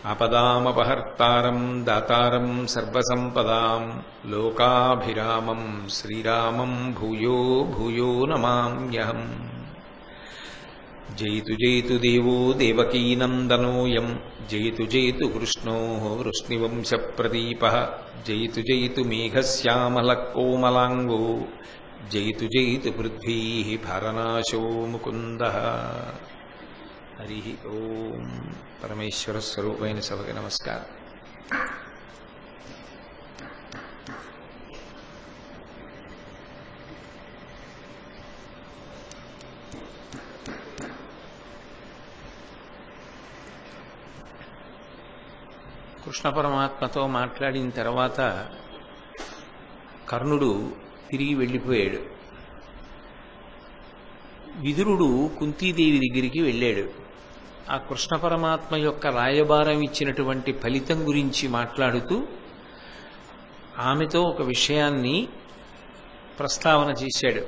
ఆపదామపహర్తారం దాతారం సర్వసంపదాం లోకాభిరామం శ్రీరామం భూయో భూయో నమామ్యహం జయతు జయతు దేవో దేవకీనందనోయం జయతు జయతు కృష్ణో వృష్ణివంశప్రదీప జయతు జయతు మేఘశ్యామలకోమలాంగో జయతు జయతు పృథ్వీ భరనాశో ముకుంద హరి ఓం పరమేశ్వర స్వరూపైన సభకి నమస్కారం కృష్ణ పరమాత్మతో మాట్లాడిన తర్వాత కర్ణుడు తిరిగి వెళ్ళిపోయాడు విదురుడు కుంతీదేవి దగ్గరికి వెళ్ళాడు ఆ కృష్ణ పరమాత్మ యొక్క రాయబారం ఇచ్చినటువంటి ఫలితం గురించి మాట్లాడుతూ ఆమెతో ఒక విషయాన్ని ప్రస్తావన చేశాడు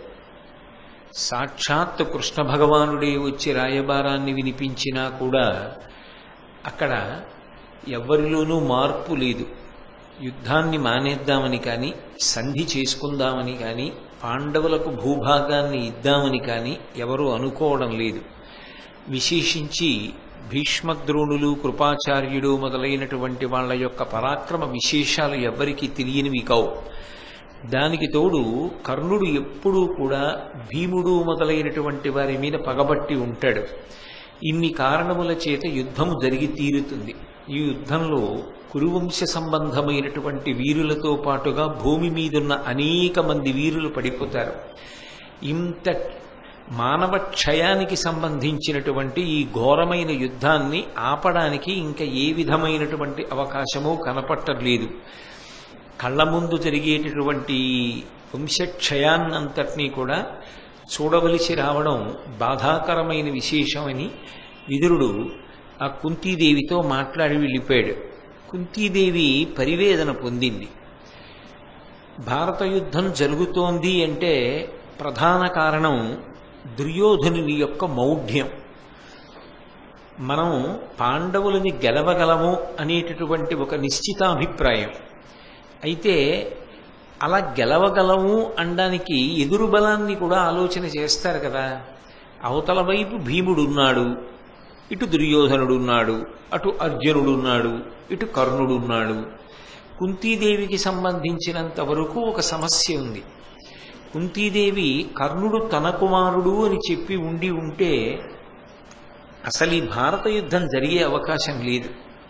సాక్షాత్ కృష్ణ భగవానుడే వచ్చి రాయబారాన్ని వినిపించినా కూడా అక్కడ ఎవ్వరిలోనూ మార్పు లేదు యుద్ధాన్ని మానేద్దామని కానీ సంధి చేసుకుందామని కానీ పాండవులకు భూభాగాన్ని ఇద్దామని కానీ ఎవరూ అనుకోవడం లేదు విశేషించి భీష్మద్రోణులు కృపాచార్యుడు మొదలైనటువంటి వాళ్ళ యొక్క పరాక్రమ విశేషాలు ఎవ్వరికీ తెలియనివి కావు దానికి తోడు కర్ణుడు ఎప్పుడూ కూడా భీముడు మొదలైనటువంటి వారి మీద పగబట్టి ఉంటాడు ఇన్ని కారణముల చేత యుద్ధము జరిగి తీరుతుంది ఈ యుద్ధంలో కురువంశ సంబంధమైనటువంటి వీరులతో పాటుగా భూమి మీదున్న అనేక మంది వీరులు పడిపోతారు ఇంత మానవ క్షయానికి సంబంధించినటువంటి ఈ ఘోరమైన యుద్ధాన్ని ఆపడానికి ఇంకా ఏ విధమైనటువంటి అవకాశమూ కనపట్టలేదు కళ్ళ ముందు జరిగేటటువంటి వంశక్షయాన్నంతటినీ కూడా చూడవలసి రావడం బాధాకరమైన విశేషమని విదురుడు ఆ కుంతీదేవితో మాట్లాడి వెళ్ళిపోయాడు కుంతీదేవి పరివేదన పొందింది భారత యుద్ధం జరుగుతోంది అంటే ప్రధాన కారణం దుర్యోధనుని యొక్క మౌఢ్యం మనం పాండవులని గెలవగలము అనేటటువంటి ఒక నిశ్చితాభిప్రాయం అయితే అలా గెలవగలము అనడానికి ఎదురు బలాన్ని కూడా ఆలోచన చేస్తారు కదా అవతల వైపు భీముడున్నాడు ఇటు దుర్యోధనుడున్నాడు అటు అర్జునుడున్నాడు ఇటు కర్ణుడున్నాడు కుంతీదేవికి సంబంధించినంత వరకు ఒక సమస్య ఉంది కుంతీదేవి కర్ణుడు తన కుమారుడు అని చెప్పి ఉండి ఉంటే అసలు ఈ భారత యుద్ధం జరిగే అవకాశం లేదు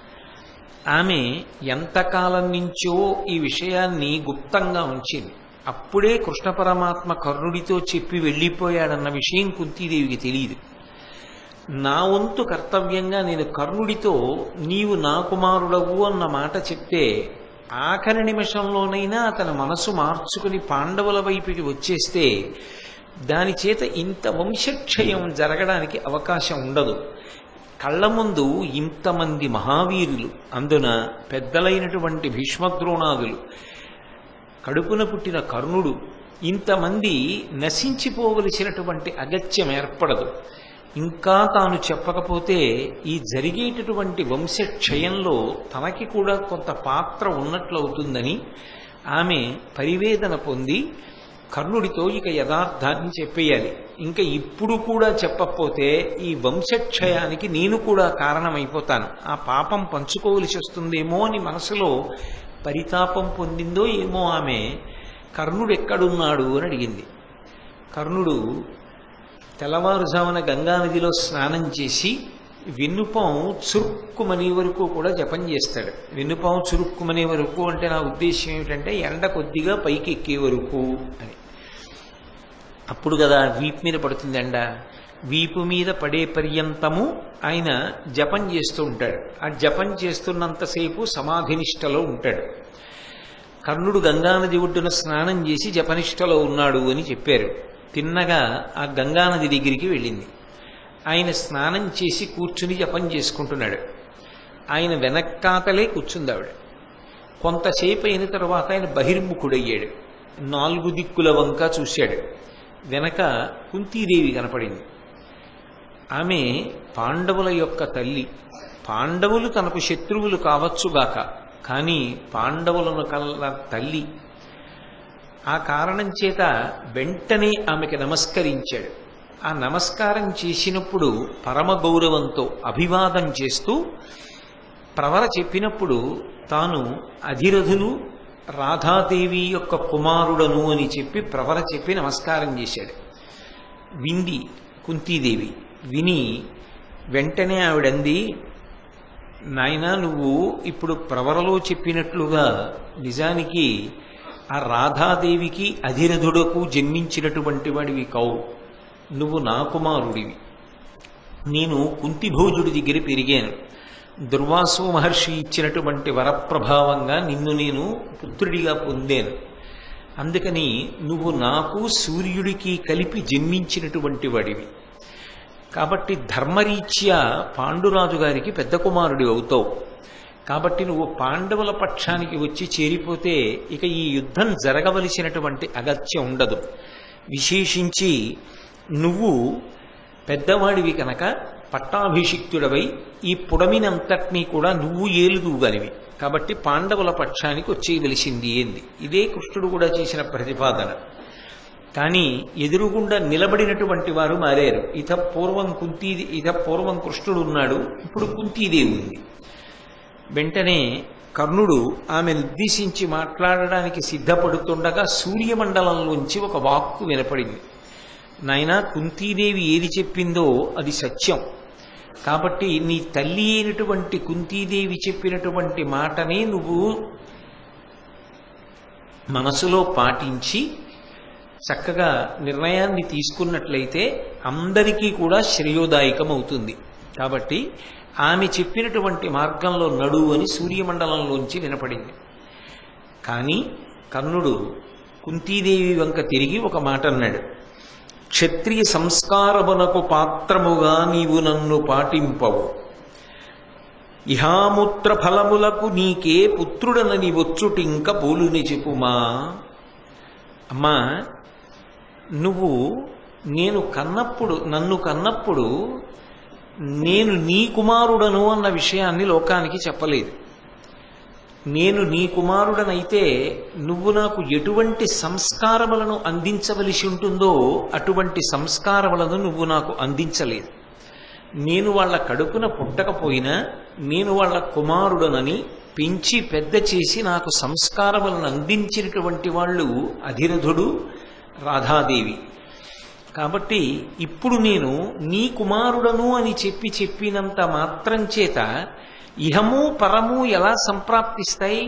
ఆమె ఎంతకాలం నుంచో ఈ విషయాన్ని గుప్తంగా ఉంచింది అప్పుడే కృష్ణ పరమాత్మ కర్ణుడితో చెప్పి వెళ్ళిపోయాడన్న విషయం కుంతీదేవికి తెలియదు నా వంతు కర్తవ్యంగా నేను కర్ణుడితో నీవు నా కుమారుడవు అన్న మాట చెప్తే ఆఖరి నిమిషంలోనైనా అతని మనసు మార్చుకుని పాండవుల వైపుకి వచ్చేస్తే దాని చేత ఇంత వంశక్షయం జరగడానికి అవకాశం ఉండదు కళ్ళ ముందు ఇంతమంది మహావీరులు అందున పెద్దలైనటువంటి భీష్మద్రోణాదులు కడుపున పుట్టిన కర్ణుడు ఇంతమంది నశించిపోవలసినటువంటి అగత్యం ఏర్పడదు ఇంకా తాను చెప్పకపోతే ఈ జరిగేటటువంటి వంశక్షయంలో తనకి కూడా కొంత పాత్ర ఉన్నట్లవుతుందని ఆమె పరివేదన పొంది కర్ణుడితో ఇక యథార్థాన్ని చెప్పేయాలి ఇంకా ఇప్పుడు కూడా చెప్పకపోతే ఈ వంశక్షయానికి నేను కూడా కారణమైపోతాను ఆ పాపం పంచుకోవలసి వస్తుందేమో అని మనసులో పరితాపం పొందిందో ఏమో ఆమె కర్ణుడు ఎక్కడున్నాడు అని అడిగింది కర్ణుడు తెల్లవారుజామున గంగానదిలో స్నానం చేసి వెన్నుపాం చురుక్కుమనే వరకు కూడా జపం చేస్తాడు వెన్నుపాం చురుక్కుమనే వరకు అంటే నా ఉద్దేశం ఏమిటంటే ఎండ కొద్దిగా పైకి ఎక్కే వరకు అని అప్పుడు కదా వీపు మీద పడుతుంది ఎండ వీపు మీద పడే పర్యంతము ఆయన జపం చేస్తూ ఉంటాడు ఆ జపం చేస్తున్నంతసేపు సమాధినిష్టలో ఉంటాడు కర్ణుడు గంగానది ఒడ్డున స్నానం చేసి జపనిష్టలో ఉన్నాడు అని చెప్పారు తిన్నగా ఆ గంగానది దగ్గరికి వెళ్ళింది ఆయన స్నానం చేసి కూర్చుని జపం చేసుకుంటున్నాడు ఆయన వెనక్కాతలే కూర్చుంది ఆవిడ కొంతసేపు అయిన తర్వాత ఆయన బహిర్ముఖుడయ్యాడు నాలుగు దిక్కుల వంక చూశాడు వెనక కుంతీదేవి కనపడింది ఆమె పాండవుల యొక్క తల్లి పాండవులు తనకు శత్రువులు కావచ్చుగాక కానీ పాండవులను కల్ల తల్లి ఆ కారణం చేత వెంటనే ఆమెకి నమస్కరించాడు ఆ నమస్కారం చేసినప్పుడు పరమ గౌరవంతో అభివాదం చేస్తూ ప్రవర చెప్పినప్పుడు తాను అధిరథులు రాధాదేవి యొక్క కుమారుడను అని చెప్పి ప్రవర చెప్పి నమస్కారం చేశాడు వింది కుంతీదేవి విని వెంటనే ఆవిడంది నాయనా నువ్వు ఇప్పుడు ప్రవరలో చెప్పినట్లుగా నిజానికి ఆ రాధాదేవికి అధిరథుడకు జన్మించినటువంటి వాడివి కావు నువ్వు నా కుమారుడివి నేను కుంతిభోజుడి దగ్గర పెరిగాను దుర్వాసు మహర్షి ఇచ్చినటువంటి వరప్రభావంగా నిన్ను నేను పుత్రుడిగా పొందాను అందుకని నువ్వు నాకు సూర్యుడికి కలిపి జన్మించినటువంటి వాడివి కాబట్టి ధర్మరీత్యా పాండురాజు గారికి పెద్ద కుమారుడి అవుతావు కాబట్టి నువ్వు పాండవుల పక్షానికి వచ్చి చేరిపోతే ఇక ఈ యుద్ధం జరగవలసినటువంటి అగత్యం ఉండదు విశేషించి నువ్వు పెద్దవాడివి కనుక పట్టాభిషిక్తుడవై ఈ పుడమినంతటినీ కూడా నువ్వు ఏలుదువుగానివి కాబట్టి పాండవుల పక్షానికి వచ్చేయవలసింది ఏంది ఇదే కృష్ణుడు కూడా చేసిన ప్రతిపాదన కానీ ఎదురుగుండా నిలబడినటువంటి వారు మారారు ఇత పూర్వం కుంతీ ఇత పూర్వం కృష్ణుడు ఉన్నాడు ఇప్పుడు కుంతీదేవి ఉంది వెంటనే కర్ణుడు ఆమెను ఉద్దేశించి మాట్లాడడానికి సిద్ధపడుతుండగా సూర్యమండలంలోంచి ఒక వాక్కు వినపడింది నాయనా కుంతీదేవి ఏది చెప్పిందో అది సత్యం కాబట్టి నీ తల్లి అయినటువంటి కుంతీదేవి చెప్పినటువంటి మాటనే నువ్వు మనసులో పాటించి చక్కగా నిర్ణయాన్ని తీసుకున్నట్లయితే అందరికీ కూడా శ్రేయోదాయకం అవుతుంది కాబట్టి ఆమె చెప్పినటువంటి మార్గంలో నడు అని సూర్యమండలంలోంచి వినపడింది కానీ కర్ణుడు కుంతీదేవి వంక తిరిగి ఒక మాట అన్నాడు క్షత్రియ సంస్కారమునకు పాత్రముగా నీవు నన్ను పాటింపవు ఇహాముత్ర ఫలములకు నీకే పుత్రుడనని వచ్చుటింక పోలుని చెప్పుమా అమ్మా నువ్వు నేను కన్నప్పుడు నన్ను కన్నప్పుడు నేను నీ కుమారుడను అన్న విషయాన్ని లోకానికి చెప్పలేదు నేను నీ కుమారుడనైతే నువ్వు నాకు ఎటువంటి సంస్కారములను అందించవలసి ఉంటుందో అటువంటి సంస్కారములను నువ్వు నాకు అందించలేదు నేను వాళ్ళ కడుపున పుట్టకపోయినా నేను వాళ్ళ కుమారుడనని పెంచి పెద్ద చేసి నాకు సంస్కారములను అందించినటువంటి వాళ్ళు అధిరథుడు రాధాదేవి కాబట్టి ఇప్పుడు నేను నీ కుమారుడను అని చెప్పి చెప్పినంత మాత్రం చేత ఇహము పరము ఎలా సంప్రాప్తిస్తాయి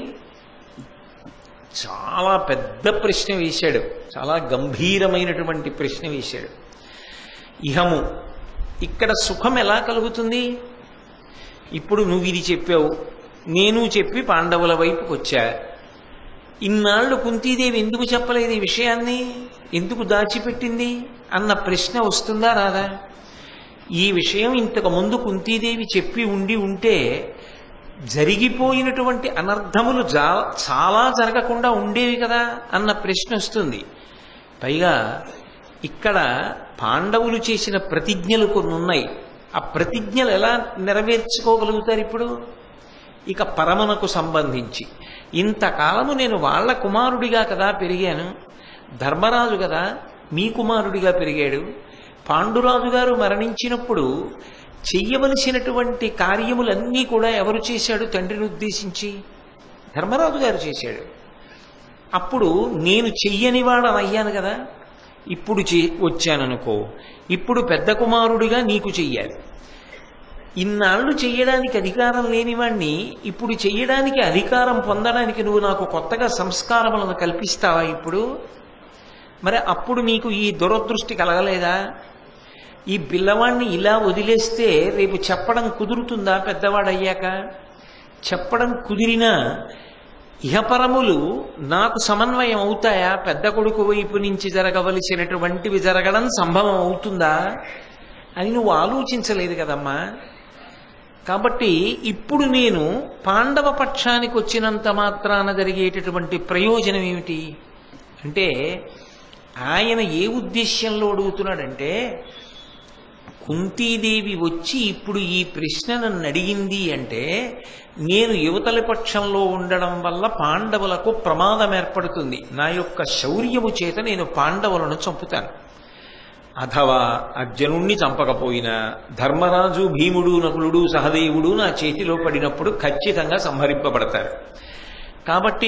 చాలా పెద్ద ప్రశ్న వేశాడు చాలా గంభీరమైనటువంటి ప్రశ్న వేశాడు ఇహము ఇక్కడ సుఖం ఎలా కలుగుతుంది ఇప్పుడు నువ్వు ఇది చెప్పావు నేను చెప్పి పాండవుల వైపుకి వచ్చా ఇన్నాళ్ళు కుంతీదేవి ఎందుకు చెప్పలేదు ఈ విషయాన్ని ఎందుకు దాచిపెట్టింది అన్న ప్రశ్న వస్తుందా రాదా ఈ విషయం ఇంతకు ముందు కుంతీదేవి చెప్పి ఉండి ఉంటే జరిగిపోయినటువంటి అనర్థములు జా చాలా జరగకుండా ఉండేవి కదా అన్న ప్రశ్న వస్తుంది పైగా ఇక్కడ పాండవులు చేసిన ప్రతిజ్ఞలు కొన్ని ఉన్నాయి ఆ ప్రతిజ్ఞలు ఎలా నెరవేర్చుకోగలుగుతారు ఇప్పుడు ఇక పరమనకు సంబంధించి ఇంతకాలము నేను వాళ్ళ కుమారుడిగా కదా పెరిగాను ధర్మరాజు కదా మీ కుమారుడిగా పెరిగాడు పాండురాజు గారు మరణించినప్పుడు చెయ్యవలసినటువంటి కార్యములన్నీ కూడా ఎవరు చేశాడు తండ్రిని ఉద్దేశించి ధర్మరాజు గారు చేశాడు అప్పుడు నేను చెయ్యని వాడనయ్యాను కదా ఇప్పుడు చే వచ్చాననుకో ఇప్పుడు పెద్ద కుమారుడిగా నీకు చెయ్యాలి ఇన్నాళ్ళు చెయ్యడానికి అధికారం లేనివాణ్ణి ఇప్పుడు చెయ్యడానికి అధికారం పొందడానికి నువ్వు నాకు కొత్తగా సంస్కారములను కల్పిస్తావా ఇప్పుడు మరి అప్పుడు నీకు ఈ దురదృష్టి కలగలేదా ఈ పిల్లవాణ్ణి ఇలా వదిలేస్తే రేపు చెప్పడం కుదురుతుందా పెద్దవాడయ్యాక చెప్పడం కుదిరినా ఇహపరములు నాకు సమన్వయం అవుతాయా పెద్ద కొడుకు వైపు నుంచి జరగవలసినటువంటివి జరగడం సంభవం అవుతుందా అని నువ్వు ఆలోచించలేదు కదమ్మా కాబట్టి ఇప్పుడు నేను పాండవ పక్షానికి వచ్చినంత మాత్రాన జరిగేటటువంటి ప్రయోజనం ఏమిటి అంటే ఆయన ఏ ఉద్దేశ్యంలో అడుగుతున్నాడంటే కుంతీదేవి వచ్చి ఇప్పుడు ఈ ప్రశ్న నన్ను అడిగింది అంటే నేను యువతల పక్షంలో ఉండడం వల్ల పాండవులకు ప్రమాదం ఏర్పడుతుంది నా యొక్క శౌర్యము చేత నేను పాండవులను చంపుతాను అథవా అర్జునుణ్ణి చంపకపోయినా ధర్మరాజు భీముడు నకులుడు సహదేవుడు నా చేతిలో పడినప్పుడు ఖచ్చితంగా సంహరింపబడతారు కాబట్టి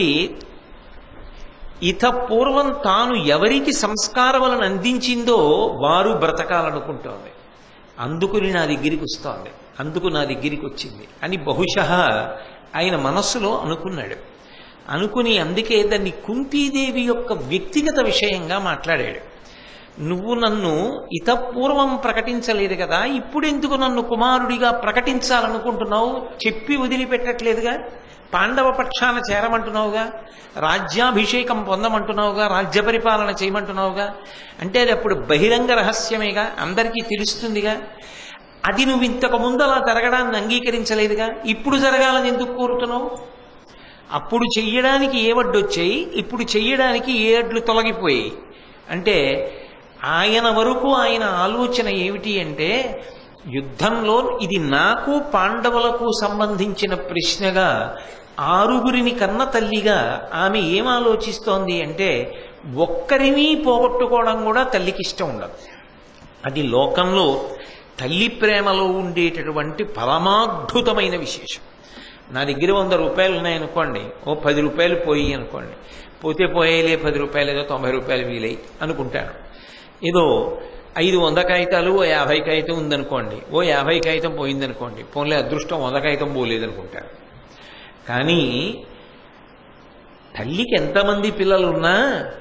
ఇత పూర్వం తాను ఎవరికి సంస్కారములను అందించిందో వారు బ్రతకాలనుకుంటోంది అందుకుని నా దగ్గరికి వస్తోంది అందుకు నా దగ్గరికి వచ్చింది అని బహుశ ఆయన మనస్సులో అనుకున్నాడు అనుకుని అందుకే దాన్ని కుంతీదేవి యొక్క వ్యక్తిగత విషయంగా మాట్లాడాడు నువ్వు నన్ను ఇతపూర్వం ప్రకటించలేదు కదా ఇప్పుడు ఎందుకు నన్ను కుమారుడిగా ప్రకటించాలనుకుంటున్నావు చెప్పి వదిలిపెట్టట్లేదుగా పాండవ పక్షాన చేరమంటున్నావుగా రాజ్యాభిషేకం పొందమంటున్నావుగా రాజ్య పరిపాలన చేయమంటున్నావుగా అంటే అది అప్పుడు బహిరంగ రహస్యమేగా అందరికీ తెలుస్తుందిగా అది నువ్వు ఇంతకు ముందు అలా జరగడాన్ని అంగీకరించలేదుగా ఇప్పుడు జరగాలని ఎందుకు కోరుతున్నావు అప్పుడు చెయ్యడానికి ఏ వడ్డు వచ్చాయి ఇప్పుడు చెయ్యడానికి ఏ అడ్లు తొలగిపోయాయి అంటే ఆయన వరకు ఆయన ఆలోచన ఏమిటి అంటే యుద్ధంలో ఇది నాకు పాండవులకు సంబంధించిన ప్రశ్నగా ఆరుగురిని కన్న తల్లిగా ఆమె ఏం ఆలోచిస్తోంది అంటే ఒక్కరిని పోగొట్టుకోవడం కూడా తల్లికి ఇష్టం ఉండదు అది లోకంలో తల్లి ప్రేమలో ఉండేటటువంటి పరమాద్భుతమైన విశేషం నా దగ్గర వంద రూపాయలు ఉన్నాయనుకోండి ఓ పది రూపాయలు పోయి అనుకోండి పోతే పోయేలే పది రూపాయలు ఏదో తొంభై రూపాయలు వీలై అనుకుంటాను ఏదో ఐదు వంద కాగితాలు ఓ యాభై కాగితం ఉందనుకోండి ఓ యాభై కాగితం పోయిందనుకోండి పోన్లే అదృష్టం వంద కాగితం పోలేదనుకుంటారు కానీ తల్లికి ఎంతమంది పిల్లలున్నా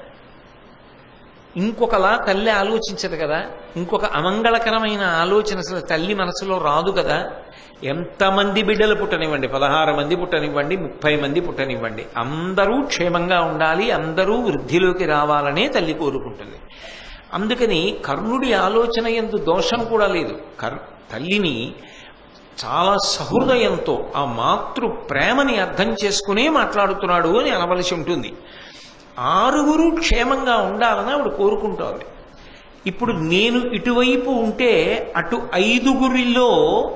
ఇంకొకలా తల్లి ఆలోచించదు కదా ఇంకొక అమంగళకరమైన ఆలోచన అసలు తల్లి మనసులో రాదు కదా ఎంతమంది బిడ్డలు పుట్టనివ్వండి పదహారు మంది పుట్టనివ్వండి ముప్పై మంది పుట్టనివ్వండి అందరూ క్షేమంగా ఉండాలి అందరూ వృద్ధిలోకి రావాలనే తల్లి కోరుకుంటుంది అందుకని కర్ణుడి ఆలోచన ఎందు దోషం కూడా లేదు కర్ తల్లిని చాలా సహృదయంతో ఆ మాతృ ప్రేమని అర్థం చేసుకునే మాట్లాడుతున్నాడు అని అనవలసి ఉంటుంది ఆరుగురు క్షేమంగా ఉండాలని ఆవిడ కోరుకుంటోంది ఇప్పుడు నేను ఇటువైపు ఉంటే అటు ఐదుగురిలో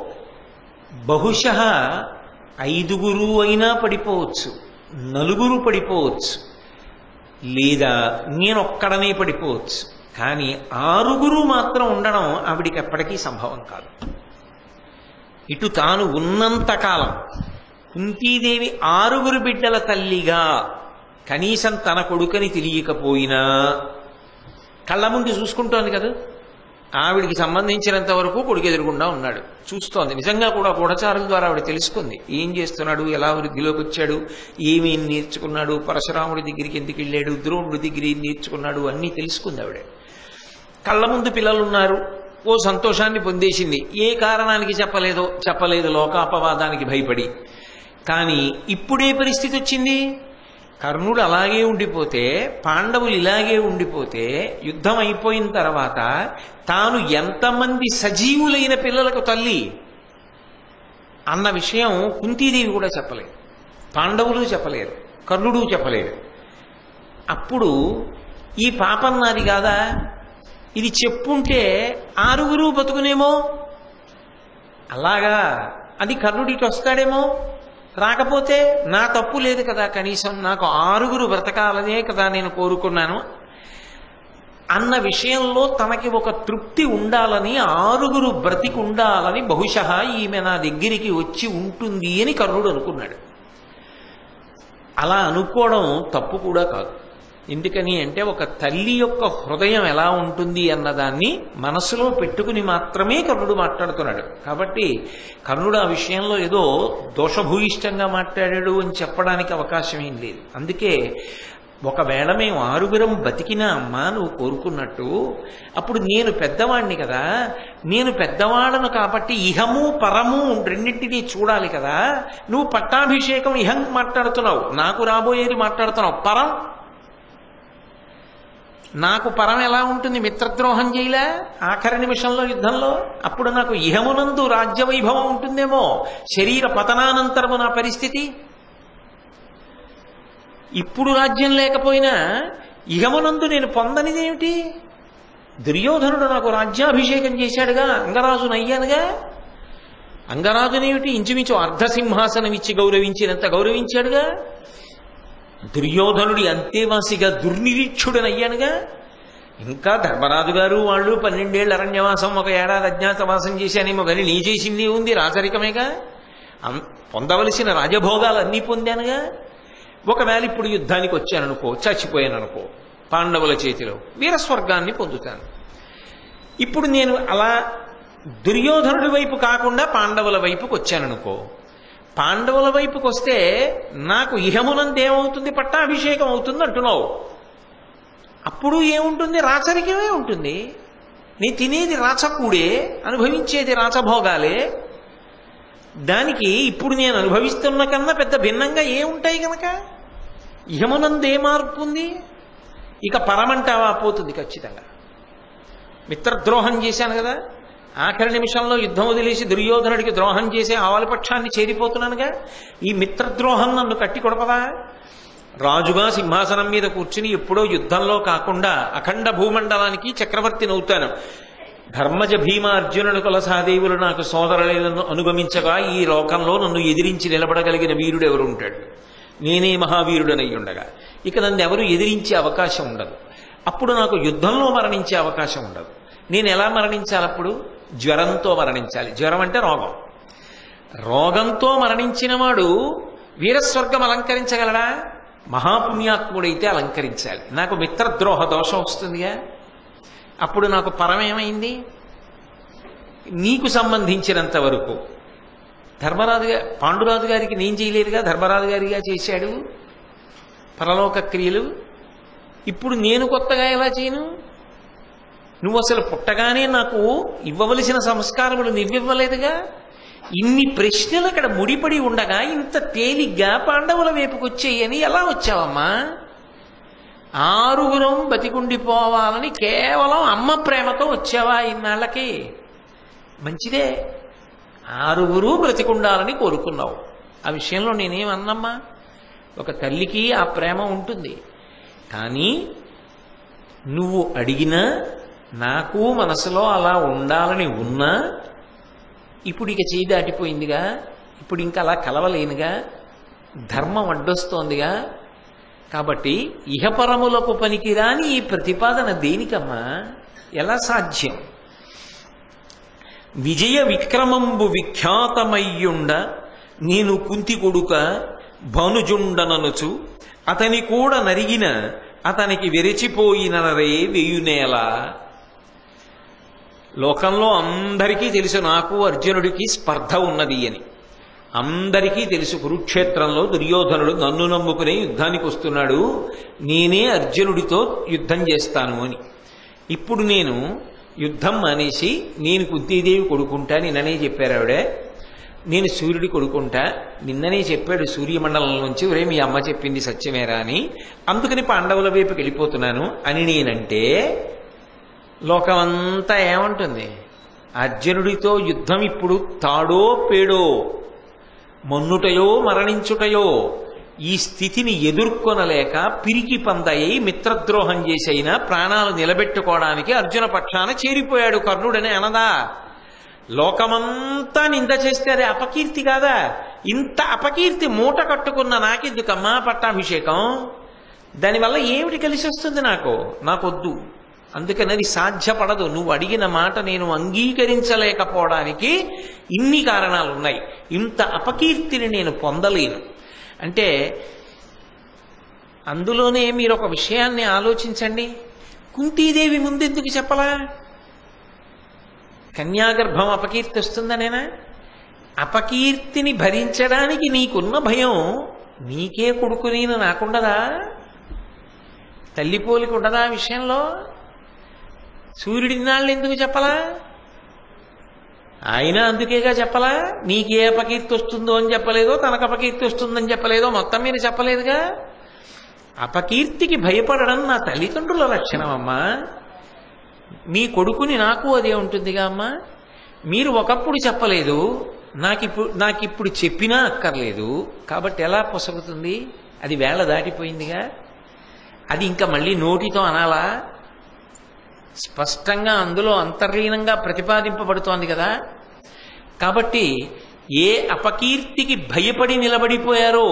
బహుశ ఐదుగురు అయినా పడిపోవచ్చు నలుగురు పడిపోవచ్చు లేదా నేనొక్కడనే పడిపోవచ్చు కానీ ఆరుగురు మాత్రం ఉండడం ఆవిడికి ఎప్పటికీ సంభవం కాదు ఇటు తాను ఉన్నంతకాలం కుంతీదేవి ఆరుగురు బిడ్డల తల్లిగా కనీసం తన కొడుకని తెలియకపోయినా కళ్ళ ముందు చూసుకుంటోంది కదా ఆవిడికి సంబంధించినంత వరకు కొడుకు ఎదురుగుండా ఉన్నాడు చూస్తోంది నిజంగా కూడా గూఢచారుల ద్వారా ఆవిడ తెలుసుకుంది ఏం చేస్తున్నాడు ఎలా వృద్ధిలోకి వచ్చాడు ఏమేం నేర్చుకున్నాడు పరశురాముడి దగ్గరికి ఎందుకు వెళ్ళాడు ద్రోణుడి దగ్గర ఏం నేర్చుకున్నాడు అన్నీ తెలుసుకుంది ఆవిడ కళ్ళ ముందు పిల్లలు ఉన్నారు ఓ సంతోషాన్ని పొందేసింది ఏ కారణానికి చెప్పలేదో చెప్పలేదు లోకాపవాదానికి భయపడి కానీ ఇప్పుడే పరిస్థితి వచ్చింది కర్ణుడు అలాగే ఉండిపోతే పాండవులు ఇలాగే ఉండిపోతే యుద్ధం అయిపోయిన తర్వాత తాను ఎంతమంది సజీవులైన పిల్లలకు తల్లి అన్న విషయం కుంతీదేవి కూడా చెప్పలేదు పాండవులు చెప్పలేరు కర్ణుడు చెప్పలేరు అప్పుడు ఈ పాపం నాది కాదా ఇది చెప్పుంటే ఆరుగురు బతుకునేమో అలాగా అది కర్ణుడికి వస్తాడేమో రాకపోతే నా తప్పు లేదు కదా కనీసం నాకు ఆరుగురు బ్రతకాలనే కదా నేను కోరుకున్నాను అన్న విషయంలో తనకి ఒక తృప్తి ఉండాలని ఆరుగురు బ్రతికి ఉండాలని బహుశ ఈమె నా దగ్గరికి వచ్చి ఉంటుంది అని కర్ణుడు అనుకున్నాడు అలా అనుకోవడం తప్పు కూడా కాదు ఎందుకని అంటే ఒక తల్లి యొక్క హృదయం ఎలా ఉంటుంది అన్నదాన్ని మనసులో పెట్టుకుని మాత్రమే కర్ణుడు మాట్లాడుతున్నాడు కాబట్టి కర్ణుడు ఆ విషయంలో ఏదో దోషభూయిష్టంగా మాట్లాడాడు అని చెప్పడానికి అవకాశం ఏం లేదు అందుకే ఒకవేళ మేము ఆరుగురం బతికినా అమ్మా నువ్వు కోరుకున్నట్టు అప్పుడు నేను పెద్దవాణ్ణి కదా నేను పెద్దవాడను కాబట్టి ఇహము పరము రెండింటినీ చూడాలి కదా నువ్వు పట్టాభిషేకం ఇహం మాట్లాడుతున్నావు నాకు రాబోయేది మాట్లాడుతున్నావు పరం నాకు పరం ఎలా ఉంటుంది మిత్రద్రోహం చేయలే ఆఖరి నిమిషంలో యుద్ధంలో అప్పుడు నాకు ఇహమునందు రాజ్యవైభవం ఉంటుందేమో శరీర పతనానంతరము నా పరిస్థితి ఇప్పుడు రాజ్యం లేకపోయినా ఇహమునందు నేను పొందనిదేమిటి దుర్యోధనుడు నాకు రాజ్యాభిషేకం చేశాడుగా అంగరాజును అయ్యానుగా అంగరాజునేమిటి ఇంచుమించు అర్ధసింహాసనం ఇచ్చి గౌరవించినంత గౌరవించాడుగా దుర్యోధనుడి అంతేవాసిగా దుర్నిరీక్షుడనయ్యానుగా ఇంకా ధర్మరాజు గారు వాళ్ళు పన్నెండేళ్ల అరణ్యవాసం ఒక ఏడాది అజ్ఞాతవాసం చేశానేమో కానీ నీ చేసింది ఉంది రాచరికమేగా అం- పొందవలసిన రాజభోగాలు అన్నీ పొందానుగా ఒకవేళ ఇప్పుడు యుద్ధానికి వచ్చాననుకో చచ్చిపోయాననుకో పాండవుల చేతిలో వీరస్వర్గాన్ని పొందుతాను ఇప్పుడు నేను అలా దుర్యోధనుడి వైపు కాకుండా పాండవుల వైపుకి వచ్చాననుకో పాండవుల వైపుకి వస్తే నాకు ఇహమునందేమవుతుంది పట్టాభిషేకం అవుతుంది అంటున్నావు అప్పుడు ఏముంటుంది రాచరికమే ఉంటుంది నీ తినేది రాచకూడే అనుభవించేది రాచభోగాలే దానికి ఇప్పుడు నేను అనుభవిస్తున్న కన్నా పెద్ద భిన్నంగా ఏముంటాయి గనక ఇహమునందే మార్పు ఉంది ఇక పరమంటావా పోతుంది ఖచ్చితంగా మిత్రద్రోహం చేశాను కదా ఆఖరి నిమిషంలో యుద్ధం వదిలేసి దుర్యోధనుడికి ద్రోహం చేసే ఆవలపక్షాన్ని చేరిపోతున్నానుగా ఈ మిత్రద్రోహం నన్ను కట్టి కొడపదా రాజుగా సింహాసనం మీద కూర్చుని ఎప్పుడో యుద్ధంలో కాకుండా అఖండ భూమండలానికి చక్రవర్తిని అవుతాను ధర్మజ భీమ అర్జునుడు కుల సహదేవులు నాకు సోదరులను అనుగమించగా ఈ లోకంలో నన్ను ఎదిరించి నిలబడగలిగిన వీరుడు ఎవరు ఉంటాడు నేనే మహావీరుడనై ఉండగా ఇక నన్ను ఎవరు ఎదిరించే అవకాశం ఉండదు అప్పుడు నాకు యుద్ధంలో మరణించే అవకాశం ఉండదు నేను ఎలా మరణించాలి అప్పుడు జ్వరంతో మరణించాలి జ్వరం అంటే రోగం రోగంతో మరణించిన వాడు వీరస్వర్గం అలంకరించగలడా మహాపుణ్యాత్ముడైతే అలంకరించాలి నాకు మిత్రద్రోహ దోషం వస్తుందిగా అప్పుడు నాకు పరమేమైంది నీకు సంబంధించినంత వరకు ధర్మరాజు గా పాండురాజు గారికి నేను చేయలేదుగా ధర్మరాజు గారిగా చేశాడు పరలోక క్రియలు ఇప్పుడు నేను కొత్తగా ఎలా చేయను నువ్వు అసలు పుట్టగానే నాకు ఇవ్వవలసిన సంస్కారములు నువ్వివ్వలేదుగా ఇన్ని ప్రశ్నలు అక్కడ ముడిపడి ఉండగా ఇంత తేలిగ్గా పాండవుల వైపుకి వచ్చేయని ఎలా వచ్చావమ్మా ఆరుగురం బతికుండిపోవాలని కేవలం అమ్మ ప్రేమతో వచ్చావా ఇన్నాళ్ళకి మంచిదే ఆరుగురు బ్రతికుండాలని కోరుకున్నావు ఆ విషయంలో నేనేమన్నమ్మా ఒక తల్లికి ఆ ప్రేమ ఉంటుంది కానీ నువ్వు అడిగినా నాకు మనసులో అలా ఉండాలని ఉన్నా ఇప్పుడు ఇక చేయి దాటిపోయిందిగా ఇప్పుడు ఇంకా అలా కలవలేనుగా ధర్మం అడ్డొస్తోందిగా కాబట్టి ఇహపరములకు పనికిరాని ఈ ప్రతిపాదన దేనికమ్మా ఎలా సాధ్యం విజయ విక్రమంబు విఖ్యాతమయ్యుండ నేను కుంతి కొడుక భనుజుండననుచు అతని కూడా నరిగిన అతనికి విరచిపోయినరే వేయునేల లోకంలో అందరికీ తెలుసు నాకు అర్జునుడికి స్పర్ధ ఉన్నది అని అందరికీ తెలుసు కురుక్షేత్రంలో దుర్యోధనుడు నన్ను నమ్ముకునే యుద్ధానికి వస్తున్నాడు నేనే అర్జునుడితో యుద్ధం చేస్తాను అని ఇప్పుడు నేను యుద్ధం మానేసి నేను కుంతీదేవి కొడుకుంటా నిన్ననే చెప్పారు ఆవిడ నేను సూర్యుడి కొడుకుంటా నిన్ననే చెప్పాడు సూర్యమండలం నుంచి ఒరే మీ అమ్మ చెప్పింది సత్యమేరా అని అందుకని పాండవుల వైపుకి వెళ్ళిపోతున్నాను అని నేనంటే లోకమంతా ఏమంటుంది అర్జునుడితో యుద్ధం ఇప్పుడు తాడో పేడో మన్నుటయో మరణించుటయో ఈ స్థితిని ఎదుర్కొనలేక పిరికి పందయ్యి మిత్రద్రోహం చేసైనా ప్రాణాలు నిలబెట్టుకోవడానికి అర్జున పక్షాన చేరిపోయాడు కర్ణుడని అనదా లోకమంతా నింద చేస్తే అది అపకీర్తి కాదా ఇంత అపకీర్తి మూట కట్టుకున్న నాకెందుకమ్మా పట్టాభిషేకం దానివల్ల ఏమిటి కలిసి వస్తుంది నాకు నాకొద్దు అందుకని అది సాధ్యపడదు నువ్వు అడిగిన మాట నేను అంగీకరించలేకపోవడానికి ఇన్ని కారణాలు ఉన్నాయి ఇంత అపకీర్తిని నేను పొందలేను అంటే అందులోనే మీరు ఒక విషయాన్ని ఆలోచించండి కుంతీదేవి ముందెందుకు చెప్పలా కన్యాగర్భం అపకీర్తి వస్తుందనేనా అపకీర్తిని భరించడానికి నీకున్న భయం నీకే కొడుకు నేను నాకుండదా తల్లి పోలిక ఉండదా ఆ విషయంలో సూర్యుడి నాళ్ళు ఎందుకు చెప్పలా ఆయన అందుకేగా చెప్పలా నీకే అపకీర్తి వస్తుందో అని చెప్పలేదో తనకు అపకీర్తి వస్తుందని చెప్పలేదో మొత్తం మీద చెప్పలేదుగా అపకీర్తికి భయపడడం నా తల్లిదండ్రుల లక్షణం అమ్మా మీ కొడుకుని నాకు అదే ఉంటుందిగా అమ్మా మీరు ఒకప్పుడు చెప్పలేదు నాకిప్పుడు నాకిప్పుడు చెప్పినా అక్కర్లేదు కాబట్టి ఎలా పొసగుతుంది అది వేళ దాటిపోయిందిగా అది ఇంకా మళ్ళీ నోటితో అనాలా స్పష్టంగా అందులో అంతర్లీనంగా ప్రతిపాదింపబడుతోంది కదా కాబట్టి ఏ అపకీర్తికి భయపడి నిలబడిపోయారో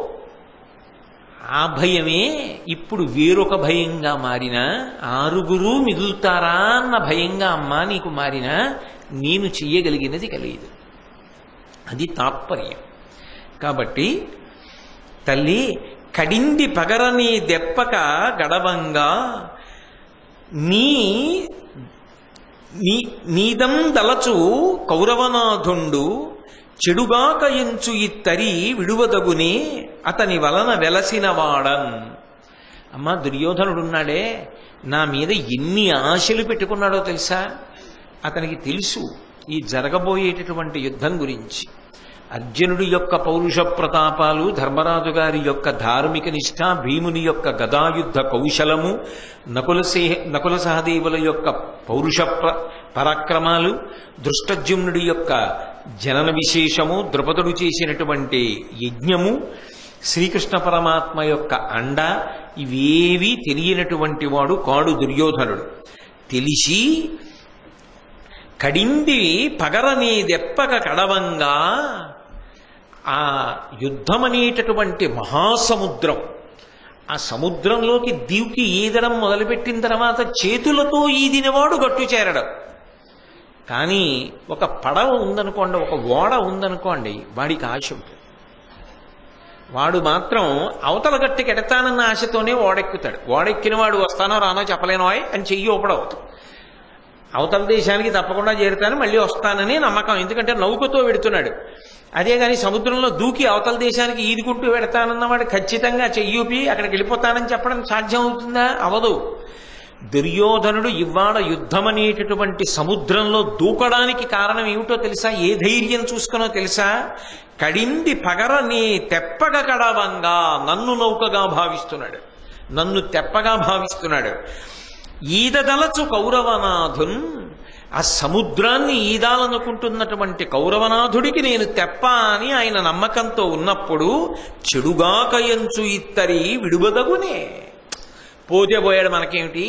ఆ భయమే ఇప్పుడు వేరొక భయంగా మారిన ఆరుగురు మిగులుతారా అన్న భయంగా అమ్మా నీకు మారిన నేను చెయ్యగలిగినది కలిగదు అది తాత్పర్యం కాబట్టి తల్లి కడింది పగరని దెప్పక గడవంగా నీ నీ నీదం దలచు కౌరవనాథుండు చెడుగాక ఎంచు ఇత్తరి విడువదగునే అతని వలన వెలసిన వాడన్ అమ్మా దుర్యోధనుడున్నాడే నా మీద ఎన్ని ఆశలు పెట్టుకున్నాడో తెలుసా అతనికి తెలుసు ఈ జరగబోయేటటువంటి యుద్ధం గురించి అర్జునుడి యొక్క పౌరుష ప్రతాపాలు ధర్మరాజు గారి యొక్క ధార్మిక నిష్ఠ భీముని యొక్క గదాయుద్ధ కౌశలము నకుల నకుల సహదేవుల యొక్క పౌరుష ప్ర- పరాక్రమాలు దృష్టజ్యుమ్నుడి యొక్క జనన విశేషము ద్రుపదుడు చేసినటువంటి యజ్ఞము శ్రీకృష్ణ పరమాత్మ యొక్క అండ ఇవేవీ తెలియనటువంటి వాడు కాడు దుర్యోధనుడు తెలిసి కడింది పగరనేదెప్పక కడవంగా ఆ యుద్ధమనేటటువంటి మహాసముద్రం ఆ సముద్రంలోకి దీవుకి ఈదడం మొదలుపెట్టిన తర్వాత చేతులతో ఈదినవాడు గట్టు చేరడం కానీ ఒక పడవ ఉందనుకోండి ఒక ఓడ ఉందనుకోండి వాడికి ఆశ ఉంటుంది వాడు మాత్రం అవతల గట్టికి ఎడతానన్న ఆశతోనే ఓడెక్కుతాడు ఓడెక్కిన వాడు వస్తానో రానో చెప్పలేనో అని చెయ్యి ఒకడవుతుంది అవతల దేశానికి తప్పకుండా చేరుతాను మళ్ళీ వస్తానని నమ్మకం ఎందుకంటే నౌకతో వెడుతున్నాడు అదే కానీ సముద్రంలో దూకి అవతల దేశానికి ఈదుకుంటూ వెడతానన్నవాడు ఖచ్చితంగా చెయ్యూపి అక్కడికి వెళ్ళిపోతానని చెప్పడం సాధ్యం అవుతుందా అవదు దుర్యోధనుడు ఇవాళ యుద్ధమనేటటువంటి సముద్రంలో దూకడానికి కారణం ఏమిటో తెలుసా ఏ ధైర్యం చూసుకునో తెలుసా కడింది పగరని తెప్పగ కడవంగా నన్ను నౌకగా భావిస్తున్నాడు నన్ను తెప్పగా భావిస్తున్నాడు ఈదదలచు కౌరవనాథున్ ఆ సముద్రాన్ని ఈదాలనుకుంటున్నటువంటి కౌరవనాథుడికి నేను తెప్ప అని ఆయన నమ్మకంతో ఉన్నప్పుడు చెడుగాకయంచు ఇత్తరి విడుబదగునే పోతే పోయాడు మనకేమిటి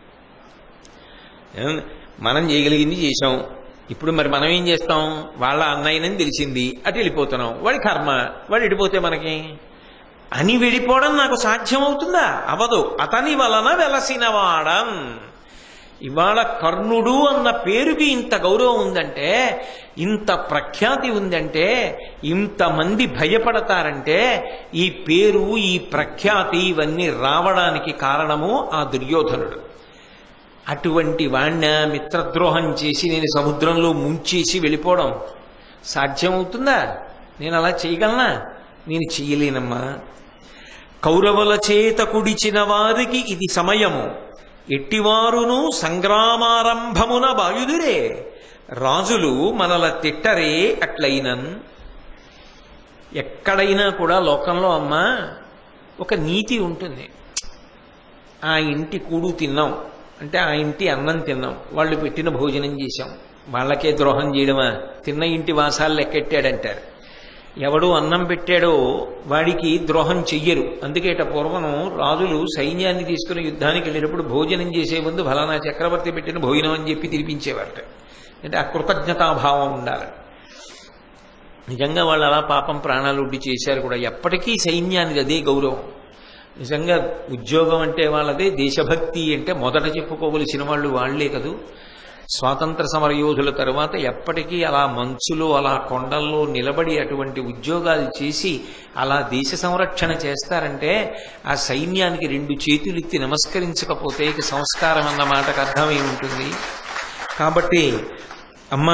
ఏం? మనం చేయగలిగింది చేశాం ఇప్పుడు మరి మనం ఏం చేస్తాం వాళ్ళ అన్నయ్యనని తెలిసింది అటు వెళ్ళిపోతున్నాం వాడి కర్మ వాడు వెళ్ళిపోతే మనకి అని వెళ్ళిపోవడం నాకు సాధ్యమవుతుందా అవదు అతని వలన వెలసినవాడం ఇవాళ కర్ణుడు అన్న పేరుకి ఇంత గౌరవం ఉందంటే ఇంత ప్రఖ్యాతి ఉందంటే ఇంతమంది భయపడతారంటే ఈ పేరు ఈ ప్రఖ్యాతి ఇవన్నీ రావడానికి కారణము ఆ దుర్యోధనుడు అటువంటి వాణ్ణ మిత్రద్రోహం చేసి నేను సముద్రంలో ముంచేసి వెళ్ళిపోవడం సాధ్యమవుతుందా నేను అలా చేయగలనా నేను చెయ్యలేనమ్మా కౌరవుల చేత కుడిచిన వారికి ఇది సమయము ఎట్టివారును సంగ్రామారంభమున బాయుదురే రాజులు మనల తిట్టరే అట్లయినన్ ఎక్కడైనా కూడా లోకంలో అమ్మా ఒక నీతి ఉంటుంది ఆ ఇంటి కూడు తిన్నాం అంటే ఆ ఇంటి అన్నం తిన్నాం వాళ్ళు పెట్టిన భోజనం చేశాం వాళ్ళకే ద్రోహం చేయడమా తిన్న ఇంటి వాసాలు లెక్కెట్టాడంటారు ఎవడు అన్నం పెట్టాడో వాడికి ద్రోహం చెయ్యరు అందుకేట పూర్వం రాజులు సైన్యాన్ని తీసుకుని యుద్ధానికి వెళ్ళినప్పుడు భోజనం చేసే ముందు ఫలానా చక్రవర్తి పెట్టిన భోజనం అని చెప్పి తినిపించేవారట అంటే ఆ కృతజ్ఞతాభావం ఉండాలి నిజంగా వాళ్ళు అలా పాపం ప్రాణాలు ఉడ్డి చేశారు కూడా ఎప్పటికీ సైన్యానికి అదే గౌరవం నిజంగా ఉద్యోగం అంటే వాళ్ళదే దేశభక్తి అంటే మొదట చెప్పుకోవలసిన వాళ్ళు వాళ్లే కదూ స్వాతంత్ర సమర యోధుల తరువాత ఎప్పటికీ అలా మంచులో అలా కొండల్లో నిలబడి అటువంటి ఉద్యోగాలు చేసి అలా దేశ సంరక్షణ చేస్తారంటే ఆ సైన్యానికి రెండు చేతులెత్తి నమస్కరించకపోతే ఇక సంస్కారం అన్న మాటకు అర్థమై ఉంటుంది కాబట్టి అమ్మ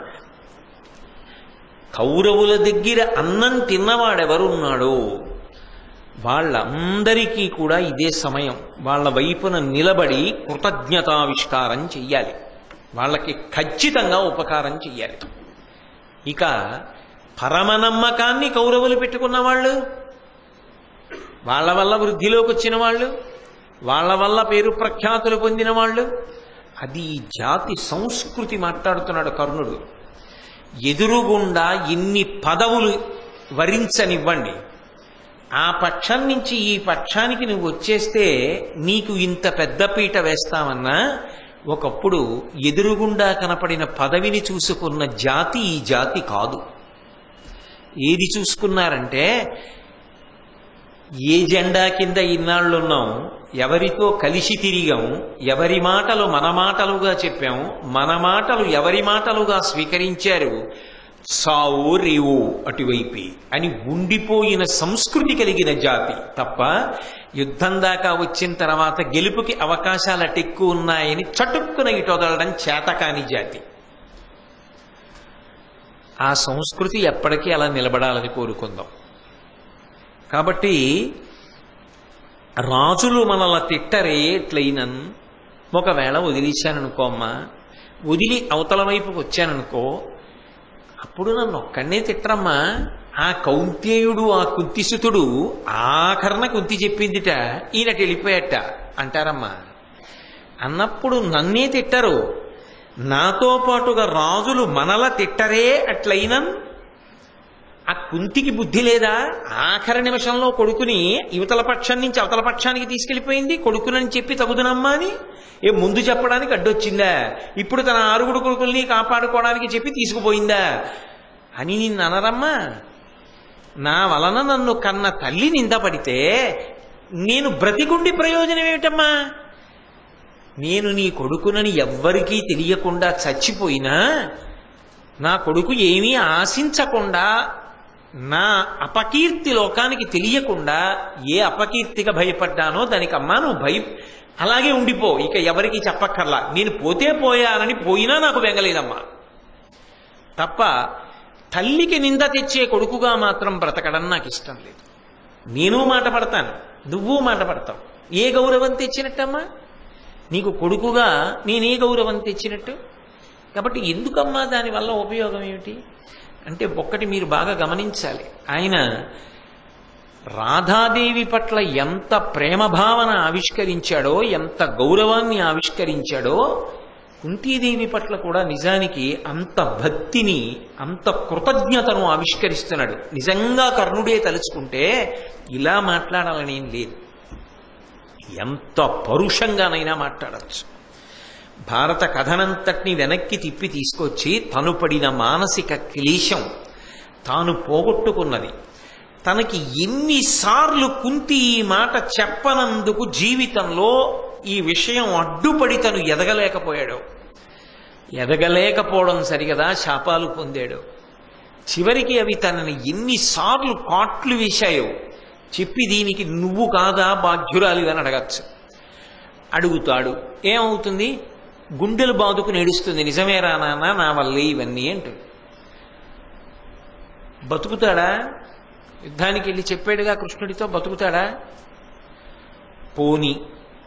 కౌరవుల దగ్గర అన్నం తిన్నవాడెవరున్నాడో వాళ్ళందరికీ కూడా ఇదే సమయం వాళ్ళ వైపున నిలబడి కృతజ్ఞతావిష్కారం చెయ్యాలి వాళ్ళకి ఖచ్చితంగా ఉపకారం చెయ్యాలి ఇక పరమనమ్మకాన్ని కౌరవులు పెట్టుకున్న వాళ్ళు వాళ్ళ వల్ల వృద్ధిలోకి వచ్చిన వాళ్ళు వాళ్ళ వల్ల పేరు ప్రఖ్యాతులు పొందిన వాళ్ళు అది ఈ జాతి సంస్కృతి మాట్లాడుతున్నాడు కర్ణుడు ఎదురుగుండా ఇన్ని పదవులు వరించనివ్వండి ఆ పక్షం నుంచి ఈ పక్షానికి నువ్వు వచ్చేస్తే నీకు ఇంత పెద్ద పీట వేస్తామన్నా ఒకప్పుడు ఎదురుగుండా కనపడిన పదవిని చూసుకున్న జాతి ఈ జాతి కాదు ఏది చూసుకున్నారంటే ఏ జెండా కింద ఇన్నాళ్ళున్నాం ఎవరితో కలిసి తిరిగాం ఎవరి మాటలు మన మాటలుగా చెప్పాం మన మాటలు ఎవరి మాటలుగా స్వీకరించారు సావు రేవు అటువైపే అని ఉండిపోయిన సంస్కృతి కలిగిన జాతి తప్ప యుద్ధం దాకా వచ్చిన తర్వాత గెలుపుకి అవకాశాలు అటెక్కువ ఉన్నాయని చటుక్కున ఇటొదలడం చేతకాని జాతి ఆ సంస్కృతి ఎప్పటికీ అలా నిలబడాలని కోరుకుందాం కాబట్టి రాజులు మనల తిట్టరే ఎట్లయినన్ ఒకవేళ వదిలేశాననుకో అమ్మా వదిలి అవతల వైపుకి వచ్చాననుకో అప్పుడు నన్ను ఒక్కడనే తిట్టరమ్మా ఆ కౌంతేయుడు ఆ కుంతిసుతుడు ఆఖరణ కుంతి చెప్పిందిట ఈయనటి వెళ్ళిపోయట అంటారమ్మా అన్నప్పుడు నన్నే తిట్టరు నాతో పాటుగా రాజులు మనల తిట్టరే అట్లయినన్ ఆ కుంతికి బుద్ధి లేదా ఆఖరి నిమిషంలో కొడుకుని యువతల పక్షం నుంచి అవతల పక్షానికి తీసుకెళ్లిపోయింది కొడుకునని చెప్పి తగుదునమ్మా అని ఏ ముందు చెప్పడానికి అడ్డొచ్చిందా ఇప్పుడు తన ఆరుగుడు కొడుకుల్ని కాపాడుకోవడానికి చెప్పి తీసుకుపోయిందా అని నిన్ను అనరమ్మా నా వలన నన్ను కన్న తల్లి నిందపడితే నేను బ్రతికుండి ప్రయోజనం ఏమిటమ్మా నేను నీ కొడుకునని ఎవ్వరికీ తెలియకుండా చచ్చిపోయినా నా కొడుకు ఏమీ ఆశించకుండా నా అపకీర్తి లోకానికి తెలియకుండా ఏ అపకీర్తిగా భయపడ్డానో దానికి అమ్మా నువ్వు భయ అలాగే ఉండిపో ఇక ఎవరికి చెప్పక్కర్లా నేను పోతే పోయానని పోయినా నాకు వెంగలేదమ్మా తప్ప తల్లికి నింద తెచ్చే కొడుకుగా మాత్రం బ్రతకడం నాకు ఇష్టం లేదు నేను మాట పడతాను నువ్వు మాట పడతావు ఏ గౌరవం తెచ్చినట్టమ్మా నీకు కొడుకుగా నేనే గౌరవం తెచ్చినట్టు కాబట్టి ఎందుకమ్మా దానివల్ల ఉపయోగం ఏమిటి అంటే ఒక్కటి మీరు బాగా గమనించాలి ఆయన రాధాదేవి పట్ల ఎంత ప్రేమ భావన ఆవిష్కరించాడో ఎంత గౌరవాన్ని ఆవిష్కరించాడో కుంతీదేవి పట్ల కూడా నిజానికి అంత భక్తిని అంత కృతజ్ఞతను ఆవిష్కరిస్తున్నాడు నిజంగా కర్ణుడే తలుచుకుంటే ఇలా మాట్లాడాలని ఏం లేదు ఎంత పరుషంగానైనా మాట్లాడచ్చు భారత కథనంతటిని వెనక్కి తిప్పి తీసుకొచ్చి తను పడిన మానసిక క్లేశం తాను పోగొట్టుకున్నది తనకి ఎన్నిసార్లు కుంతి ఈ మాట చెప్పనందుకు జీవితంలో ఈ విషయం అడ్డుపడి తను ఎదగలేకపోయాడు ఎదగలేకపోవడం సరిగదా శాపాలు పొందాడు చివరికి అవి తనని ఎన్నిసార్లు కాట్లు వేశాయో చెప్పి దీనికి నువ్వు కాదా బాధ్యురాలి అని అడగచ్చు అడుగుతాడు ఏమవుతుంది గుండెలు బాదుకు నేడుస్తుంది నిజమేరా నాన్న నా వల్లే ఇవన్నీ అంటుంది బతుకుతాడా యుద్ధానికి వెళ్ళి చెప్పాడుగా కృష్ణుడితో బతుకుతాడా పోని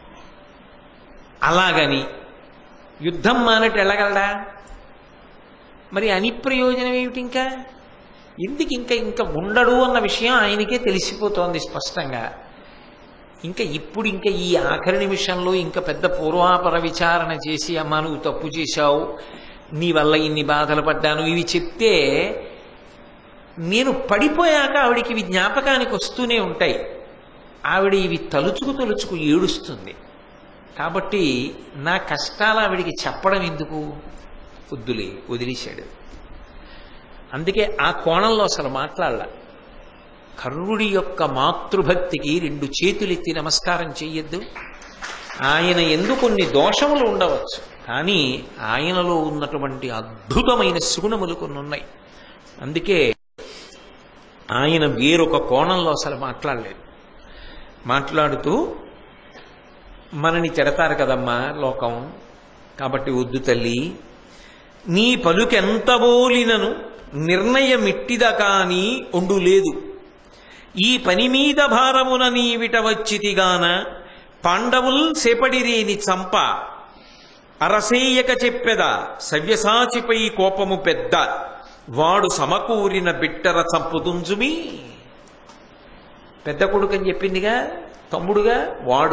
అలాగని యుద్ధం మానట్టు వెళ్ళగలడా మరి అని ప్రయోజనం ఏమిటి ఇంకా ఎందుకు ఇంకా ఇంకా ఉండడు అన్న విషయం ఆయనకే తెలిసిపోతోంది స్పష్టంగా ఇంకా ఇప్పుడు ఇంకా ఈ ఆఖరి నిమిషంలో ఇంకా పెద్ద పూర్వాపర విచారణ చేసి అమ్మా నువ్వు తప్పు చేశావు నీ వల్ల ఇన్ని బాధలు పడ్డాను ఇవి చెప్తే నేను పడిపోయాక ఆవిడికి ఇవి జ్ఞాపకానికి వస్తూనే ఉంటాయి ఆవిడ ఇవి తలుచుకు తలుచుకు ఏడుస్తుంది కాబట్టి నా కష్టాలు ఆవిడికి చెప్పడం ఎందుకు వద్దులే వదిలేశాడు అందుకే ఆ కోణంలో అసలు మాట్లాడాల కర్ణుడి యొక్క మాతృభక్తికి రెండు చేతులెత్తి నమస్కారం చెయ్యొద్దు ఆయన ఎందు కొన్ని దోషములు ఉండవచ్చు కానీ ఆయనలో ఉన్నటువంటి అద్భుతమైన సుగుణములు కొన్ని ఉన్నాయి అందుకే ఆయన వేరొక కోణంలో అసలు మాట్లాడలేదు మాట్లాడుతూ మనని తిడతారు కదమ్మా లోకం కాబట్టి వద్దు తల్లి నీ పలుకెంత బోలినను నిర్ణయమిట్టిద కాని ఉండు లేదు ఈ పని మీద భారమున నీవిట వచ్చితిగాన పాండవుల్ సెపడిరేని చంప అరసేయక చెప్పెద సవ్యసాచిపై కోపము పెద్ద వాడు సమకూరిన బిట్టర చంపుతుంజుమి పెద్ద కొడుకు అని చెప్పిందిగా తమ్ముడుగా వాడు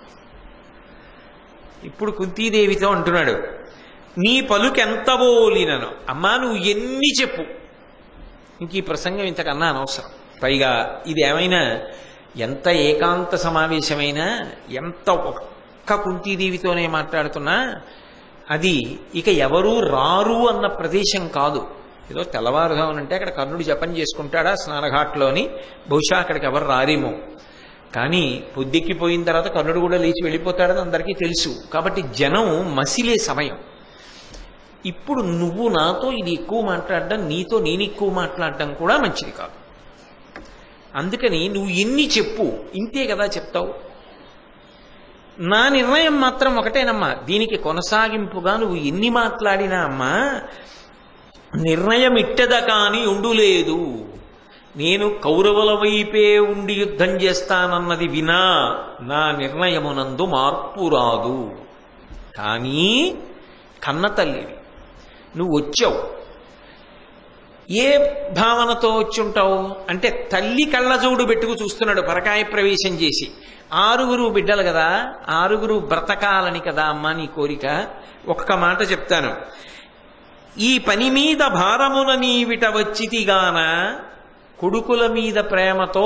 ఇప్పుడు కుంతీదేవితో అంటున్నాడు నీ పలుకెంత బోలినను అమ్మా నువ్వు ఎన్ని చెప్పు ఇంక ఈ ప్రసంగం ఇంతకన్నా అనవసరం పైగా ఇది ఏమైనా ఎంత ఏకాంత సమావేశమైనా ఎంత ఒక్క కుంతీదేవితోనే మాట్లాడుతున్నా అది ఇక ఎవరూ రారు అన్న ప్రదేశం కాదు ఏదో తెల్లవారుదామనంటే అక్కడ కర్ణుడు జపం చేసుకుంటాడా స్నానఘాట్లోని బహుశా అక్కడికి ఎవరు రారేమో కానీ పొద్దెక్కిపోయిన తర్వాత కర్ణుడు కూడా లేచి వెళ్ళిపోతాడని అందరికీ తెలుసు కాబట్టి జనం మసిలే సమయం ఇప్పుడు నువ్వు నాతో ఇది ఎక్కువ మాట్లాడడం నీతో నేను ఎక్కువ మాట్లాడడం కూడా మంచిది కాదు అందుకని నువ్వు ఎన్ని చెప్పు ఇంతే కదా చెప్తావు నా నిర్ణయం మాత్రం ఒకటేనమ్మా దీనికి కొనసాగింపుగా నువ్వు ఎన్ని మాట్లాడినా అమ్మా నిర్ణయం ఇట్టద కాని ఉండులేదు నేను కౌరవుల వైపే ఉండి యుద్ధం చేస్తానన్నది వినా నా నిర్ణయమునందు మార్పు రాదు కానీ కన్న తల్లివి నువ్వు వచ్చావు ఏ భావనతో వచ్చుంటావు అంటే తల్లి కళ్ళజోడు పెట్టుకు చూస్తున్నాడు పరకాయ ప్రవేశం చేసి ఆరుగురు బిడ్డలు కదా ఆరుగురు బ్రతకాలని కదా అమ్మా నీ కోరిక ఒక్క మాట చెప్తాను ఈ పని మీద భారమున నీవిట వచ్చితిగాన కొడుకుల మీద ప్రేమతో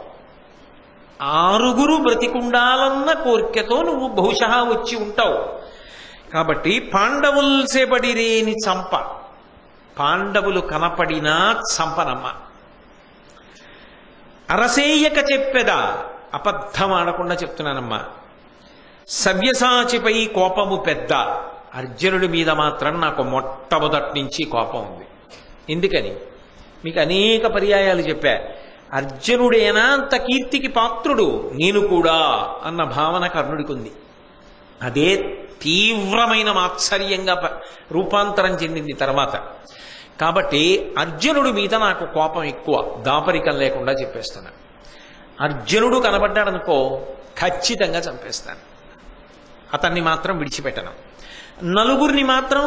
ఆరుగురు బ్రతికుండాలన్న కోరికతో నువ్వు బహుశా వచ్చి ఉంటావు కాబట్టి పాండవుల్సేబడిరేని చంప పాండవులు కనపడినా చంపనమ్మ అరసేయక చెప్పెదా అబద్ధం ఆడకుండా చెప్తున్నానమ్మా సవ్యసాచిపై కోపము పెద్ద అర్జునుడి మీద మాత్రం నాకు మొట్టమొదటి నుంచి కోపం ఉంది ఎందుకని మీకు అనేక పర్యాయాలు చెప్పా అర్జునుడేనా అంత కీర్తికి పాత్రుడు నేను కూడా అన్న భావన కర్ణుడికి ఉంది అదే తీవ్రమైన మాత్సర్యంగా ప- రూపాంతరం చెందింది తర్వాత కాబట్టి అర్జునుడి మీద నాకు కోపం ఎక్కువ దాపరికం లేకుండా చెప్పేస్తాను అర్జునుడు కనబడ్డాడనుకో ఖచ్చితంగా చంపేస్తాను అతన్ని మాత్రం విడిచిపెట్టను నలుగురిని మాత్రం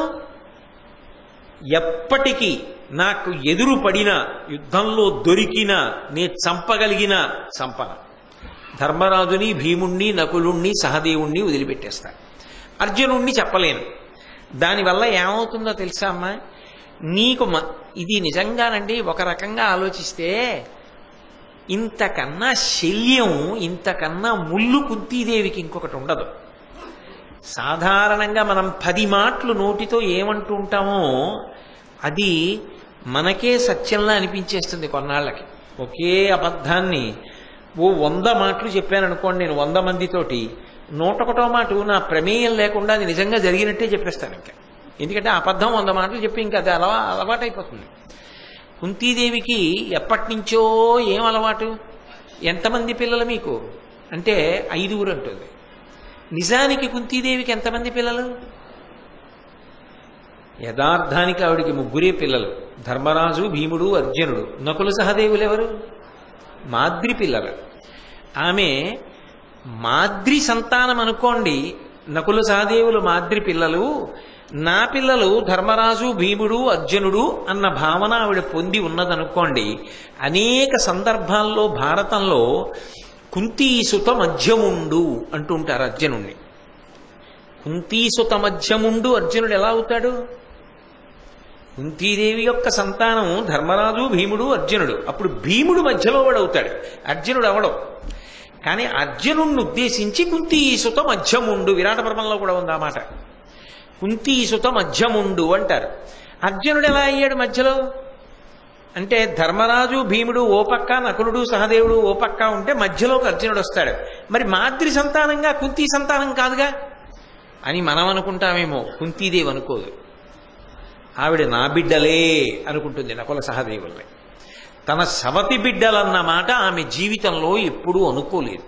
ఎప్పటికీ నాకు ఎదురు పడిన యుద్ధంలో దొరికిన నే చంపగలిగిన చంపన ధర్మరాజుని భీముణ్ణి నకులుణ్ణి సహదేవుణ్ణి వదిలిపెట్టేస్తాను అర్జునుణ్ణి చెప్పలేను దానివల్ల ఏమవుతుందో తెలుసా అమ్మా నీకు మ- ఇది నిజంగానండి ఒక రకంగా ఆలోచిస్తే ఇంతకన్నా శల్యం ఇంతకన్నా ముళ్ళు కుంతీదేవికి ఇంకొకటి ఉండదు సాధారణంగా మనం పది మాటలు నోటితో ఏమంటూ ఉంటామో అది మనకే సత్యంలా అనిపించేస్తుంది కొన్నాళ్ళకి ఒకే అబద్ధాన్ని ఓ వంద మాటలు చెప్పాను అనుకోండి నేను వంద మందితోటి నూటొకటో మాట నా ప్రమేయం లేకుండా అది నిజంగా జరిగినట్టే చెప్పేస్తాను ఇంకా ఎందుకంటే ఆ అబద్ధం వంద మాటలు చెప్పి ఇంకా అది అలవా అలవాటైపోతుంది కుంతీదేవికి ఎప్పటి నుంచో ఏం అలవాటు ఎంతమంది పిల్లలు మీకు అంటే ఐదుగురు అంటుంది నిజానికి కుంతీదేవికి ఎంతమంది పిల్లలు యథార్థానికి ఆవిడికి ముగ్గురే పిల్లలు ధర్మరాజు భీముడు అర్జునుడు నకుల సహదేవులు ఎవరు మాద్రి పిల్లలు ఆమె మాద్రి సంతానం అనుకోండి నకుల సహదేవులు మాద్రి పిల్లలు నా పిల్లలు ధర్మరాజు భీముడు అర్జునుడు అన్న భావన ఆవిడ పొంది ఉన్నదనుకోండి అనేక సందర్భాల్లో భారతంలో కుంతీసుత మధ్యముండు అంటుంటారు అర్జునుణ్ణి కుంతీసుత మధ్యముండు అర్జునుడు ఎలా అవుతాడు కుంతీదేవి యొక్క సంతానం ధర్మరాజు భీముడు అర్జునుడు అప్పుడు భీముడు మధ్యలో వాడు అవుతాడు అర్జునుడు అవడం కానీ అర్జునుడిని ఉద్దేశించి కుంతీసుత మధ్యముండు విరాట పర్వంలో కూడా ఉంది ఆ మాట కుంతీసుత మధ్యముండు అంటారు అర్జునుడు ఎలా అయ్యాడు మధ్యలో అంటే ధర్మరాజు భీముడు ఓ పక్క నకులుడు సహదేవుడు ఓ పక్క ఉంటే మధ్యలోకి అర్జునుడు వస్తాడు మరి మాద్రి సంతానంగా కుంతీ సంతానం కాదుగా అని మనం అనుకుంటామేమో కుంతీదేవి అనుకోదు ఆవిడ నా బిడ్డలే అనుకుంటుంది నకుల సహదేవుల్ని తన సవతి బిడ్డలన్న మాట ఆమె జీవితంలో ఎప్పుడూ అనుకోలేదు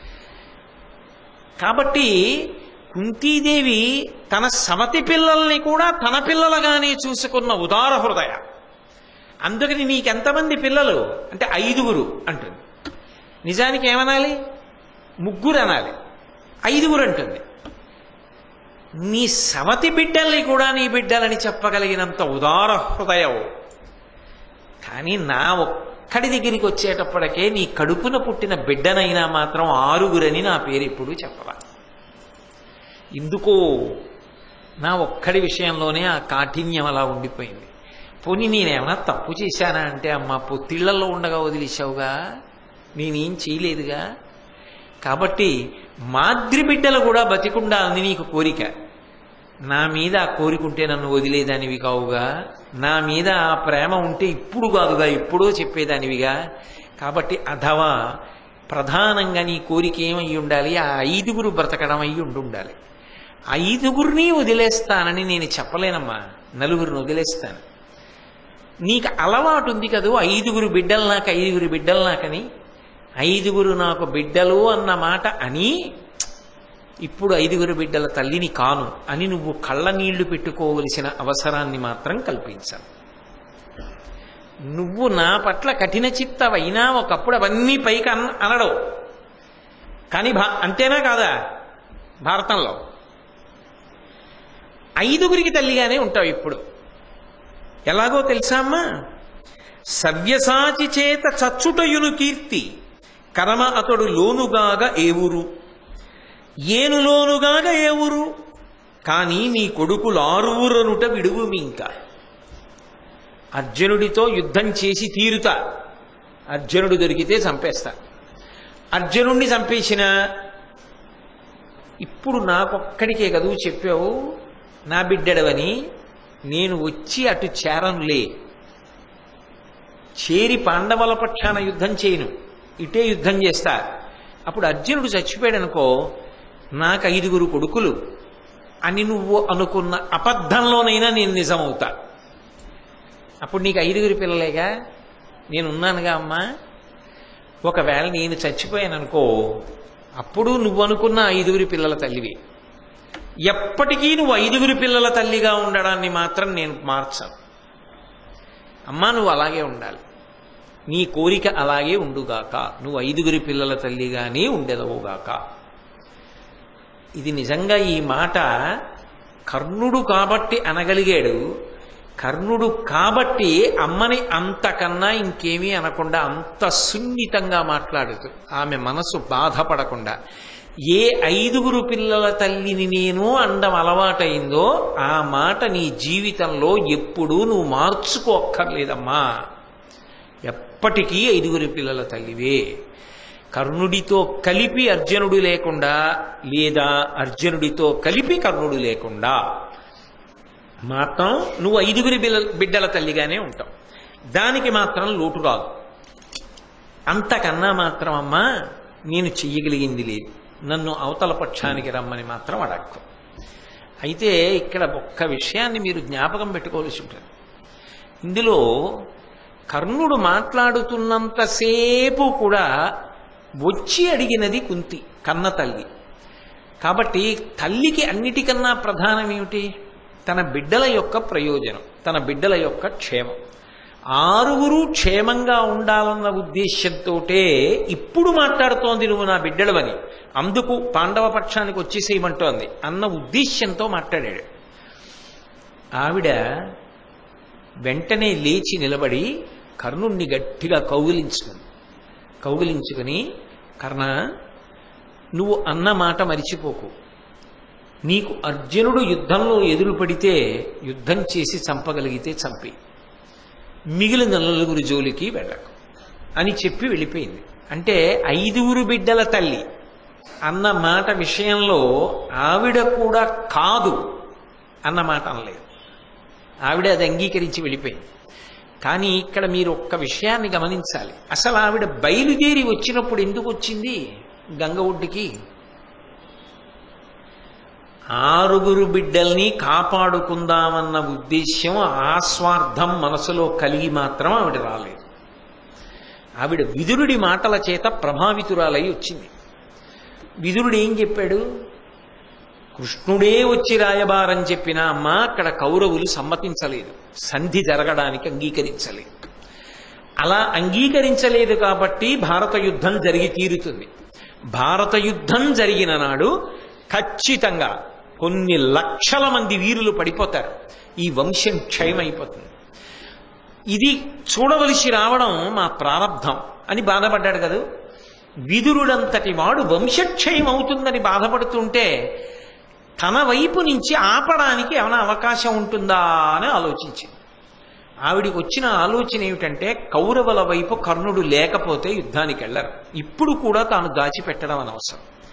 కాబట్టి కుంతీదేవి తన సవతి పిల్లల్ని కూడా తన పిల్లలుగానే చూసుకున్న ఉదార హృదయ అందుకని నీకెంతమంది పిల్లలు అంటే ఐదుగురు అంటుంది నిజానికి ఏమనాలి ముగ్గురు అనాలి ఐదుగురు అంటుంది నీ సవతి బిడ్డల్ని కూడా నీ బిడ్డలని చెప్పగలిగినంత ఉదార హృదయం కానీ నా ఒక్కడి దగ్గరికి వచ్చేటప్పటికే నీ కడుపున పుట్టిన బిడ్డనైనా మాత్రం ఆరుగురని నా పేరు ఎప్పుడు చెప్పవా ఎందుకో నా ఒక్కడి విషయంలోనే ఆ కాఠిన్యం అలా ఉండిపోయింది పోనీ నేనేమన్నా తప్పు చేశానా అంటే అమ్మ పొత్తిళ్లలో ఉండగా వదిలేశావుగా నేనేం చేయలేదుగా కాబట్టి మాద్రి బిడ్డలు కూడా బతికుండాలని నీకు కోరిక నా మీద ఆ కోరికుంటే నన్ను వదిలేదానివి కావుగా నా మీద ఆ ప్రేమ ఉంటే ఇప్పుడు కాదుగా ఎప్పుడో చెప్పేదానివిగా కాబట్టి అథవా ప్రధానంగా నీ కోరిక ఏమై ఉండాలి ఆ ఐదుగురు బ్రతకడం అయి ఉండి ఉండాలి ఐదుగురిని వదిలేస్తానని నేను చెప్పలేనమ్మా నలుగురిని వదిలేస్తాను నీకు అలవాటు ఉంది కదూ ఐదుగురు బిడ్డలు నాకు ఐదుగురు బిడ్డలు నాకని ఐదుగురు నాకు బిడ్డలు అన్న మాట అని ఇప్పుడు ఐదుగురు బిడ్డల తల్లిని కాను అని నువ్వు కళ్ళ నీళ్లు పెట్టుకోవలసిన అవసరాన్ని మాత్రం కల్పించాను నువ్వు నా పట్ల కఠిన చిత్తవైనా ఒకప్పుడు అవన్నీ పైకి అన్ అనడవు కానీ భా అంతేనా కాదా భారతంలో ఐదుగురికి తల్లిగానే ఉంటావు ఇప్పుడు ఎలాగో తెలుసా అమ్మా సవ్యసాచి చేత చచ్చుటయును కీర్తి కరమ అతడు లోనుగాగా ఏవురు ఏనులోనుగాగ ఏ ఊరు కానీ నీ కొడుకులు ఆరువురనుట విడువు ఇంక అర్జునుడితో యుద్ధం చేసి తీరుతా అర్జునుడు దొరికితే చంపేస్తా అర్జునుడిని చంపేసిన ఇప్పుడు నాకొక్కడికే కదూ చెప్పావు నా బిడ్డడవని నేను వచ్చి అటు చేరనులే చేరి పాండవుల పక్షాన యుద్ధం చేయను ఇటే యుద్ధం చేస్తా అప్పుడు అర్జునుడు చచ్చిపోయాడు అనుకో నాకు ఐదుగురు కొడుకులు అని నువ్వు అనుకున్న అబద్ధంలోనైనా నేను నిజమవుతా అప్పుడు నీకు ఐదుగురు పిల్లలేగా నేనున్నానుగా అమ్మా ఒకవేళ నేను చచ్చిపోయాను అనుకో అప్పుడు నువ్వు అనుకున్న ఐదుగురి పిల్లల తల్లివి ఎప్పటికీ నువ్వు ఐదుగురి పిల్లల తల్లిగా ఉండడాన్ని మాత్రం నేను మార్చాను అమ్మా నువ్వు అలాగే ఉండాలి నీ కోరిక అలాగే ఉండుగాక నువ్వు ఐదుగురి పిల్లల తల్లిగానే ఉండెదవుగాక ఇది నిజంగా ఈ మాట కర్ణుడు కాబట్టి అనగలిగాడు కర్ణుడు కాబట్టి అమ్మని అంతకన్నా ఇంకేమీ అనకుండా అంత సున్నితంగా మాట్లాడుతూ ఆమె మనసు బాధపడకుండా ఏ ఐదుగురు పిల్లల తల్లిని నేను అండం అలవాటైందో ఆ మాట నీ జీవితంలో ఎప్పుడూ నువ్వు మార్చుకోక్కర్లేదమ్మా ఎప్పటికీ ఐదుగురి పిల్లల తల్లివే కర్ణుడితో కలిపి అర్జునుడు లేకుండా లేదా అర్జునుడితో కలిపి కర్ణుడు లేకుండా మాత్రం నువ్వు ఐదుగురి బిల్ల బిడ్డల తల్లిగానే ఉంటావు దానికి మాత్రం లోటు రాదు అంతకన్నా మాత్రం అమ్మా నేను చెయ్యగలిగింది లేదు నన్ను అవతల పక్షానికి రమ్మని మాత్రం అడక్కు అయితే ఇక్కడ ఒక్క విషయాన్ని మీరు జ్ఞాపకం పెట్టుకోవాల్సి ఉంటుంది ఇందులో కర్ణుడు మాట్లాడుతున్నంతసేపు కూడా వచ్చి అడిగినది కుంతి కన్న తల్లి కాబట్టి తల్లికి అన్నిటికన్నా ప్రధానం ఏమిటి తన బిడ్డల యొక్క ప్రయోజనం తన బిడ్డల యొక్క క్షేమం ఆరుగురు క్షేమంగా ఉండాలన్న ఉద్దేశ్యంతో ఇప్పుడు మాట్లాడుతోంది నువ్వు నా బిడ్డలవని అందుకు పాండవ పక్షానికి వచ్చేసేయమంటోంది అన్న ఉద్దేశ్యంతో మాట్లాడాడు ఆవిడ వెంటనే లేచి నిలబడి కర్ణుణ్ణి గట్టిగా కౌగిలించుకుంది కౌగిలించుకుని కర్ణ నువ్వు అన్న మాట మరిచిపోకు నీకు అర్జునుడు యుద్ధంలో ఎదురు పడితే యుద్ధం చేసి చంపగలిగితే చంపి మిగిలిన నలుగురు జోలికి వెళ్ళకు అని చెప్పి వెళ్ళిపోయింది అంటే ఐదుగురు బిడ్డల తల్లి అన్న మాట విషయంలో ఆవిడ కూడా కాదు అన్న మాట అనలేదు ఆవిడ అది అంగీకరించి వెళ్ళిపోయింది కానీ ఇక్కడ మీరు ఒక్క విషయాన్ని గమనించాలి అసలు ఆవిడ బయలుదేరి వచ్చినప్పుడు ఎందుకు వచ్చింది గంగ ఒడ్డుకి ఆరుగురు బిడ్డల్ని కాపాడుకుందామన్న ఉద్దేశ్యం ఆస్వార్థం మనసులో కలిగి మాత్రం ఆవిడ రాలేదు ఆవిడ విదురుడి మాటల చేత ప్రభావితురాలై వచ్చింది విదురుడు ఏం చెప్పాడు కృష్ణుడే వచ్చి రాయబారని చెప్పిన అమ్మ అక్కడ కౌరవులు సమ్మతించలేదు సంధి జరగడానికి అంగీకరించలేదు అలా అంగీకరించలేదు కాబట్టి భారత యుద్ధం జరిగి తీరుతుంది భారత యుద్ధం జరిగిన నాడు ఖచ్చితంగా కొన్ని లక్షల మంది వీరులు పడిపోతారు ఈ వంశం క్షయమైపోతుంది ఇది చూడవలసి రావడం మా ప్రారంధం అని బాధపడ్డాడు కదా విదురుడంతటి వాడు వంశక్షయం అవుతుందని బాధపడుతుంటే తన వైపు నుంచి ఆపడానికి ఏమైనా అవకాశం ఉంటుందా అని ఆలోచించింది ఆవిడికి వచ్చిన ఆలోచన ఏమిటంటే కౌరవుల వైపు కర్ణుడు లేకపోతే యుద్ధానికి వెళ్ళరు ఇప్పుడు కూడా తాను దాచిపెట్టడం అనవసరం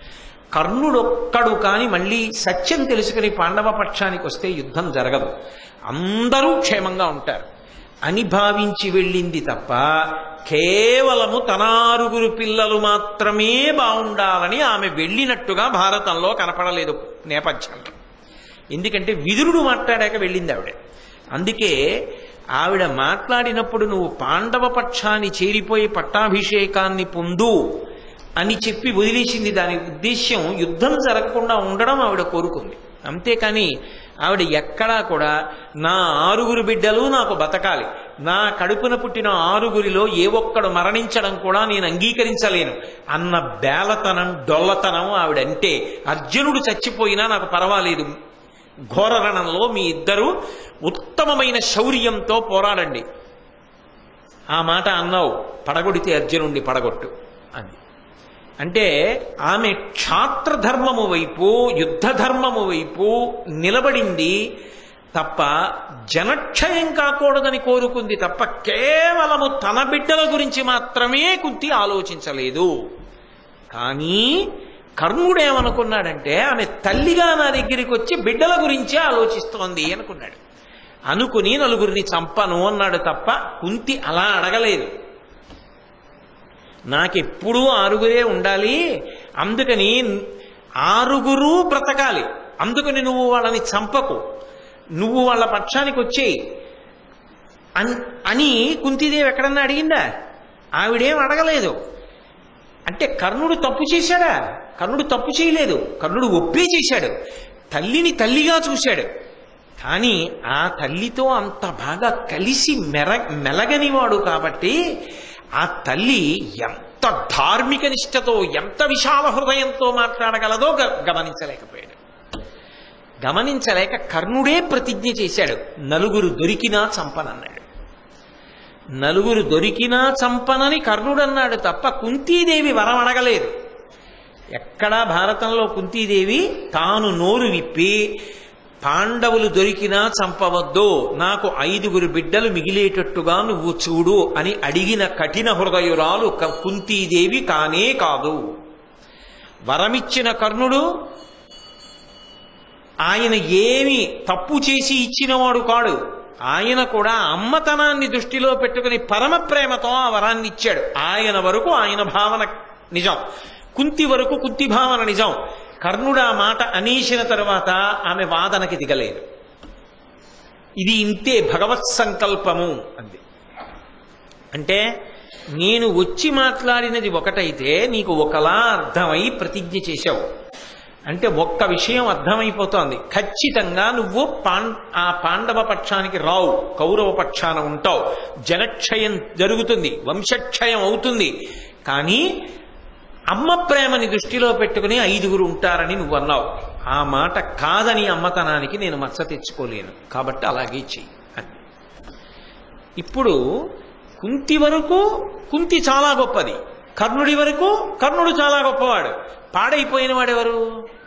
కర్ణుడొక్కడు కాని మళ్ళీ సత్యం తెలుసుకుని పాండవ పక్షానికి వస్తే యుద్ధం జరగదు అందరూ క్షేమంగా ఉంటారు అని భావించి వెళ్ళింది తప్ప కేవలము తన ఆరుగురు పిల్లలు మాత్రమే బాగుండాలని ఆమె వెళ్ళినట్టుగా భారతంలో కనపడలేదు నేపథ్యంలో ఎందుకంటే విదురుడు మాట్లాడాక వెళ్ళింది ఆవిడ అందుకే ఆవిడ మాట్లాడినప్పుడు నువ్వు పాండవ పక్షాన్ని చేరిపోయి పట్టాభిషేకాన్ని పొందు అని చెప్పి వదిలేసింది దాని ఉద్దేశ్యం యుద్ధం జరగకుండా ఉండడం ఆవిడ కోరుకుంది అంతేకాని ఆవిడ ఎక్కడా కూడా నా ఆరుగురు బిడ్డలు నాకు బతకాలి నా కడుపున పుట్టిన ఆరుగురిలో ఏ ఒక్కడు మరణించడం కూడా నేను అంగీకరించలేను అన్న బేలతనం డొల్లతనం ఆవిడంటే అర్జునుడు చచ్చిపోయినా నాకు పర్వాలేదు ఘోరరణంలో మీ ఇద్దరు ఉత్తమమైన శౌర్యంతో పోరాడండి ఆ మాట అన్నావు పడగొడితే అర్జునుడిని పడగొట్టు అని అంటే ఆమె క్షాత్రధర్మము వైపు యుద్ధ ధర్మము వైపు నిలబడింది తప్ప జనక్షయం కాకూడదని కోరుకుంది తప్ప కేవలము తన బిడ్డల గురించి మాత్రమే కుంతి ఆలోచించలేదు కానీ కర్ణుడు ఏమనుకున్నాడంటే ఆమె తల్లిగా నా దగ్గరికి వచ్చి బిడ్డల గురించే ఆలోచిస్తోంది అనుకున్నాడు అనుకుని నలుగురిని చంపను అన్నాడు తప్ప కుంతి అలా అడగలేదు నాకెప్పుడూ ఆరుగురే ఉండాలి అందుకని ఆరుగురు బ్రతకాలి అందుకని నువ్వు వాళ్ళని చంపకు నువ్వు వాళ్ళ పక్షానికి వచ్చేయి అన్- అని కుంతిదేవి ఎక్కడన్నా అడిగిందా ఆవిడేం అడగలేదు అంటే కర్ణుడు తప్పు చేశాడా కర్ణుడు తప్పు చేయలేదు కర్ణుడు ఒప్పే చేశాడు తల్లిని తల్లిగా చూశాడు కానీ ఆ తల్లితో అంత బాగా కలిసి మెర మెలగనివాడు కాబట్టి ఆ తల్లి ఎంత ధార్మిక నిష్ఠతో ఎంత విశాల హృదయంతో మాట్లాడగలదో గ- గమనించలేకపోయాడు గమనించలేక కర్ణుడే ప్రతిజ్ఞ చేశాడు నలుగురు దొరికినా చంపనన్నాడు నలుగురు దొరికినా చంపనని కర్ణుడు అన్నాడు తప్ప కుంతీదేవి వరం అడగలేదు ఎక్కడా భారతంలో కుంతీదేవి తాను నోరు విప్పి పాండవులు దొరికినా చంపవద్దు నాకు ఐదుగురు బిడ్డలు మిగిలేటట్టుగా నువ్వు చూడు అని అడిగిన కఠిన హృదయురాలు క- కుంతీదేవి కానే కాదు వరమిచ్చిన కర్ణుడు ఆయన ఏమి తప్పు చేసి ఇచ్చినవాడు కాడు ఆయన కూడా అమ్మతనాన్ని దృష్టిలో పెట్టుకుని పరమ ప్రేమతో ఆ వరాన్ని ఇచ్చాడు ఆయన వరకు ఆయన భావన నిజం కుంతి వరకు కుంతి భావన నిజం కర్ణుడు ఆ మాట అనేసిన తరువాత ఆమె వాదనకి దిగలేదు ఇది ఇంతే భగవత్ సంకల్పము అంది అంటే నేను వచ్చి మాట్లాడినది ఒకటైతే నీకు ఒకలా అర్థమై ప్రతిజ్ఞ చేశావు అంటే ఒక్క విషయం అర్థమైపోతోంది ఖచ్చితంగా నువ్వు పాం ఆ పాండవ పక్షానికి రావు కౌరవ పక్షాన ఉంటావు జనక్షయం జరుగుతుంది వంశక్షయం అవుతుంది కానీ అమ్మ ప్రేమని దృష్టిలో పెట్టుకుని ఐదుగురు ఉంటారని నువ్వు అన్నావు ఆ మాట కాదని అమ్మతనానికి నేను మచ్చ తెచ్చుకోలేను కాబట్టి అలాగే చెయ్యి అని ఇప్పుడు కుంతి వరకు కుంతి చాలా గొప్పది కర్ణుడి వరకు కర్ణుడు చాలా గొప్పవాడు పాడైపోయిన వాడెవరు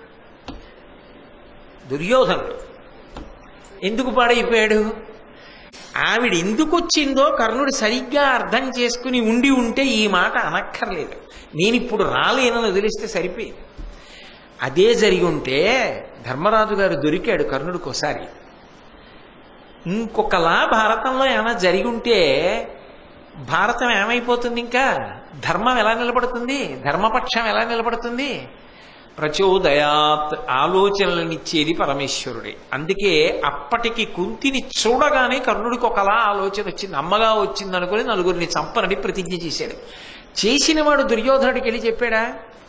దుర్యోధనుడు ఎందుకు పాడైపోయాడు ఆవిడ ఎందుకు వచ్చిందో కర్ణుడు సరిగ్గా అర్థం చేసుకుని ఉండి ఉంటే ఈ మాట అనక్కర్లేదు నేను ఇప్పుడు రాలేనని వదిలిస్తే సరిపోయింది అదే జరిగి ఉంటే ధర్మరాజు గారు దొరికాడు కర్ణుడికి ఒకసారి ఇంకొకలా భారతంలో ఏమైనా జరిగి ఉంటే భారతం ఏమైపోతుంది ఇంకా ధర్మం ఎలా నిలబడుతుంది ధర్మపక్షం ఎలా నిలబడుతుంది ప్రచోదయాత్ ఆలోచనలనిచ్చేది పరమేశ్వరుడే అందుకే అప్పటికి కుంతిని చూడగానే కర్ణుడికి ఒకలా ఆలోచన వచ్చింది అమ్మగా వచ్చింది అనుకుని నలుగురిని చంపనని ప్రతిజ్ఞ చేశాడు చేసిన వాడు దుర్యోధనుడికి వెళ్ళి చెప్పాడా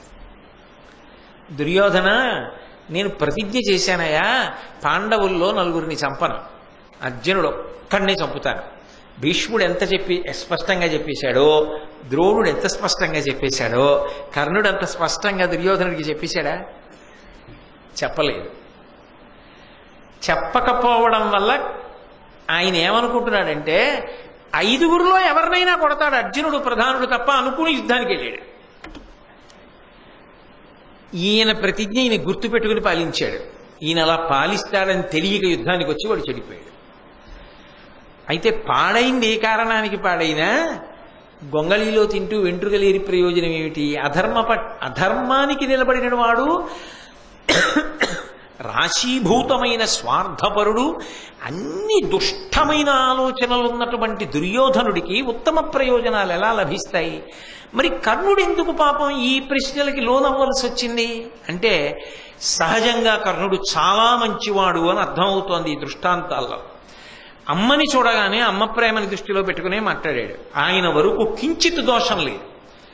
దుర్యోధన నేను ప్రతిజ్ఞ చేశానయ్యా పాండవుల్లో నలుగురిని చంపను అర్జునుడు ఒక్కడినే చంపుతాను భీష్ముడు ఎంత చెప్పి స్పష్టంగా చెప్పేశాడో ద్రోణుడు ఎంత స్పష్టంగా చెప్పేశాడో కర్ణుడు అంత స్పష్టంగా దుర్యోధనుడికి చెప్పేశాడా చెప్పలేదు చెప్పకపోవడం వల్ల ఆయన ఏమనుకుంటున్నాడంటే ఐదుగురిలో ఎవరినైనా కొడతాడు అర్జునుడు ప్రధానుడు తప్ప అనుకుని యుద్ధానికి వెళ్ళాడు ఈయన ప్రతిజ్ఞ ఈయన గుర్తుపెట్టుకుని పాలించాడు ఈయన అలా పాలిస్తాడని తెలియక యుద్ధానికి వచ్చి వాడు చెడిపోయాడు అయితే పాడైంది ఏ కారణానికి పాడైనా గొంగళిలో తింటూ వెంట్రుకలేరి ప్రయోజనం ఏమిటి అధర్మ పట్ అధర్మానికి నిలబడిన వాడు రాశీభూతమైన స్వార్థపరుడు అన్ని దుష్టమైన ఆలోచనలు ఉన్నటువంటి దుర్యోధనుడికి ఉత్తమ ప్రయోజనాలు ఎలా లభిస్తాయి మరి కర్ణుడు ఎందుకు పాపం ఈ ప్రశ్నలకి లోనవ్వలసి వచ్చింది అంటే సహజంగా కర్ణుడు చాలా మంచివాడు అని అర్థమవుతోంది ఈ దృష్టాంతాల్లో అమ్మని చూడగానే అమ్మ ప్రేమని దృష్టిలో పెట్టుకునే మాట్లాడాడు ఆయన వరకు కించిత్ దోషం లేదు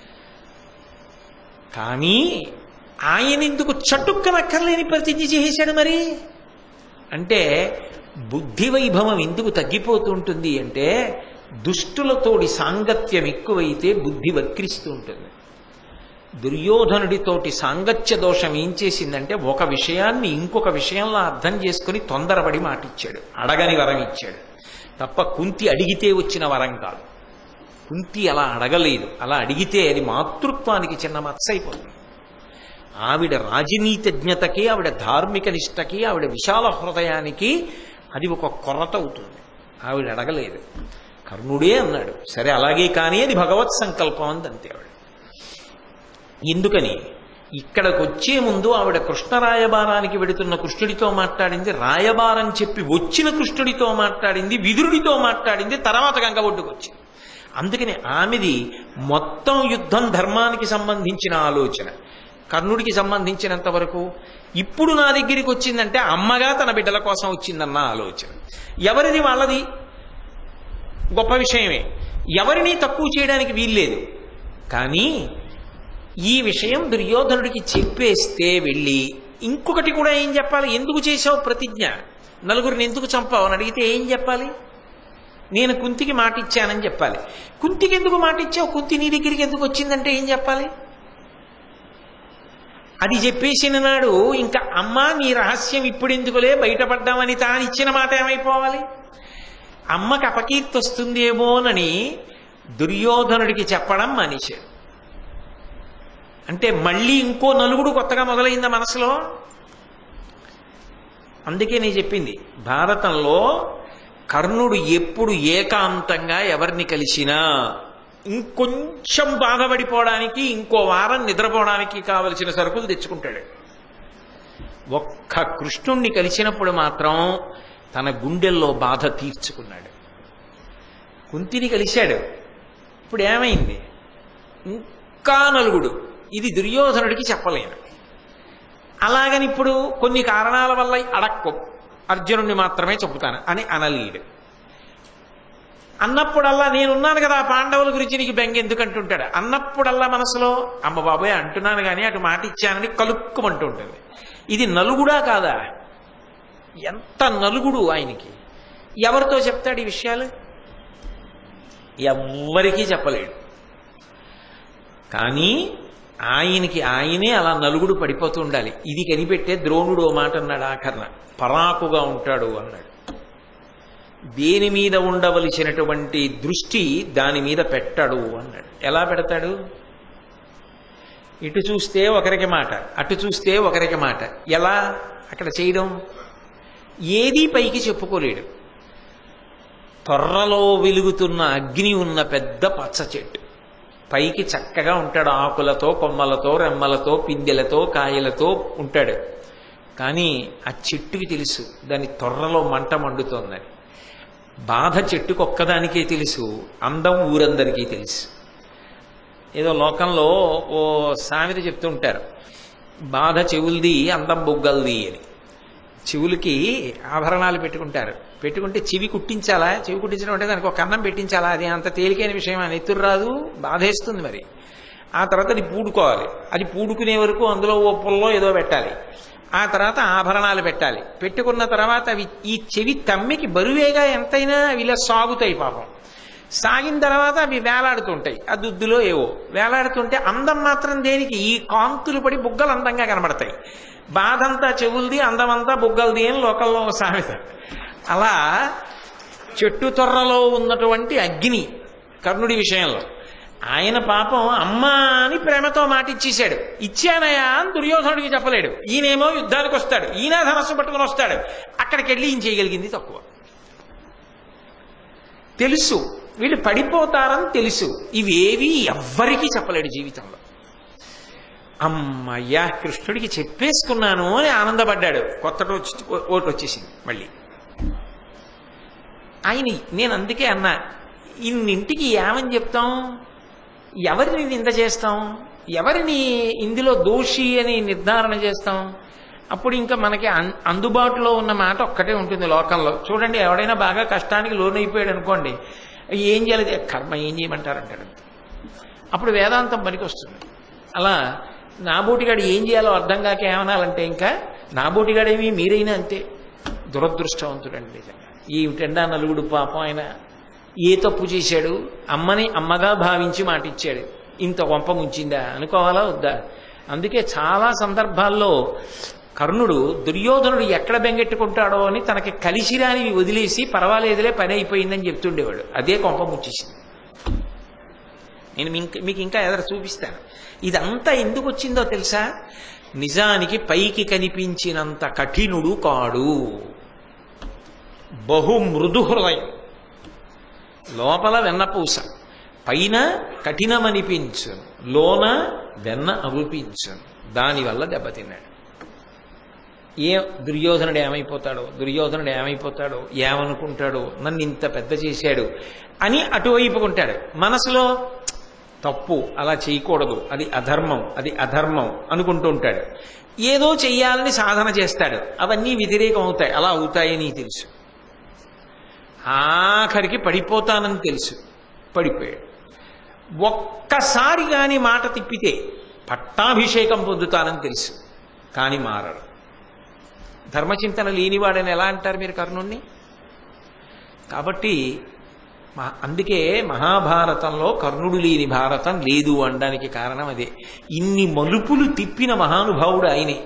కానీ ఆయన ఎందుకు చటుక్కనక్కర్లేని ప్రతిజ్ఞ చేసేశాడు మరి అంటే బుద్ధి వైభవం ఎందుకు తగ్గిపోతూ ఉంటుంది అంటే దుష్టులతోటి సాంగత్యం ఎక్కువైతే బుద్ధి వక్రిస్తూ ఉంటుంది దుర్యోధనుడితోటి సాంగత్య దోషం ఏం చేసిందంటే ఒక విషయాన్ని ఇంకొక విషయంలో అర్థం చేసుకుని తొందరపడి మాటిచ్చాడు అడగని వరం ఇచ్చాడు తప్ప కుంతి అడిగితే వచ్చిన వరం కాదు కుంతి అలా అడగలేదు అలా అడిగితే అది మాతృత్వానికి చిన్న మత్స అయిపోతుంది ఆవిడ రాజనీతిజ్ఞతకి ఆవిడ ధార్మిక నిష్టకి ఆవిడ విశాల హృదయానికి అది ఒక కొరత అవుతుంది ఆవిడ అడగలేదు కర్ణుడే అన్నాడు సరే అలాగే కానీ అది భగవత్ సంకల్పం అంది అంతే ఆవిడ ఎందుకని ఇక్కడికి వచ్చే ముందు ఆవిడ కృష్ణ రాయబారానికి వెడుతున్న కృష్ణుడితో మాట్లాడింది రాయబారం చెప్పి వచ్చిన కృష్ణుడితో మాట్లాడింది విదురుడితో మాట్లాడింది తర్వాత గంగ ఒడ్డుకు వచ్చింది అందుకని ఆమెది మొత్తం యుద్ధం ధర్మానికి సంబంధించిన ఆలోచన కర్ణుడికి సంబంధించినంత వరకు ఇప్పుడు నా దగ్గరికి వచ్చిందంటే అమ్మగా తన బిడ్డల కోసం వచ్చిందన్న ఆలోచన ఎవరిది వాళ్ళది గొప్ప విషయమే ఎవరిని తక్కువ చేయడానికి వీల్లేదు కానీ ఈ విషయం దుర్యోధనుడికి చెప్పేస్తే వెళ్ళి ఇంకొకటి కూడా ఏం చెప్పాలి ఎందుకు చేశావు ప్రతిజ్ఞ నలుగురిని ఎందుకు చంపావు అని అడిగితే ఏం చెప్పాలి నేను కుంతికి మాట ఇచ్చానని చెప్పాలి కుంతికి ఎందుకు మాట ఇచ్చావు కుంతి నీ దగ్గరికి ఎందుకు వచ్చిందంటే ఏం చెప్పాలి అది చెప్పేసిన నాడు ఇంకా అమ్మ నీ రహస్యం ఇప్పుడెందుకులే బయటపడ్డామని తాను ఇచ్చిన మాట ఏమైపోవాలి అమ్మకి అపకీర్తి వస్తుందేమోనని దుర్యోధనుడికి చెప్పడం మనిషి అంటే మళ్ళీ ఇంకో నలుగుడు కొత్తగా మొదలైందా మనసులో అందుకే నేను చెప్పింది భారతంలో కర్ణుడు ఎప్పుడు ఏకాంతంగా ఎవరిని కలిసినా ఇంకొంచెం బాధపడిపోవడానికి ఇంకో వారం నిద్రపోవడానికి కావలసిన సరుకులు తెచ్చుకుంటాడు ఒక్క కృష్ణుణ్ణి కలిసినప్పుడు మాత్రం తన గుండెల్లో బాధ తీర్చుకున్నాడు కుంతిని కలిశాడు ఇప్పుడు ఏమైంది ఇంకా నలుగుడు ఇది దుర్యోధనుడికి చెప్పలేను అలాగని ఇప్పుడు కొన్ని కారణాల వల్ల అడక్కు అర్జునుడిని మాత్రమే చెబుతాను అని అనలీడు అన్నప్పుడల్లా నేనున్నాను కదా పాండవుల గురించి నీకు బెంగ ఎందుకు అంటుంటాడు అన్నప్పుడల్లా మనసులో అమ్మ బాబాయ్ అంటున్నాను కానీ అటు మాట ఇచ్చానని కలుక్కుమంటూ ఉంటుంది ఇది నలుగుడా కాదా ఎంత నలుగుడు ఆయనకి ఎవరితో చెప్తాడు ఈ విషయాలు ఎవ్వరికీ చెప్పలేడు కానీ ఆయనకి ఆయనే అలా నలుగుడు పడిపోతూ ఉండాలి ఇది కనిపెట్టే ద్రోణుడు ఓ మాట అన్నాడు ఆఖరణ పరాకుగా ఉంటాడు అన్నాడు దేని మీద ఉండవలసినటువంటి దృష్టి దాని మీద పెట్టాడు అన్నాడు ఎలా పెడతాడు ఇటు చూస్తే ఒకరికి మాట అటు చూస్తే ఒకరికి మాట ఎలా అక్కడ చేయడం ఏదీ పైకి చెప్పుకోలేడు త్వరలో వెలుగుతున్న అగ్ని ఉన్న పెద్ద పచ్చ చెట్టు పైకి చక్కగా ఉంటాడు ఆకులతో కొమ్మలతో రెమ్మలతో పిందెలతో కాయలతో ఉంటాడు కానీ ఆ చెట్టుకి తెలుసు దాని త్వరలో మంట మండుతోందని బాధ చెట్టుకు ఒక్కదానికే తెలుసు అందం ఊరందరికీ తెలుసు ఏదో లోకంలో ఓ సామెత చెప్తూ ఉంటారు బాధ చెవులది అందం బొగ్గలది అని చెవులకి ఆభరణాలు పెట్టుకుంటారు పెట్టుకుంటే చెవి కుట్టించాలా చెవి కుట్టించడం అంటే దానికి ఒక అన్నం పెట్టించాలా అది అంత తేలికైన విషయం అని ఎత్తురు రాదు బాధేస్తుంది మరి ఆ తర్వాత అది పూడుకోవాలి అది పూడుకునే వరకు అందులో ఓ పుల్లో ఏదో పెట్టాలి ఆ తర్వాత ఆభరణాలు పెట్టాలి పెట్టుకున్న తర్వాత అవి ఈ చెవి తమ్మికి బరువేగా ఎంతైనా అవి ఇలా సాగుతాయి పాపం సాగిన తర్వాత అవి వేలాడుతుంటాయి ఆ దుద్దులో ఏవో వేలాడుతుంటే అందం మాత్రం దేనికి ఈ కాంతులు పడి బుగ్గలు అందంగా కనబడతాయి బాధంతా చెవులది అందమంతా బుగ్గలది అని లోకల్లో ఒక సామెత అలా చెట్టు తొర్రలో ఉన్నటువంటి అగ్ని కర్ణుడి విషయంలో ఆయన పాపం అమ్మా అని ప్రేమతో మాట ఇచ్చేశాడు ఇచ్చానయా అని దుర్యోధనుడికి చెప్పలేడు ఈయనేమో యుద్ధానికి వస్తాడు ఈయన ధనస్సు పట్టుకుని వస్తాడు అక్కడికి వెళ్ళి ఈయన చేయగలిగింది తక్కువ తెలుసు వీళ్ళు పడిపోతారని తెలుసు ఇవేవి ఎవ్వరికీ చెప్పలేడు జీవితంలో అమ్మయ్యా కృష్ణుడికి చెప్పేసుకున్నాను అని ఆనందపడ్డాడు కొత్త వచ్చి ఓటు వచ్చేసింది మళ్ళీ ఆయన నేను అందుకే అన్నా ఇన్నింటికి ఏమని చెప్తాం ఎవరిని నింద చేస్తాం ఎవరిని ఇందులో దోషి అని నిర్ధారణ చేస్తాం అప్పుడు ఇంకా మనకి అన్- అందుబాటులో ఉన్న మాట ఒక్కటే ఉంటుంది లోకంలో చూడండి ఎవడైనా బాగా కష్టానికి లోనైపోయాడు అనుకోండి ఏం చేయాలి కర్మ ఏం చేయమంటారంటాడు అప్పుడు వేదాంతం పనికి వస్తుంది అలా నాబోటిగాడు ఏం చేయాలో అర్థం కాక ఏమనాలంటే ఇంకా నాబోటిగాడేమి మీరైనా అంతే దురదృష్టవంతుడండి నిజంగా ఏమిటండా నలుగుడు పాపం ఆయన ఏ తప్పు చేశాడు అమ్మని అమ్మగా భావించి మాట ఇచ్చాడు ఇంత వంప ముంచిందా అనుకోవాలా వద్దా అందుకే చాలా సందర్భాల్లో కర్ణుడు దుర్యోధనుడు ఎక్కడ బెంగెట్టుకుంటాడో అని తనకి కలిసిరానివి వదిలేసి పర్వాలేదులే పని అయిపోయిందని చెప్తుండేవాడు అదే కొంప ముచ్చేసింది నేను మీకు మీకు ఇంకా ఎదురు చూపిస్తాను ఇదంతా ఎందుకు వచ్చిందో తెలుసా నిజానికి పైకి కనిపించినంత కఠినుడు కాడు బహు మృదు హృదయం లోపల వెన్నపూస పైన కఠినమనిపించు లోన వెన్న అగుపించు దానివల్ల దెబ్బతిన్నాడు ఏ దుర్యోధనుడు ఏమైపోతాడో దుర్యోధనుడు ఏమైపోతాడో ఏమనుకుంటాడో నన్ను ఇంత పెద్ద చేశాడు అని అటువైపుకుంటాడు మనసులో తప్పు అలా చేయకూడదు అది అధర్మం అది అధర్మం అనుకుంటూ ఉంటాడు ఏదో చెయ్యాలని సాధన చేస్తాడు అవన్నీ వ్యతిరేకం అవుతాయి అలా అవుతాయని తెలుసు ఆఖరికి పడిపోతానని తెలుసు పడిపోయాడు ఒక్కసారి కాని మాట తిప్పితే పట్టాభిషేకం పొందుతానని తెలుసు కానీ మారడు ధర్మచింతన లేనివాడని ఎలా అంటారు మీరు కర్ణుణ్ణి కాబట్టి మా- అందుకే మహాభారతంలో కర్ణుడు లేని భారతం లేదు అనడానికి కారణం అదే ఇన్ని మలుపులు తిప్పిన మహానుభావుడు ఆయనే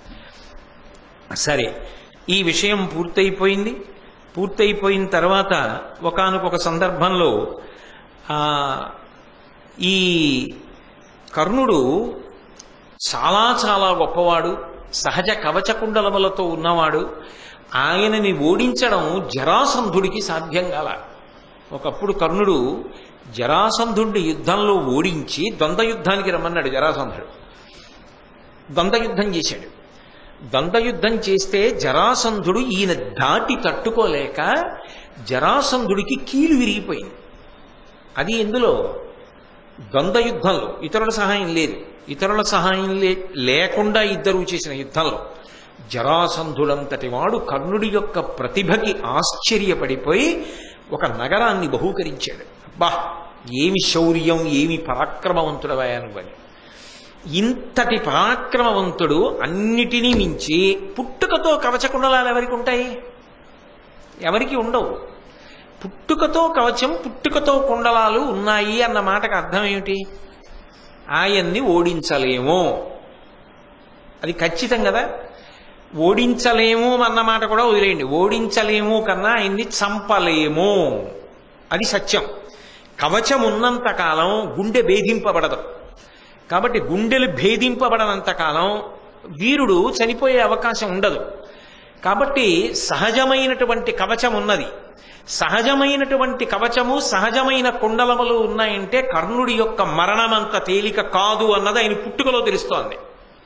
సరే ఈ విషయం పూర్తయిపోయింది పూర్తయిపోయిన తర్వాత ఒకానొక సందర్భంలో ఆ, ఈ కర్ణుడు చాలా చాలా గొప్పవాడు సహజ కవచ కుండలములతో ఉన్నవాడు ఆయనని ఓడించడం జరాసంధుడికి సాధ్యం కాల ఒకప్పుడు కర్ణుడు జరాసంధుడిని యుద్ధంలో ఓడించి ద్వంద్వ యుద్ధానికి రమ్మన్నాడు జరాసంధుడు ద్వంద్వ యుద్ధం చేశాడు ద్వంద్వ యుద్ధం చేస్తే జరాసంధుడు ఈయన దాటి తట్టుకోలేక జరాసంధుడికి కీలు విరిగిపోయింది అది ఎందులో ద్వంద్వ యుద్ధంలో ఇతరుల సహాయం లేదు ఇతరుల సహాయం లే- లేకుండా ఇద్దరు చేసిన యుద్ధంలో జరాసంధుడంతటి వాడు కర్ణుడి యొక్క ప్రతిభకి ఆశ్చర్యపడిపోయి ఒక నగరాన్ని బహూకరించాడు అబ్బా ఏమి శౌర్యం ఏమి పరాక్రమవంతుడవయా నువ్వని ఇంతటి పరాక్రమవంతుడు అన్నిటినీ మించి పుట్టుకతో కవచకుండలాలు ఎవరికి ఉంటాయి ఎవరికి ఉండవు పుట్టుకతో కవచం పుట్టుకతో కుండలాలు ఉన్నాయి అన్న మాటకు అర్థం ఏమిటి ఆయన్ని ఓడించలేము అది ఖచ్చితం కదా ఓడించలేము అన్న మాట కూడా వదిలేయండి ఓడించలేము కన్నా ఆయన్ని చంపలేము అది సత్యం కవచం ఉన్నంత కాలం గుండె భేదింపబడదు కాబట్టి గుండెలు భేదింపబడనంత కాలం వీరుడు చనిపోయే అవకాశం ఉండదు కాబట్టి సహజమైనటువంటి కవచం ఉన్నది సహజమైనటువంటి కవచము సహజమైన కుండలములు ఉన్నాయంటే కర్ణుడి యొక్క మరణమంత తేలిక కాదు అన్నది ఆయన పుట్టుకలో తెలుస్తోంది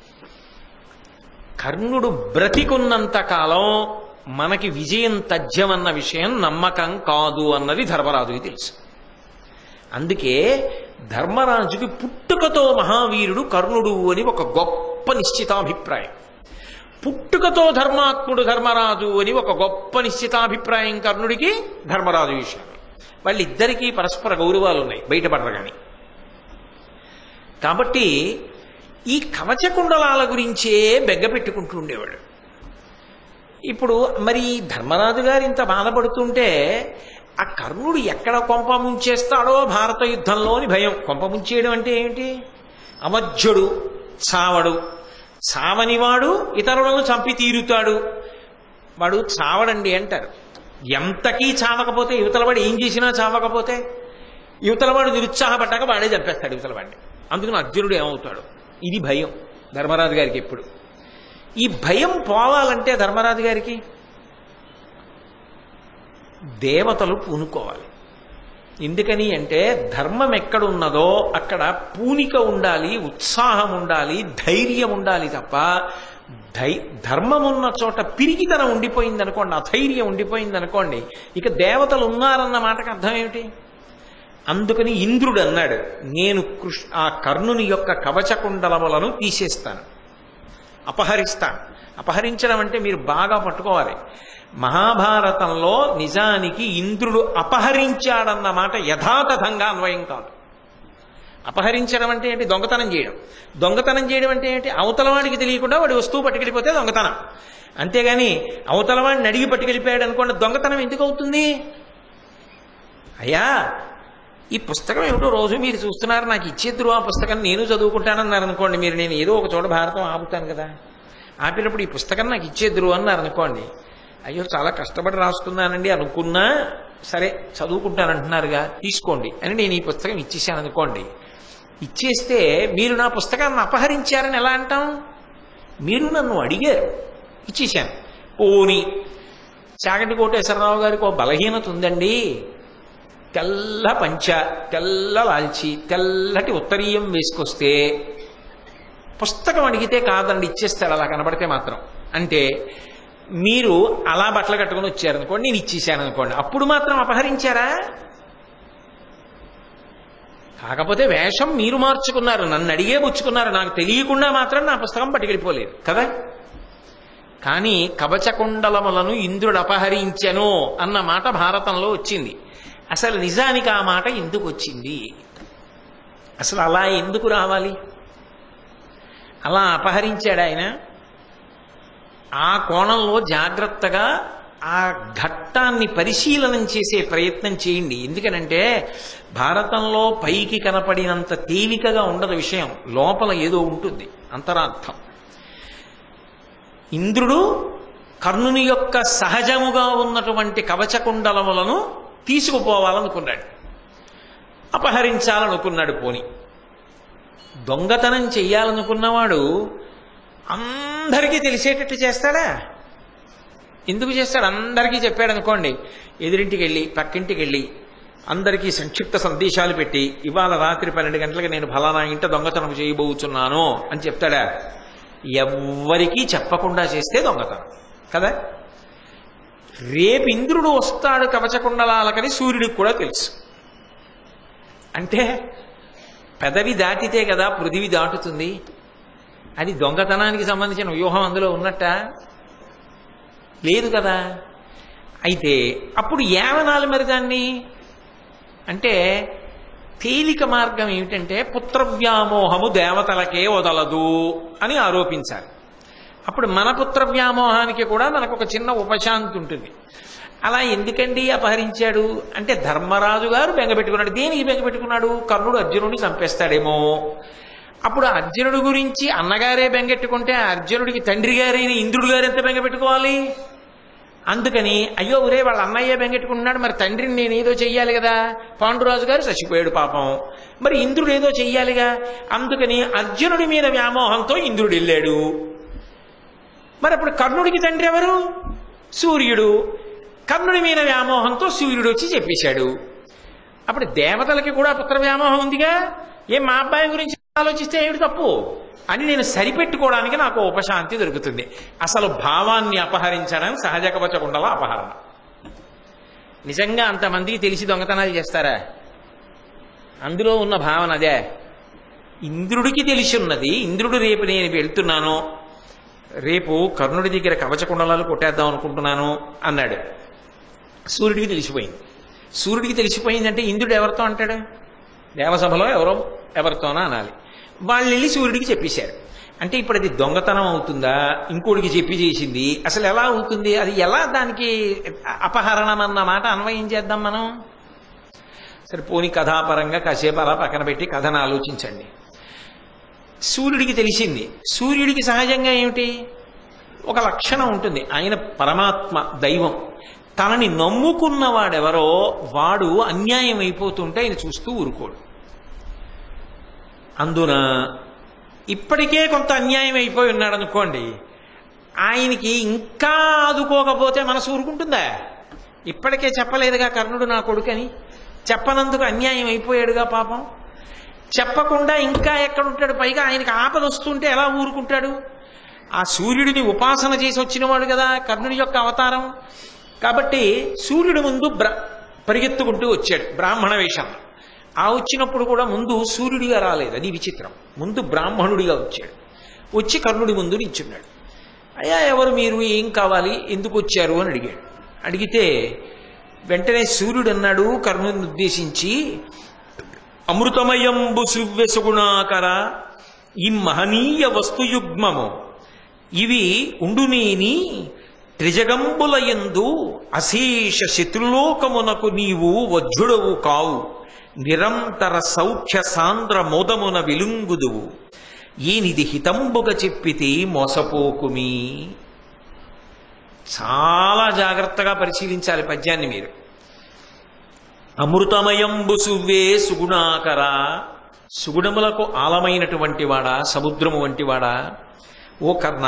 కర్ణుడు బ్రతికున్నంత కాలం మనకి విజయం తథ్యమన్న విషయం నమ్మకం కాదు అన్నది ధర్మరాజుకి తెలుసు అందుకే ధర్మరాజుకి పుట్టుకతో మహావీరుడు కర్ణుడు అని ఒక గొప్ప నిశ్చితాభిప్రాయం పుట్టుకతో ధర్మాత్ముడు ధర్మరాజు అని ఒక గొప్ప నిశ్చితాభిప్రాయం కర్ణుడికి ధర్మరాజు విషయం వాళ్ళిద్దరికీ పరస్పర గౌరవాలు ఉన్నాయి బయటపడరు కానీ కాబట్టి ఈ కవచ కుండలాల గురించే బెగ్గ పెట్టుకుంటూ ఉండేవాడు ఇప్పుడు మరి ధర్మరాజు గారు ఇంత బాధపడుతుంటే ఆ కర్ణుడు ఎక్కడ కొంప ముంచేస్తాడో భారత యుద్ధంలో అని భయం కొంప ముంచేయడం అంటే ఏమిటి అవధ్యుడు చావడు చావనివాడు ఇతరులను చంపి తీరుతాడు వాడు చావడండి అంటారు ఎంతకీ చావకపోతే యువతలవాడు ఏం చేసినా చావకపోతే యువతలవాడు నిరుత్సాహపడ్డాక వాడే చంపేస్తాడు యువతలవాడిని అందుకని అర్జునుడు ఏమవుతాడు ఇది భయం ధర్మరాజు గారికి ఎప్పుడు ఈ భయం పోవాలంటే ధర్మరాజు గారికి దేవతలు పూనుకోవాలి ఎందుకని అంటే ధర్మం ఎక్కడున్నదో అక్కడ పూనిక ఉండాలి ఉత్సాహం ఉండాలి ధైర్యం ఉండాలి తప్ప ధై ధర్మం ఉన్న చోట పిరిగితనం ఉండిపోయింది అనుకోండి అధైర్యం ఉండిపోయింది అనుకోండి ఇక దేవతలు ఉన్నారన్న మాటకు అర్థం ఏమిటి అందుకని ఇంద్రుడు అన్నాడు నేను కృష్ ఆ కర్ణుని యొక్క కవచకుండలములను తీసేస్తాను అపహరిస్తాను అపహరించడం అంటే మీరు బాగా పట్టుకోవాలి మహాభారతంలో నిజానికి ఇంద్రుడు అపహరించాడన్న మాట యథాతథంగా అన్వయం కాదు అపహరించడం అంటే ఏంటి దొంగతనం చేయడం దొంగతనం చేయడం అంటే ఏంటి అవతల వాడికి తెలియకుండా వాడి వస్తువు పట్టుకెళ్ళిపోతే దొంగతనం అంతేగాని అవతల వాడిని అడిగి పట్టుకెళ్ళిపోయాడు అనుకోండి దొంగతనం ఎందుకు అవుతుంది అయ్యా ఈ పుస్తకం ఏమిటో రోజు మీరు చూస్తున్నారు నాకు ఇచ్చేద్దరు ఆ పుస్తకం నేను చదువుకుంటానన్నారు అనుకోండి మీరు నేను ఏదో ఒక చోట భారతం ఆపుతాను కదా ఆపినప్పుడు ఈ పుస్తకం నాకు ఇచ్చేద్దరు అన్నారు అనుకోండి అయ్యో చాలా కష్టపడి రాస్తున్నానండి అనుకున్నా సరే చదువుకుంటానంటున్నారుగా తీసుకోండి అని నేను ఈ పుస్తకం ఇచ్చేసాను అనుకోండి ఇచ్చేస్తే మీరు నా పుస్తకాన్ని అపహరించారని ఎలా అంటాం మీరు నన్ను అడిగారు ఇచ్చేశాను పోని చాగంటి కోటేశ్వరరావు గారికి ఒక బలహీనత ఉందండి తెల్ల పంచ తెల్ల లాల్చి తెల్లటి ఉత్తరీయం వేసుకొస్తే పుస్తకం అడిగితే కాదండి ఇచ్చేస్తాడు అలా కనబడితే మాత్రం అంటే మీరు అలా బట్టలు కట్టుకుని వచ్చారనుకోండి నేను ఇచ్చేసాను అనుకోండి అప్పుడు మాత్రం అపహరించారా కాకపోతే వేషం మీరు మార్చుకున్నారు నన్ను అడిగే పుచ్చుకున్నారు నాకు తెలియకుండా మాత్రం నా పుస్తకం పట్టుకెళ్ళిపోలేదు కదా కానీ కవచకుండలములను ఇంద్రుడు అపహరించెను అన్న మాట భారతంలో వచ్చింది అసలు నిజానికి ఆ మాట ఎందుకు వచ్చింది అసలు అలా ఎందుకు రావాలి అలా అపహరించాడు ఆయన ఆ కోణంలో జాగ్రత్తగా ఆ ఘట్టాన్ని పరిశీలనం చేసే ప్రయత్నం చేయండి ఎందుకనంటే భారతంలో పైకి కనపడినంత తేలికగా ఉండదు విషయం లోపల ఏదో ఉంటుంది అంతరార్థం ఇంద్రుడు కర్ణుని యొక్క సహజముగా ఉన్నటువంటి కవచకుండలములను తీసుకుపోవాలనుకున్నాడు అపహరించాలనుకున్నాడు పోని దొంగతనం చెయ్యాలనుకున్నవాడు అందరికీ తెలిసేటట్టు చేస్తాడా ఎందుకు చేస్తాడు అందరికీ చెప్పాడు అనుకోండి ఎదురింటికి వెళ్ళి పక్కింటికి వెళ్ళి అందరికీ సంక్షిప్త సందేశాలు పెట్టి ఇవాళ రాత్రి పన్నెండు గంటలకు నేను ఫలానా ఇంట దొంగతనం చేయబోతున్నాను అని చెప్తాడా ఎవ్వరికీ చెప్పకుండా చేస్తే దొంగతనం కదా రేపు ఇంద్రుడు వస్తాడు కవచకుండలాలకని సూర్యుడికి కూడా తెలుసు అంటే పెదవి దాటితే కదా పృథివి దాటుతుంది అది దొంగతనానికి సంబంధించిన వ్యూహం అందులో ఉన్నట్ట లేదు కదా అయితే అప్పుడు ఏమనాలి మరి దాన్ని అంటే తేలిక మార్గం ఏమిటంటే పుత్రవ్యామోహము దేవతలకే వదలదు అని ఆరోపించాలి అప్పుడు మన పుత్ర వ్యామోహానికి కూడా మనకు ఒక చిన్న ఉపశాంతి ఉంటుంది అలా ఎందుకండి అపహరించాడు అంటే ధర్మరాజు గారు బెంగపెట్టుకున్నాడు దేనికి బెంగపెట్టుకున్నాడు కర్ణుడు అర్జునుడిని చంపేస్తాడేమో అప్పుడు అర్జునుడు గురించి అన్నగారే బెంగెట్టుకుంటే అర్జునుడికి తండ్రి గారైన ఇంద్రుడు గారు ఎంత బెంగపెట్టుకోవాలి అందుకని అయ్యో ఒరే వాళ్ళ అన్నయ్య బెంగెట్టుకుంటున్నాడు మరి తండ్రిని నేను ఏదో చెయ్యాలి కదా పాండురాజు గారు చచ్చిపోయాడు పాపం మరి ఇంద్రుడు ఏదో చెయ్యాలిగా అందుకని అర్జునుడి మీద వ్యామోహంతో ఇంద్రుడు వెళ్ళాడు మరి అప్పుడు కర్ణుడికి తండ్రి ఎవరు సూర్యుడు కర్ణుడి మీద వ్యామోహంతో సూర్యుడు వచ్చి చెప్పేశాడు అప్పుడు దేవతలకి కూడా పుత్ర వ్యామోహం ఉందిగా ఏం మా అబ్బాయి గురించి ఆలోచిస్తే ఏమిటి తప్పు అని నేను సరిపెట్టుకోవడానికి నాకు ఉపశాంతి దొరుకుతుంది అసలు భావాన్ని అపహరించడం సహజ కవచకుండల అపహరణ నిజంగా అంతమందికి తెలిసి దొంగతనాలు చేస్తారా అందులో ఉన్న భావన అదే ఇంద్రుడికి తెలిసి ఉన్నది ఇంద్రుడు రేపు నేను వెళ్తున్నాను రేపు కర్ణుడి దగ్గర కవచకుండలాలు కొట్టేద్దాం అనుకుంటున్నాను అన్నాడు సూర్యుడికి తెలిసిపోయింది సూర్యుడికి తెలిసిపోయిందంటే ఇంద్రుడు ఎవరితో అంటాడు దేవసభలో ఎవరో ఎవరితోనో అనాలి వాళ్ళు వెళ్ళి సూర్యుడికి చెప్పేశారు అంటే ఇప్పుడు అది దొంగతనం అవుతుందా ఇంకోటికి చెప్పి చేసింది అసలు ఎలా అవుతుంది అది ఎలా దానికి అపహరణం అన్న మాట అన్వయం చేద్దాం మనం సరే పోని కథాపరంగా కాసేపు అలా పక్కన పెట్టి కథను ఆలోచించండి సూర్యుడికి తెలిసింది సూర్యుడికి సహజంగా ఏమిటి ఒక లక్షణం ఉంటుంది ఆయన పరమాత్మ దైవం తనని నమ్ముకున్నవాడెవరో వాడు అన్యాయం అయిపోతుంటే ఆయన చూస్తూ ఊరుకోడు అందున ఇప్పటికే కొంత అన్యాయం అయిపోయి ఉన్నాడు అనుకోండి ఆయనకి ఇంకా ఆదుకోకపోతే మనసు ఊరుకుంటుందా ఇప్పటికే చెప్పలేదుగా కర్ణుడు నా కొడుకని చెప్పనందుకు అన్యాయం అయిపోయాడుగా పాపం చెప్పకుండా ఇంకా ఎక్కడుంటాడు పైగా ఆయనకి ఆపద వస్తుంటే ఎలా ఊరుకుంటాడు ఆ సూర్యుడిని ఉపాసన చేసి వచ్చినవాడు కదా కర్ణుడి యొక్క అవతారం కాబట్టి సూర్యుడి ముందు బ్ర పరిగెత్తుకుంటూ వచ్చాడు బ్రాహ్మణ వేషంలో ఆ వచ్చినప్పుడు కూడా ముందు సూర్యుడిగా రాలేదు అది విచిత్రం ముందు బ్రాహ్మణుడిగా వచ్చాడు వచ్చి కర్ణుడి ముందు నిల్చున్నాడు అయ్యా ఎవరు మీరు ఏం కావాలి ఎందుకు వచ్చారు అని అడిగాడు అడిగితే వెంటనే సూర్యుడు అన్నాడు కర్ణుని ఉద్దేశించి అమృతమయంబు సువ్వెసుగుణాకర ఈ మహనీయ వస్తుయుగ్మము ఇవి ఉండునేని త్రిజగంబులయందు అశేష శత్రులోకమునకు నీవు వజ్జుడవు కావు నిరంతర సౌఖ్య సాంద్ర మోదమున వెలుంగుదువు ఈనిది హితంబుగా చెప్పితే మోసపోకుమి చాలా జాగ్రత్తగా పరిశీలించాలి పద్యాన్ని మీరు అమృతమయంబు సువ్వే సుగుణాకర సుగుణములకు ఆలమైనటువంటి వాడా సముద్రము వంటివాడా ఓ కర్ణ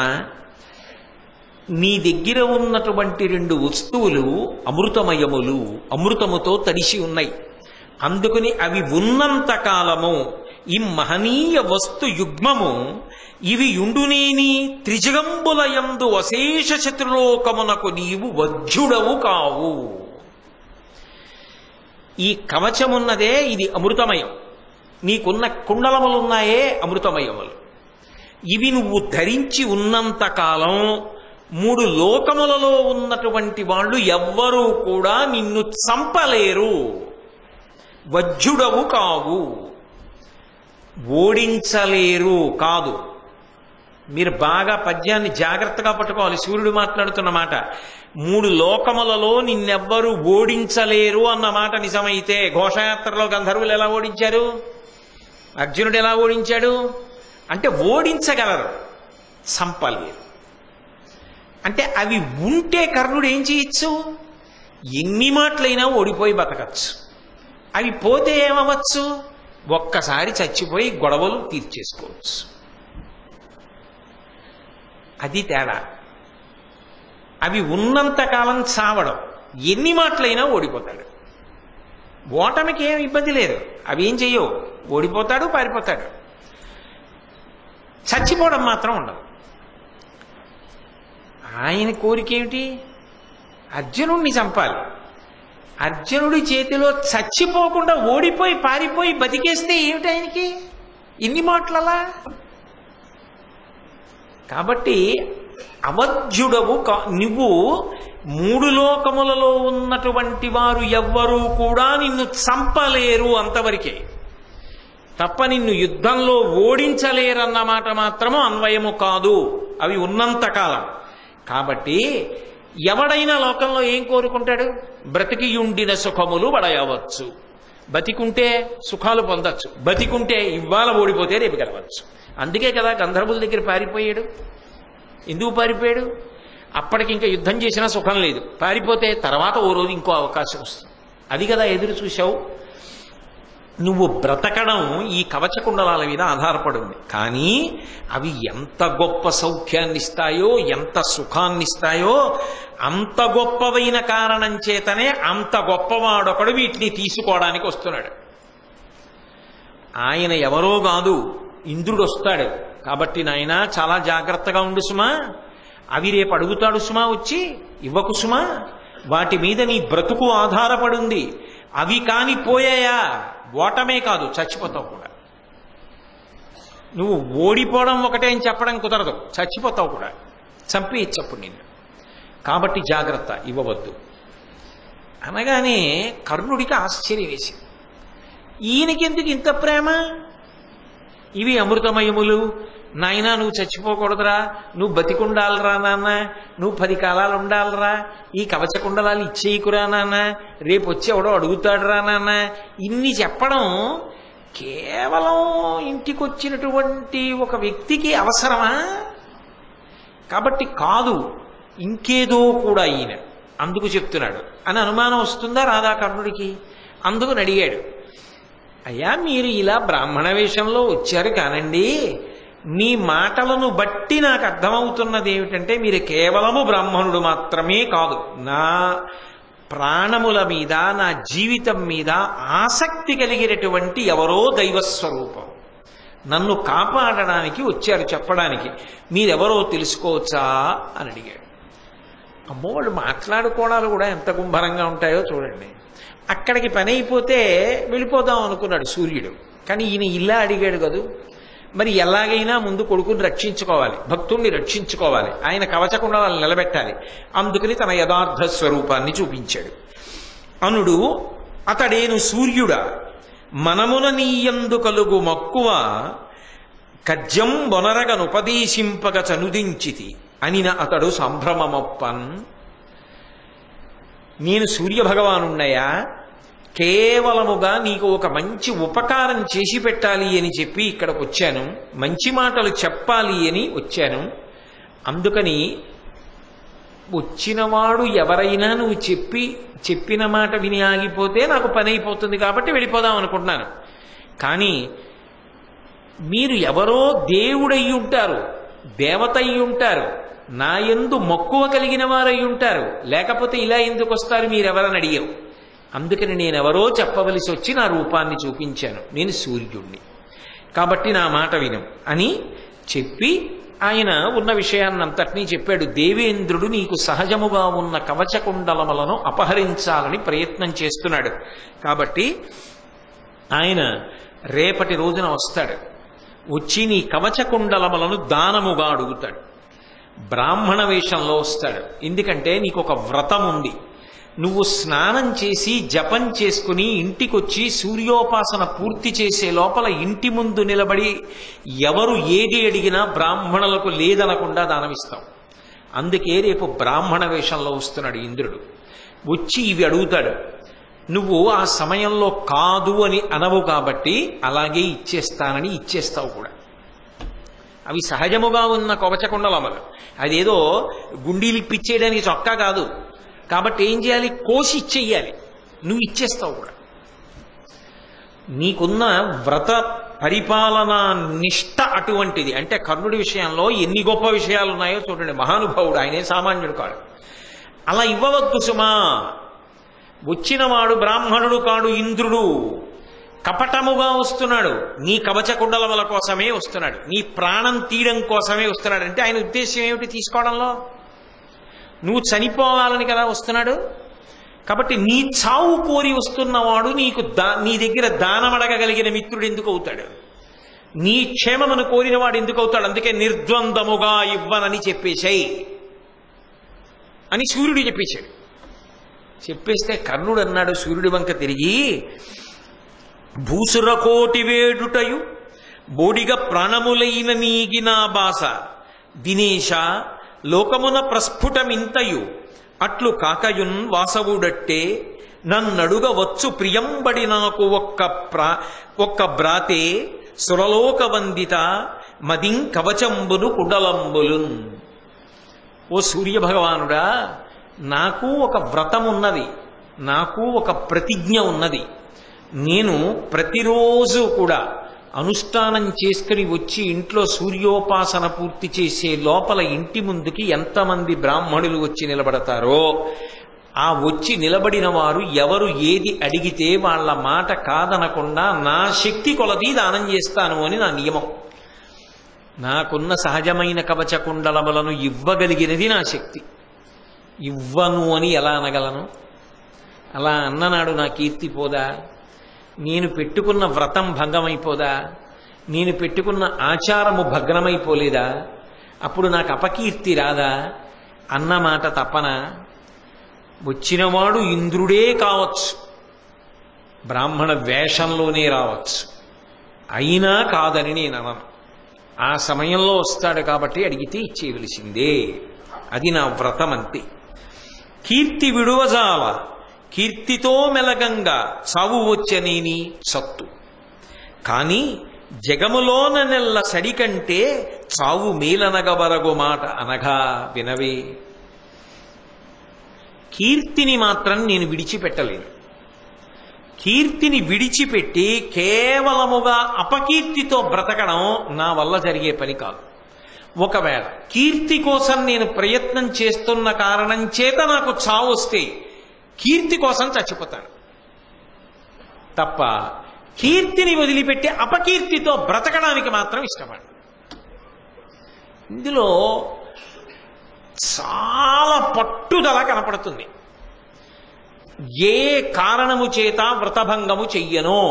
నీ దగ్గర ఉన్నటువంటి రెండు వస్తువులు అమృతమయములు అమృతముతో తడిసి ఉన్నాయి అందుకని అవి ఉన్నంత కాలము ఈ మహనీయ వస్తు యుగ్మము ఇవి యుండునేని త్రిజగంబులయందు అశేష శత్రులోకమునకు నీవు వజ్జుడవు కావు ఈ కవచమున్నదే ఇది అమృతమయం నీకున్న కుండలములున్నాయే అమృతమయములు ఇవి నువ్వు ధరించి ఉన్నంత కాలం మూడు లోకములలో ఉన్నటువంటి వాళ్ళు ఎవ్వరూ కూడా నిన్ను చంపలేరు వజ్జుడవు కావు ఓడించలేరు కాదు మీరు బాగా పద్యాన్ని జాగ్రత్తగా పట్టుకోవాలి సూర్యుడు మాట్లాడుతున్న మాట మూడు లోకములలో నిన్నెవ్వరూ ఓడించలేరు అన్న మాట నిజమైతే ఘోషయాత్రలో గంధర్వులు ఎలా ఓడించారు అర్జునుడు ఎలా ఓడించాడు అంటే ఓడించగలరు చంపలేరు అంటే అవి ఉంటే కర్ణుడు ఏం చేయొచ్చు ఎన్ని మాటలైనా ఓడిపోయి బతకచ్చు అవి పోతే ఏమవచ్చు ఒక్కసారి చచ్చిపోయి గొడవలు తీర్చేసుకోవచ్చు అది తేడా అవి ఉన్నంత కాలం చావడం ఎన్ని మాటలైనా ఓడిపోతాడు ఓటమికి ఏం ఇబ్బంది లేదు అవి ఏం చెయ్యవు ఓడిపోతాడు పారిపోతాడు చచ్చిపోవడం మాత్రం ఉండదు ఆయన కోరిక ఏమిటి అర్జునుడిని చంపాలి అర్జునుడి చేతిలో చచ్చిపోకుండా ఓడిపోయి పారిపోయి బతికేస్తే ఏమిటి ఆయనకి ఇన్ని మాటలలా కాబట్టి అవధ్యుడవు కా- నువ్వు మూడు లోకములలో ఉన్నటువంటి వారు ఎవ్వరూ కూడా నిన్ను చంపలేరు అంతవరకే తప్ప నిన్ను యుద్ధంలో ఓడించలేరన్నమాట మాత్రము అన్వయము కాదు అవి ఉన్నంత కాలం కాబట్టి ఎవడైనా లోకంలో ఏం కోరుకుంటాడు బ్రతికియుండిన సుఖములు పడయవచ్చు బతికుంటే సుఖాలు పొందొచ్చు బతికుంటే ఇవాళ ఓడిపోతే రేపు గెలవచ్చు అందుకే కదా గంధర్వుల దగ్గర పారిపోయాడు ఎందుకు పారిపోయాడు అప్పటికి ఇంకా యుద్ధం చేసినా సుఖం లేదు పారిపోతే తర్వాత ఓ రోజు ఇంకో అవకాశం వస్తుంది అది కదా ఎదురు చూశావు నువ్వు బ్రతకడం ఈ కవచ కుండలాల మీద ఆధారపడి ఉంది కానీ అవి ఎంత గొప్ప సౌఖ్యాన్ని ఇస్తాయో ఎంత సుఖాన్ని ఇస్తాయో అంత గొప్పవైన కారణం చేతనే అంత గొప్పవాడొకడు వీటిని తీసుకోవడానికి వస్తున్నాడు ఆయన ఎవరో కాదు ఇంద్రుడు వస్తాడు కాబట్టి నాయన చాలా జాగ్రత్తగా ఉండు సుమా అవి రేపు అడుగుతాడు సుమా వచ్చి ఇవ్వకు సుమా వాటి మీద నీ బ్రతుకు ఆధారపడింది అవి కాని పోయాయా ఓటమే కాదు చచ్చిపోతావు కూడా నువ్వు ఓడిపోవడం ఒకటే అని చెప్పడం కుదరదు చచ్చిపోతావు కూడా చంపేయచ్చప్పుడు నిన్ను కాబట్టి జాగ్రత్త ఇవ్వవద్దు అనగానే కర్ణుడికి ఆశ్చర్యం వేసింది ఈయనకెందుకు ఇంత ప్రేమ ఇవి అమృతమయములు నాయనా నువ్వు చచ్చిపోకూడదురా నువ్వు బతికుండాలరా నాన్న నువ్వు పది కాలాలు ఉండాలరా ఈ కవచ కుండలాలు ఇచ్చేయకురా నాన్న రేపు వచ్చి ఎవడో అడుగుతాడురా నాన్న ఇన్ని చెప్పడం కేవలం ఇంటికొచ్చినటువంటి ఒక వ్యక్తికి అవసరమా కాబట్టి కాదు ఇంకేదో కూడా ఈయన అందుకు చెప్తున్నాడు అని అనుమానం వస్తుందా రాధా కర్ణుడికి అందుకు అడిగాడు అయ్యా మీరు ఇలా బ్రాహ్మణ వేషంలో వచ్చారు కానండి మీ మాటలను బట్టి నాకు అర్థమవుతున్నది ఏమిటంటే మీరు కేవలము బ్రాహ్మణుడు మాత్రమే కాదు నా ప్రాణముల మీద నా జీవితం మీద ఆసక్తి కలిగినటువంటి ఎవరో దైవస్వరూపం నన్ను కాపాడడానికి వచ్చారు చెప్పడానికి మీరెవరో తెలుసుకోవచ్చా అని అడిగాడు అమ్మో వాళ్ళు మాట్లాడుకోవడాలు కూడా ఎంత గుంభరంగా ఉంటాయో చూడండి అక్కడికి పని అయిపోతే వెళ్ళిపోదాం అనుకున్నాడు సూర్యుడు కానీ ఈయన ఇలా అడిగాడు కదూ మరి ఎలాగైనా ముందు కొడుకుని రక్షించుకోవాలి భక్తుణ్ణి రక్షించుకోవాలి ఆయన కవచకుండా వాళ్ళని నిలబెట్టాలి అందుకని తన యథార్థ స్వరూపాన్ని చూపించాడు అనుడు అతడేను సూర్యుడా మనమున నీయందు కలుగు మక్కువ కజ్జం బొనరగనుపదేశింపగ చనుదించితి అనిన అతడు సంభ్రమమొప్పన్ నేను సూర్య భగవానున్నయా కేవలముగా నీకు ఒక మంచి ఉపకారం చేసి పెట్టాలి అని చెప్పి ఇక్కడికి వచ్చాను మంచి మాటలు చెప్పాలి అని వచ్చాను అందుకని వచ్చినవాడు ఎవరైనా నువ్వు చెప్పి చెప్పిన మాట విని ఆగిపోతే నాకు పని అయిపోతుంది కాబట్టి వెళ్ళిపోదాం అనుకుంటున్నాను కానీ మీరు ఎవరో దేవుడయ్యి ఉంటారు దేవత అయి ఉంటారు నా ఎందు మక్కువ కలిగిన వారై ఉంటారు లేకపోతే ఇలా ఎందుకు వస్తారు మీరెవరని అడిగావు అందుకని నేనెవరో చెప్పవలసి వచ్చి నా రూపాన్ని చూపించాను నేను సూర్యుణ్ణి కాబట్టి నా మాట విను అని చెప్పి ఆయన ఉన్న విషయాన్నంతటినీ చెప్పాడు దేవేంద్రుడు నీకు సహజముగా ఉన్న కవచకుండలములను అపహరించాలని ప్రయత్నం చేస్తున్నాడు కాబట్టి ఆయన రేపటి రోజున వస్తాడు వచ్చి నీ కవచకుండలములను దానముగా అడుగుతాడు బ్రాహ్మణ వేషంలో వస్తాడు ఎందుకంటే నీకు ఒక వ్రతం ఉంది నువ్వు స్నానం చేసి జపం చేసుకుని ఇంటికొచ్చి సూర్యోపాసన పూర్తి చేసే లోపల ఇంటి ముందు నిలబడి ఎవరు ఏది అడిగినా బ్రాహ్మణులకు లేదనకుండా దానమిస్తాం అందుకే రేపు బ్రాహ్మణ వేషంలో వస్తున్నాడు ఇంద్రుడు వచ్చి ఇవి అడుగుతాడు నువ్వు ఆ సమయంలో కాదు అని అనవు కాబట్టి అలాగే ఇచ్చేస్తానని ఇచ్చేస్తావు కూడా అవి సహజముగా ఉన్న కవచకుండలమలు అదేదో గుండీలిప్పిచ్చేయడానికి చొక్కా కాదు కాబట్టి ఏం చేయాలి కోసి ఇచ్చేయాలి నువ్వు ఇచ్చేస్తావు కూడా నీకున్న వ్రత పరిపాలన నిష్ట అటువంటిది అంటే కర్ణుడి విషయంలో ఎన్ని గొప్ప విషయాలు ఉన్నాయో చూడండి మహానుభావుడు ఆయనే సామాన్యుడు కాడు అలా ఇవ్వవద్దు సుమా వచ్చినవాడు బ్రాహ్మణుడు కాడు ఇంద్రుడు కపటముగా వస్తున్నాడు నీ కవచ కుండలముల కోసమే వస్తున్నాడు నీ ప్రాణం తీయడం కోసమే వస్తున్నాడు అంటే ఆయన ఉద్దేశం ఏమిటి తీసుకోవడంలో నువ్వు చనిపోవాలని కదా వస్తున్నాడు కాబట్టి నీ చావు కోరి వస్తున్నవాడు నీకు దా నీ దగ్గర దానం అడగగలిగిన మిత్రుడు ఎందుకు అవుతాడు నీ క్షేమమును కోరినవాడు ఎందుకు అవుతాడు అందుకే నిర్ద్వందముగా ఇవ్వనని చెప్పేశాయి అని సూర్యుడు చెప్పేశాడు చెప్పేస్తే కర్ణుడు అన్నాడు సూర్యుడి వంక తిరిగి భూసురకోటి వేడుటయు బోడిగ ప్రాణములైన నీగిన బాస దినేశ లోకమున ప్రస్ఫుటమింతయు అట్లు కాకయున్ వాసవుడట్టే నన్నడుగవచ్చు ప్రియంబడి నాకు ఒక్క ప్రా ఒక్క బ్రాతే సురలోక వందిత మదిం కవచంబును కుండలంబులున్ ఓ సూర్య భగవానుడా నాకు ఒక వ్రతం ఉన్నది నాకు ఒక ప్రతిజ్ఞ ఉన్నది నేను ప్రతిరోజు కూడా అనుష్ఠానం చేసుకుని వచ్చి ఇంట్లో సూర్యోపాసన పూర్తి చేసే లోపల ఇంటి ముందుకి ఎంతమంది బ్రాహ్మణులు వచ్చి నిలబడతారో ఆ వచ్చి నిలబడిన వారు ఎవరు ఏది అడిగితే వాళ్ళ మాట కాదనకుండా నా శక్తి కొలది దానం చేస్తాను అని నా నియమం నాకున్న సహజమైన కవచ కుండలములను ఇవ్వగలిగినది నా శక్తి ఇవ్వను అని ఎలా అనగలను అలా అన్ననాడు నా కీర్తి పోదా నేను పెట్టుకున్న వ్రతం భంగమైపోదా నేను పెట్టుకున్న ఆచారము భగ్నమైపోలేదా అప్పుడు నాకు అపకీర్తి రాదా అన్న మాట తప్పన వచ్చినవాడు ఇంద్రుడే కావచ్చు బ్రాహ్మణ వేషంలోనే రావచ్చు అయినా కాదని నేను అనను ఆ సమయంలో వస్తాడు కాబట్టి అడిగితే ఇచ్చేయవలసిందే అది నా వ్రతం అంతే కీర్తి విడువజాల కీర్తితో మెలగంగా చావు వచ్చనేని సత్తు కాని జగములోన నెల్ల సడి కంటే చావు మేలనగబరగు మాట అనగా వినవే కీర్తిని మాత్రం నేను విడిచిపెట్టలేను కీర్తిని విడిచిపెట్టి కేవలముగా అపకీర్తితో బ్రతకడం నా వల్ల జరిగే పని కాదు ఒకవేళ కీర్తి కోసం నేను ప్రయత్నం చేస్తున్న కారణం చేత నాకు చావు వస్తే కీర్తి కోసం చచ్చిపోతాను తప్ప కీర్తిని వదిలిపెట్టి అపకీర్తితో బ్రతకడానికి మాత్రం ఇష్టపడ ఇందులో చాలా పట్టుదల కనపడుతుంది ఏ కారణము చేత వ్రతభంగము చెయ్యనో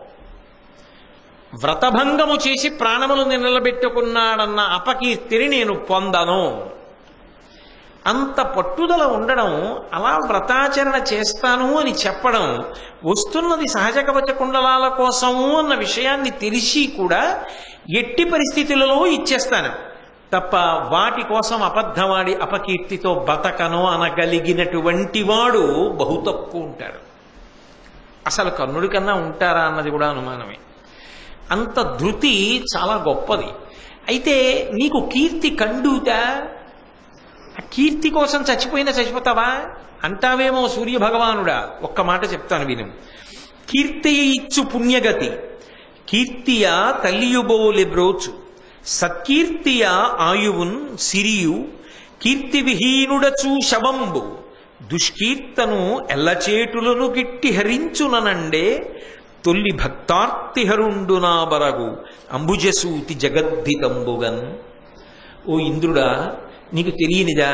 వ్రతభంగము చేసి ప్రాణములు నిలబెట్టుకున్నాడన్న అపకీర్తిని నేను పొందను అంత పట్టుదల ఉండడం అలా వ్రతాచరణ చేస్తాను అని చెప్పడం వస్తున్నది సహజ కవచ కుండలాల కోసము అన్న విషయాన్ని తెలిసి కూడా ఎట్టి పరిస్థితులలో ఇచ్చేస్తాను తప్ప వాటి కోసం అబద్ధవాడి అపకీర్తితో బతకను అనగలిగినటువంటి వాడు బహు తక్కువ ఉంటాడు అసలు కర్ణుడి కన్నా ఉంటారా అన్నది కూడా అనుమానమే అంత ధృతి చాలా గొప్పది అయితే నీకు కీర్తి కండుతా ఆ కీర్తి కోసం చచ్చిపోయినా చచ్చిపోతావా అంటావేమో సూర్య భగవానుడా ఒక్క మాట చెప్తాను విను కీర్తి ఇచ్చు పుణ్యగతి కీర్తియ తల్లియుబోలె బ్రోచు సత్కీర్తియ ఆయువున్ సిరియు కీర్తి విహీనుడచు శవంబు దుష్కీర్తను ఎల్లచేటులను గిట్టి హరించుననండే తొల్లి భక్తార్తిహరుండు నా బరగు అంబుజసూతి జగద్ధితంబుగన్ ఓ ఇంద్రుడా నీకు తెలియనిదా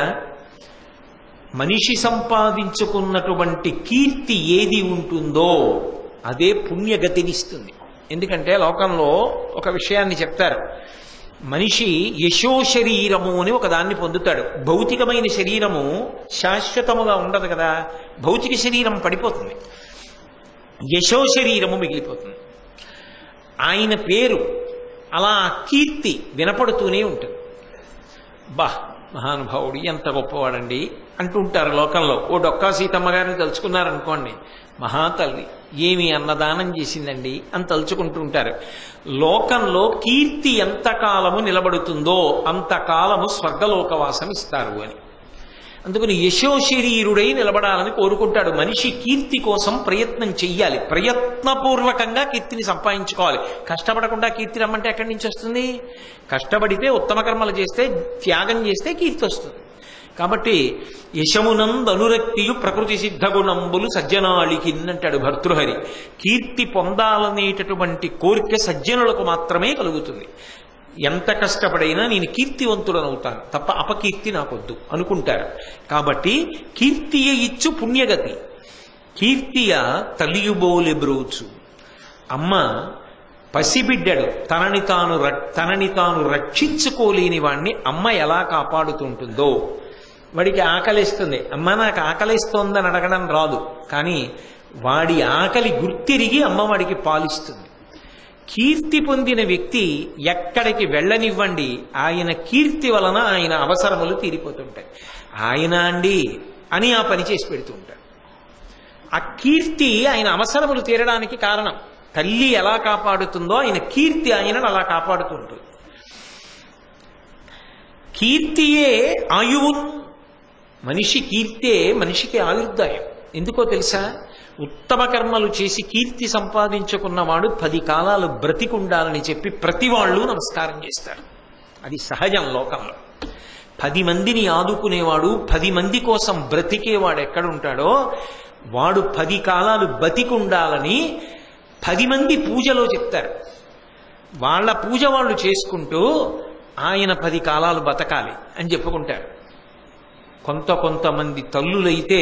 మనిషి సంపాదించుకున్నటువంటి కీర్తి ఏది ఉంటుందో అదే పుణ్యగతినిస్తుంది ఎందుకంటే లోకంలో ఒక విషయాన్ని చెప్తారు మనిషి యశో శరీరము అని ఒక దాన్ని పొందుతాడు భౌతికమైన శరీరము శాశ్వతముగా ఉండదు కదా భౌతిక శరీరం పడిపోతుంది యశో శరీరము మిగిలిపోతుంది ఆయన పేరు అలా కీర్తి వినపడుతూనే ఉంటుంది బా మహానుభావుడు ఎంత గొప్పవాడండి అంటుంటారు లోకంలో ఓ డొక్కా సీతమ్మ గారిని తలుచుకున్నారనుకోండి మహాతల్లి ఏమి అన్నదానం చేసిందండి అని తలుచుకుంటూ ఉంటారు లోకంలో కీర్తి ఎంతకాలము నిలబడుతుందో అంతకాలము స్వర్గలోకవాసం ఇస్తారు అని అందుకని యశో శరీరుడై నిలబడాలని కోరుకుంటాడు మనిషి కీర్తి కోసం ప్రయత్నం చెయ్యాలి ప్రయత్నపూర్వకంగా కీర్తిని సంపాదించుకోవాలి కష్టపడకుండా కీర్తి రమ్మంటే ఎక్కడి నుంచి వస్తుంది కష్టపడితే ఉత్తమ కర్మలు చేస్తే త్యాగం చేస్తే కీర్తి వస్తుంది కాబట్టి యశమునంద్ అనురక్తియు ప్రకృతి సిద్ధ గుణంబులు సజ్జనాళికి అంటాడు భర్తృహరి కీర్తి పొందాలనేటటువంటి కోరిక సజ్జనులకు మాత్రమే కలుగుతుంది ఎంత కష్టపడైనా నేను కీర్తివంతుడనవుతాను తప్ప అపకీర్తి నాకొద్దు అనుకుంటారు కాబట్టి కీర్తియ ఇచ్చు పుణ్యగతి కీర్తియ తలియుబోలె బ్రోచు అమ్మ పసిబిడ్డడు తనని తాను ర- తనని తాను రక్షించుకోలేని వాణ్ణి అమ్మ ఎలా కాపాడుతుంటుందో వాడికి ఆకలిస్తుంది అమ్మ నాకు ఆకలిస్తోందని అడగడం రాదు కానీ వాడి ఆకలి గుర్తిరిగి అమ్మ వాడికి పాలిస్తుంది కీర్తి పొందిన వ్యక్తి ఎక్కడికి వెళ్ళనివ్వండి ఆయన కీర్తి వలన ఆయన అవసరములు తీరిపోతుంటాయి ఆయన అండి అని ఆ పని చేసి పెడుతూ ఉంటాడు ఆ కీర్తి ఆయన అవసరములు తీరడానికి కారణం తల్లి ఎలా కాపాడుతుందో ఆయన కీర్తి ఆయనను అలా కాపాడుతూ ఉంటుంది కీర్తియే ఆయువున్ మనిషి కీర్తే మనిషికి ఆయుర్దాయం ఎందుకో తెలుసా ఉత్తమ కర్మలు చేసి కీర్తి సంపాదించుకున్నవాడు పది కాలాలు బ్రతికుండాలని చెప్పి ప్రతి వాళ్ళు నమస్కారం చేస్తారు అది సహజం లోకంలో పది మందిని ఆదుకునేవాడు పది మంది కోసం బ్రతికేవాడు ఎక్కడుంటాడో వాడు పది కాలాలు బతికుండాలని పది మంది పూజలో చెప్తారు వాళ్ళ పూజ వాళ్ళు చేసుకుంటూ ఆయన పది కాలాలు బతకాలి అని చెప్పుకుంటారు కొంత కొంతమంది తల్లులైతే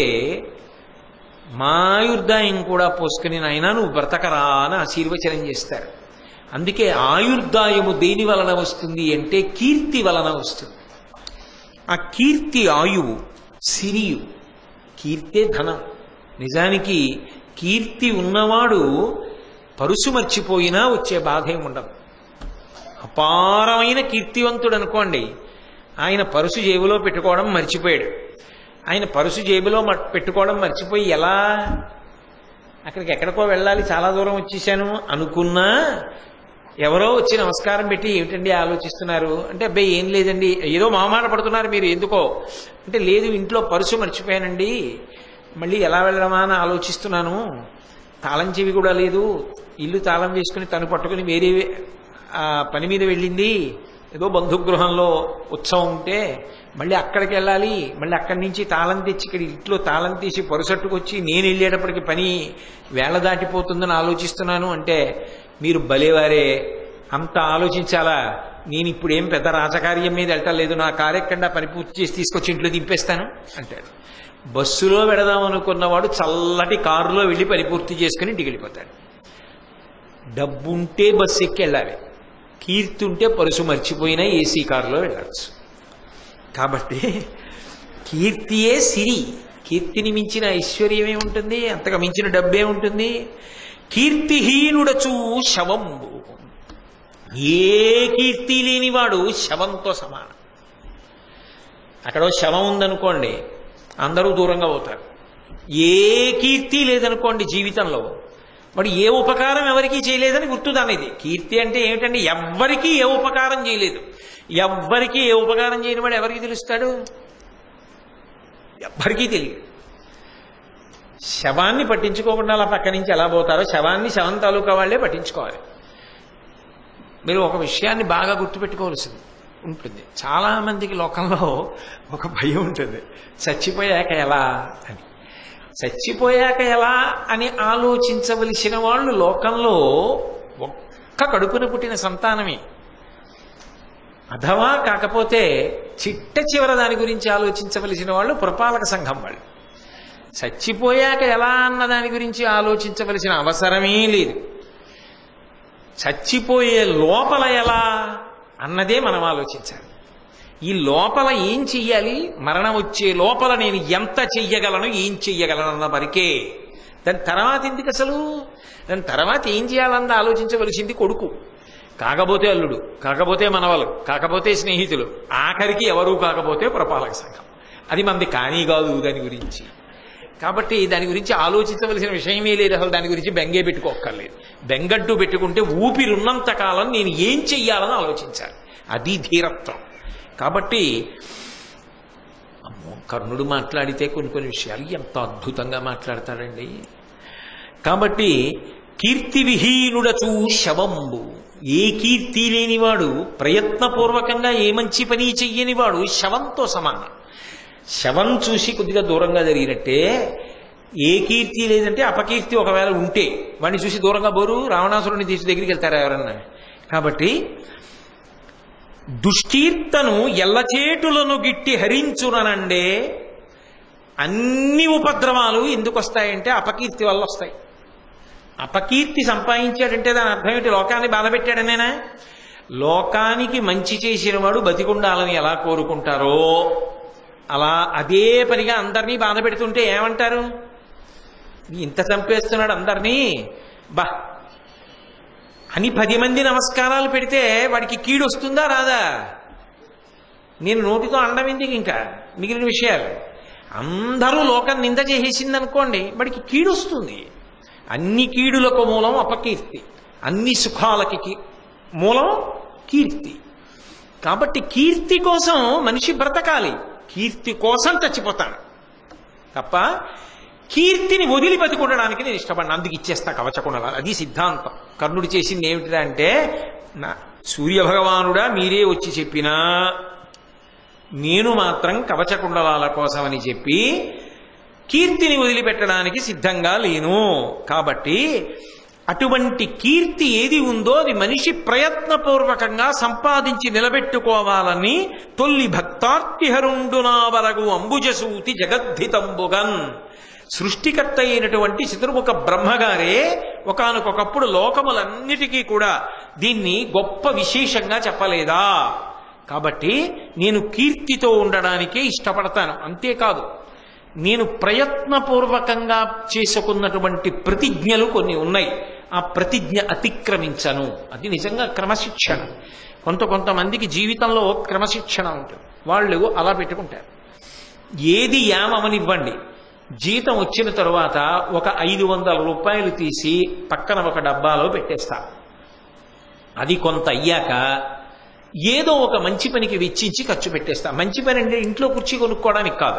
మాయుర్దాయం కూడా పోసుకుని నాయన నువ్వు బ్రతకరా అని ఆశీర్వచనం చేస్తారు అందుకే ఆయుర్దాయము దేని వలన వస్తుంది అంటే కీర్తి వలన వస్తుంది ఆ కీర్తి ఆయువు సిరియు కీర్తే ధనం నిజానికి కీర్తి ఉన్నవాడు పరుసు మర్చిపోయినా వచ్చే బాధ ఏమి ఉండదు అపారమైన కీర్తివంతుడు అనుకోండి ఆయన పరుసు జేబులో పెట్టుకోవడం మర్చిపోయాడు ఆయన పరుసు జేబులో మ- పెట్టుకోవడం మర్చిపోయి ఎలా అక్కడికి ఎక్కడికో వెళ్ళాలి చాలా దూరం వచ్చేసాను అనుకున్నా ఎవరో వచ్చి నమస్కారం పెట్టి ఏమిటండి ఆలోచిస్తున్నారు అంటే అబ్బాయి ఏం లేదండి ఏదో మామాట పడుతున్నారు మీరు ఎందుకో అంటే లేదు ఇంట్లో పరుసు మర్చిపోయానండి మళ్ళీ ఎలా వెళ్ళడమా అని ఆలోచిస్తున్నాను తాళం చెవి కూడా లేదు ఇల్లు తాళం వేసుకుని తను పట్టుకుని వేరే ఆ, పని మీద వెళ్ళింది ఏదో బంధుగృహంలో ఉత్సవం ఉంటే మళ్ళీ అక్కడికి వెళ్ళాలి మళ్ళీ అక్కడి నుంచి తాళం తెచ్చి ఇక్కడ ఇంట్లో తాళం తీసి పొరసట్టుకొచ్చి నేను వెళ్ళేటప్పటికి పని వేళ దాటిపోతుందని ఆలోచిస్తున్నాను అంటే మీరు బలేవారే అంత ఆలోచించాలా నేను ఇప్పుడు ఏం పెద్ద రాజకార్యం మీద వెళ్ళటలేదు నా కార్యక్రమం పని పూర్తి చేసి తీసుకొచ్చి ఇంట్లో దింపేస్తాను అంటాడు బస్సులో వెడదాం అనుకున్నవాడు చల్లటి కారులో వెళ్ళి పని పూర్తి చేసుకుని ఇంటికి వెళ్ళిపోతాడు డబ్బుంటే బస్సు ఎక్కి వెళ్ళాలి కీర్తి ఉంటే పరుసు మర్చిపోయినా ఏసీ కారులో వెళ్ళచ్చు కాబట్టి కీర్తియే సిరి కీర్తిని మించిన ఐశ్వర్యమే ఉంటుంది అంతగా మించిన డబ్బే ఉంటుంది కీర్తిహీనుడచు శవంబు ఏ కీర్తి లేనివాడు శవంతో సమానం అక్కడ ఓ శవం ఉందనుకోండి అందరూ దూరంగా పోతారు ఏ కీర్తి లేదనుకోండి జీవితంలో వాడు ఏ ఉపకారం ఎవరికీ చేయలేదని గుర్తు దానిది కీర్తి అంటే ఏమిటంటే ఎవ్వరికీ ఏ ఉపకారం చేయలేదు ఎవ్వరికీ ఏ ఉపకారం చేయని వాడు ఎవరికి తెలుస్తాడు ఎవ్వరికీ తెలియదు శవాన్ని పట్టించుకోకుండా అలా పక్క నుంచి ఎలా పోతారో శవాన్ని శవం తాలూకా వాళ్ళే పట్టించుకోవాలి మీరు ఒక విషయాన్ని బాగా గుర్తుపెట్టుకోవాల్సింది ఉంటుంది చాలా మందికి లోకంలో ఒక భయం ఉంటుంది చచ్చిపోయాక ఎలా అని చచ్చిపోయాక ఎలా అని ఆలోచించవలసిన వాళ్ళు లోకంలో ఒక్క కడుపున పుట్టిన సంతానమే అథవా కాకపోతే చిట్ట చివర దాని గురించి ఆలోచించవలసిన వాళ్ళు పురపాలక సంఘం వాళ్ళు చచ్చిపోయాక ఎలా అన్న దాని గురించి ఆలోచించవలసిన అవసరమే లేదు చచ్చిపోయే లోపల ఎలా అన్నదే మనం ఆలోచించాలి ఈ లోపల ఏం చెయ్యాలి మరణం వచ్చే లోపల నేను ఎంత చెయ్యగలను ఏం చెయ్యగలను అన్న వరకే దాని తర్వాత ఎందుకు అసలు దాని తర్వాత ఏం చేయాలన్నది ఆలోచించవలసింది కొడుకు కాకపోతే అల్లుడు కాకపోతే మనవలు కాకపోతే స్నేహితులు ఆఖరికి ఎవరూ కాకపోతే పురపాలక సంఘం అది మంది కానీ కాదు దాని గురించి కాబట్టి దాని గురించి ఆలోచించవలసిన విషయమే లేదు అసలు దాని గురించి బెంగే పెట్టుకోక్కర్లేదు బెంగట్టు పెట్టుకుంటే ఊపిరున్నంత కాలం నేను ఏం చెయ్యాలని ఆలోచించాలి అది ధీరత్వం కాబట్టి అమ్మో కర్ణుడు మాట్లాడితే కొన్ని కొన్ని విషయాలు ఎంత అద్భుతంగా మాట్లాడతాడండి కాబట్టి కీర్తి విహీనుడచూ శవంబు ఏ కీర్తి లేనివాడు ప్రయత్నపూర్వకంగా ఏ మంచి పని చెయ్యనివాడు శవంతో సమానం శవం చూసి కొద్దిగా దూరంగా జరిగినట్టే ఏ కీర్తి లేదంటే అపకీర్తి ఒకవేళ ఉంటే వాడిని చూసి దూరంగా బోరు రావణాసురుని తీసి దగ్గరికి వెళ్తారా ఎవరన్నా కాబట్టి దుష్కీర్తను ఎల్లచేటులను గిట్టి హరించుననండే అన్ని ఉపద్రవాలు ఎందుకు వస్తాయంటే అపకీర్తి వల్ల వస్తాయి అపకీర్తి సంపాదించాడంటే దాని అర్థం ఏంటి లోకాన్ని బాధపెట్టాడనేనా లోకానికి మంచి చేసిన వాడు బతికుండాలని ఎలా కోరుకుంటారో అలా అదే పనిగా అందరినీ బాధ పెడుతుంటే ఏమంటారు ఇంత చంపేస్తున్నాడు అందరినీ బా అని పది మంది నమస్కారాలు పెడితే వాడికి కీడు వస్తుందా రాదా నేను నోటితో అండం ఎందుకు ఇంకా మిగిలిన విషయాలు అందరూ లోకం నింద చేసేసింది అనుకోండి వాడికి కీడు వస్తుంది అన్ని కీడులకు మూలం అపకీర్తి అన్ని సుఖాలకి కీ- మూలం కీర్తి కాబట్టి కీర్తి కోసం మనిషి బ్రతకాలి కీర్తి కోసం చచ్చిపోతాడు తప్ప కీర్తిని వదిలి బతికుండడానికి నేను ఇష్టపడిన అందుకు ఇచ్చేస్తా కవచకుండలా అది సిద్ధాంతం కర్ణుడు చేసింది ఏమిటిదా అంటే నా సూర్యభగవానుడా మీరే వచ్చి చెప్పినా నేను మాత్రం కవచకుండలాల కోసమని చెప్పి కీర్తిని వదిలిపెట్టడానికి సిద్ధంగా లేను కాబట్టి అటువంటి కీర్తి ఏది ఉందో అది మనిషి ప్రయత్నపూర్వకంగా సంపాదించి నిలబెట్టుకోవాలని తొల్లి భక్తార్తిహరుండునా వరగు అంబుజసూతి జగద్ధితంబుగన్ సృష్టికర్త అయినటువంటి చతుర్ముఖ బ్రహ్మగారే ఒకానొకప్పుడు లోకములన్నిటికీ కూడా దీన్ని గొప్ప విశేషంగా చెప్పలేదా కాబట్టి నేను కీర్తితో ఉండడానికే ఇష్టపడతాను అంతేకాదు నేను ప్రయత్నపూర్వకంగా చేసుకున్నటువంటి ప్రతిజ్ఞలు కొన్ని ఉన్నాయి ఆ ప్రతిజ్ఞ అతిక్రమించను అది నిజంగా క్రమశిక్షణ కొంత కొంతమందికి జీవితంలో క్రమశిక్షణ ఉంటుంది వాళ్ళు అలా పెట్టుకుంటారు ఏది యామనివ్వండి జీతం వచ్చిన తరువాత ఒక ఐదు వందల రూపాయలు తీసి పక్కన ఒక డబ్బాలో పెట్టేస్తా అది కొంత అయ్యాక ఏదో ఒక మంచి పనికి వెచ్చించి ఖర్చు పెట్టేస్తా మంచి పని అంటే ఇంట్లో కుర్చీ కొనుక్కోవడానికి కాదు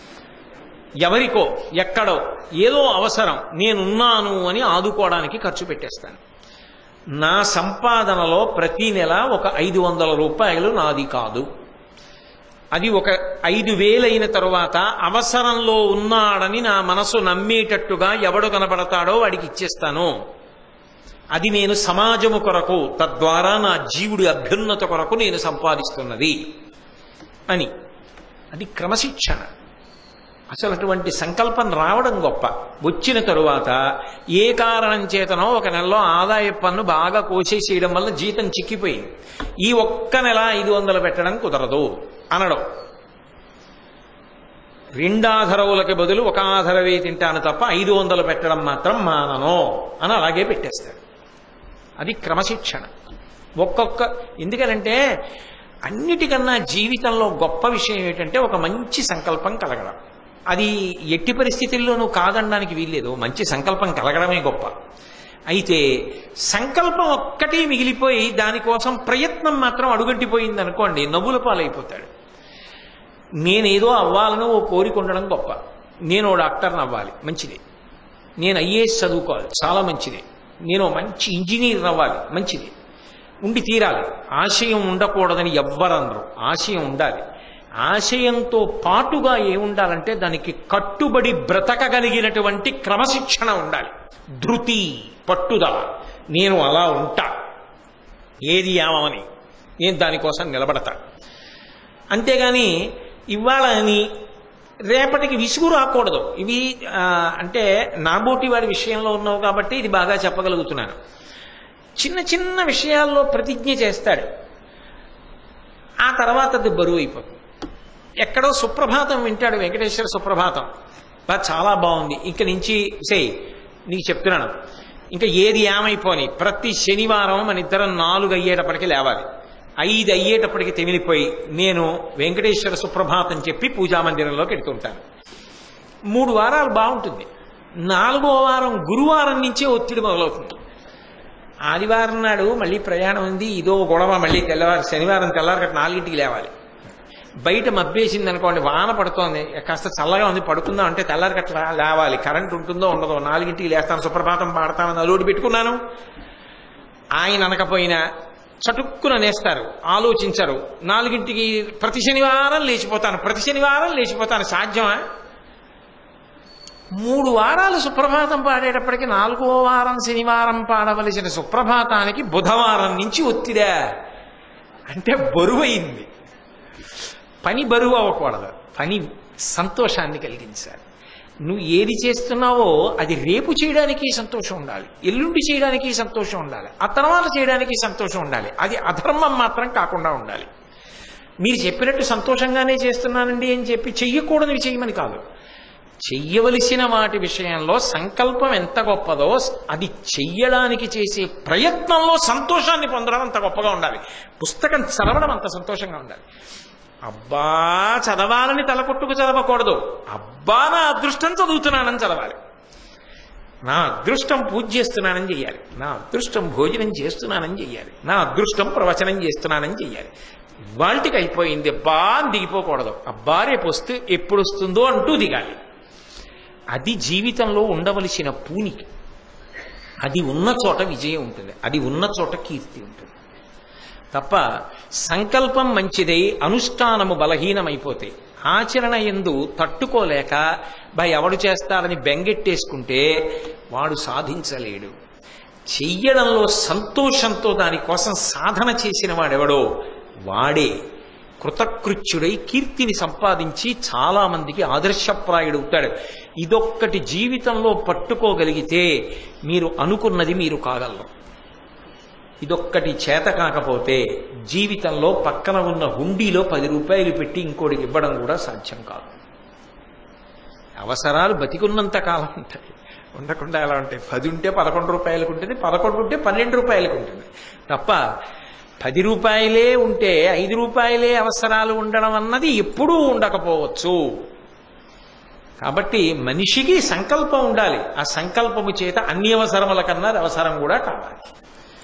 ఎవరికో ఎక్కడో ఏదో అవసరం నేనున్నాను అని ఆదుకోవడానికి ఖర్చు పెట్టేస్తాను నా సంపాదనలో ప్రతి నెల ఒక ఐదు వందల రూపాయలు నాది కాదు అది ఒక ఐదు వేలైన తరువాత అవసరంలో ఉన్నాడని నా మనసు నమ్మేటట్టుగా ఎవడు కనబడతాడో వాడికి ఇచ్చేస్తాను అది నేను సమాజము కొరకు తద్వారా నా జీవుడి అభ్యున్నత కొరకు నేను సంపాదిస్తున్నది అని అది క్రమశిక్షణ అసలు అటువంటి సంకల్పం రావడం గొప్ప వచ్చిన తరువాత ఏ కారణం చేతనో ఒక నెలలో ఆదాయ పన్ను బాగా కోసేసేయడం వల్ల జీతం చిక్కిపోయింది ఈ ఒక్క నెల ఐదు వందలు పెట్టడం కుదరదు అనడం రెండాధరవులకి బదులు ఒక ఆధరవే తింటాను తప్ప ఐదు వందలు పెట్టడం మాత్రం మానను అని అలాగే పెట్టేస్తాడు అది క్రమశిక్షణ ఒక్కొక్క ఎందుకనంటే అన్నిటికన్నా జీవితంలో గొప్ప విషయం ఏంటంటే ఒక మంచి సంకల్పం కలగడం అది ఎట్టి పరిస్థితుల్లోనూ కాదనడానికి వీల్లేదు మంచి సంకల్పం కలగడమే గొప్ప అయితే సంకల్పం ఒక్కటే మిగిలిపోయి దానికోసం ప్రయత్నం మాత్రం అడుగంటిపోయింది అనుకోండి నవ్వుల పాలైపోతాడు నేనేదో అవ్వాలని ఓ కోరిక ఉండడం గొప్ప నేను ఓ డాక్టర్ని అవ్వాలి మంచిదే నేను ఐఏఎస్ చదువుకోవాలి చాలా మంచిదే నేను ఓ మంచి ఇంజనీర్ అవ్వాలి మంచిది ఉండి తీరాలి ఆశయం ఉండకూడదని ఎవ్వరనరు ఆశయం ఉండాలి ఆశయంతో పాటుగా ఏముండాలంటే దానికి కట్టుబడి బ్రతకగలిగినటువంటి క్రమశిక్షణ ఉండాలి ధృతి పట్టుదల నేను అలా ఉంటా ఏది యామని నేను దానికోసం నిలబడతా అంతేగాని ఇవాళ అని రేపటికి విసుగు రాకూడదు ఇవి ఆ, అంటే నాబోటి వాడి విషయంలో ఉన్నావు కాబట్టి ఇది బాగా చెప్పగలుగుతున్నాను చిన్న చిన్న విషయాల్లో ప్రతిజ్ఞ చేస్తాడు ఆ తర్వాత అది బరువు అయిపోతుంది ఎక్కడో సుప్రభాతం వింటాడు వెంకటేశ్వర సుప్రభాతం బా చాలా బాగుంది ఇంక నుంచి సే నీకు చెప్తున్నాను ఇంకా ఏది ఏమైపోని ప్రతి శనివారం మన ఇద్దరం నాలుగు అయ్యేటప్పటికి లేవాలి ఐదు అయ్యేటప్పటికి తెమిలిపోయి నేను వెంకటేశ్వర సుప్రభాతం చెప్పి పూజా మందిరంలోకి వెళ్తుంటాను మూడు వారాలు బాగుంటుంది నాలుగో వారం గురువారం నుంచే ఒత్తిడి మొదలవుతుంది ఆదివారం నాడు మళ్ళీ ప్రయాణం ఉంది ఇదో గొడవ మళ్ళీ తెల్లవారు శనివారం తెల్లారి నాలుగింటికి లేవాలి బయట మబ్బేసింది అనుకోండి వాన పడుతోంది కాస్త చల్లగా ఉంది పడుకుందాం అంటే తెల్లారి గట్ల లేవాలి కరెంట్ ఉంటుందో ఉండదో నాలుగింటికి లేస్తాను సుప్రభాతం పాడతానని అలోడి పెట్టుకున్నాను ఆయన అనకపోయినా చటుక్కున నేస్తారు ఆలోచించరు నాలుగింటికి ప్రతి శనివారం లేచిపోతాను ప్రతి శనివారం లేచిపోతాను సాధ్యమా మూడు వారాలు సుప్రభాతం పాడేటప్పటికి నాలుగో వారం శనివారం పాడవలసిన సుప్రభాతానికి బుధవారం నుంచి ఒత్తిడా అంటే బరువైంది పని బరువు అవ్వకూడదు పని సంతోషాన్ని కలిగించాలి నువ్వు ఏది చేస్తున్నావో అది రేపు చేయడానికి సంతోషం ఉండాలి ఎల్లుండి చేయడానికి సంతోషం ఉండాలి ఆ తర్వాత చేయడానికి సంతోషం ఉండాలి అది అధర్మం మాత్రం కాకుండా ఉండాలి మీరు చెప్పినట్టు సంతోషంగానే చేస్తున్నానండి అని చెప్పి చెయ్యకూడనివి చేయమని కాదు చెయ్యవలసిన వాటి విషయంలో సంకల్పం ఎంత గొప్పదో అది చెయ్యడానికి చేసే ప్రయత్నంలో సంతోషాన్ని పొందడం అంత గొప్పగా ఉండాలి పుస్తకం చదవడం అంత సంతోషంగా ఉండాలి అబ్బా చదవాలని తలకొట్టుకు చదవకూడదు అబ్బా నా అదృష్టం చదువుతున్నానని చదవాలి నా అదృష్టం పూజ చేస్తున్నానని చెయ్యాలి నా అదృష్టం భోజనం చేస్తున్నానని చెయ్యాలి నా అదృష్టం ప్రవచనం చేస్తున్నానని చెయ్యాలి ఇవాళకి అయిపోయింది అబ్బా అని దిగిపోకూడదు అబ్బా రేపు వస్తే ఎప్పుడు వస్తుందో అంటూ దిగాలి అది జీవితంలో ఉండవలసిన పూనికి అది ఉన్న చోట విజయం ఉంటుంది అది ఉన్న చోట కీర్తి ఉంటుంది తప్ప సంకల్పం మంచిదై అనుష్ఠానము బలహీనమైపోతే ఆచరణ ఎందు తట్టుకోలేక బా ఎవడు చేస్తాడని బెంగెట్టేసుకుంటే వాడు సాధించలేడు చెయ్యడంలో సంతోషంతో దానికోసం సాధన చేసిన వాడెవడో వాడే కృతకృత్యుడై కీర్తిని సంపాదించి చాలా మందికి ఆదర్శప్రాయుడవుతాడు ఇదొక్కటి జీవితంలో పట్టుకోగలిగితే మీరు అనుకున్నది మీరు కాగలరు ఇదొక్కటి చేత కాకపోతే జీవితంలో పక్కన ఉన్న హుండీలో పది రూపాయలు పెట్టి ఇంకోటికి ఇవ్వడం కూడా సాధ్యం కాదు అవసరాలు బతికున్నంత కాలం ఉంటాయి ఉండకుండా ఎలా ఉంటాయి పది ఉంటే పదకొండు రూపాయలకు ఉంటుంది పదకొండు ఉంటే పన్నెండు రూపాయలకు ఉంటుంది తప్ప పది రూపాయలే ఉంటే ఐదు రూపాయలే అవసరాలు ఉండడం అన్నది ఎప్పుడూ ఉండకపోవచ్చు కాబట్టి మనిషికి సంకల్పం ఉండాలి ఆ సంకల్పము చేత అన్ని అవసరముల కన్నా అది అవసరం కూడా కావాలి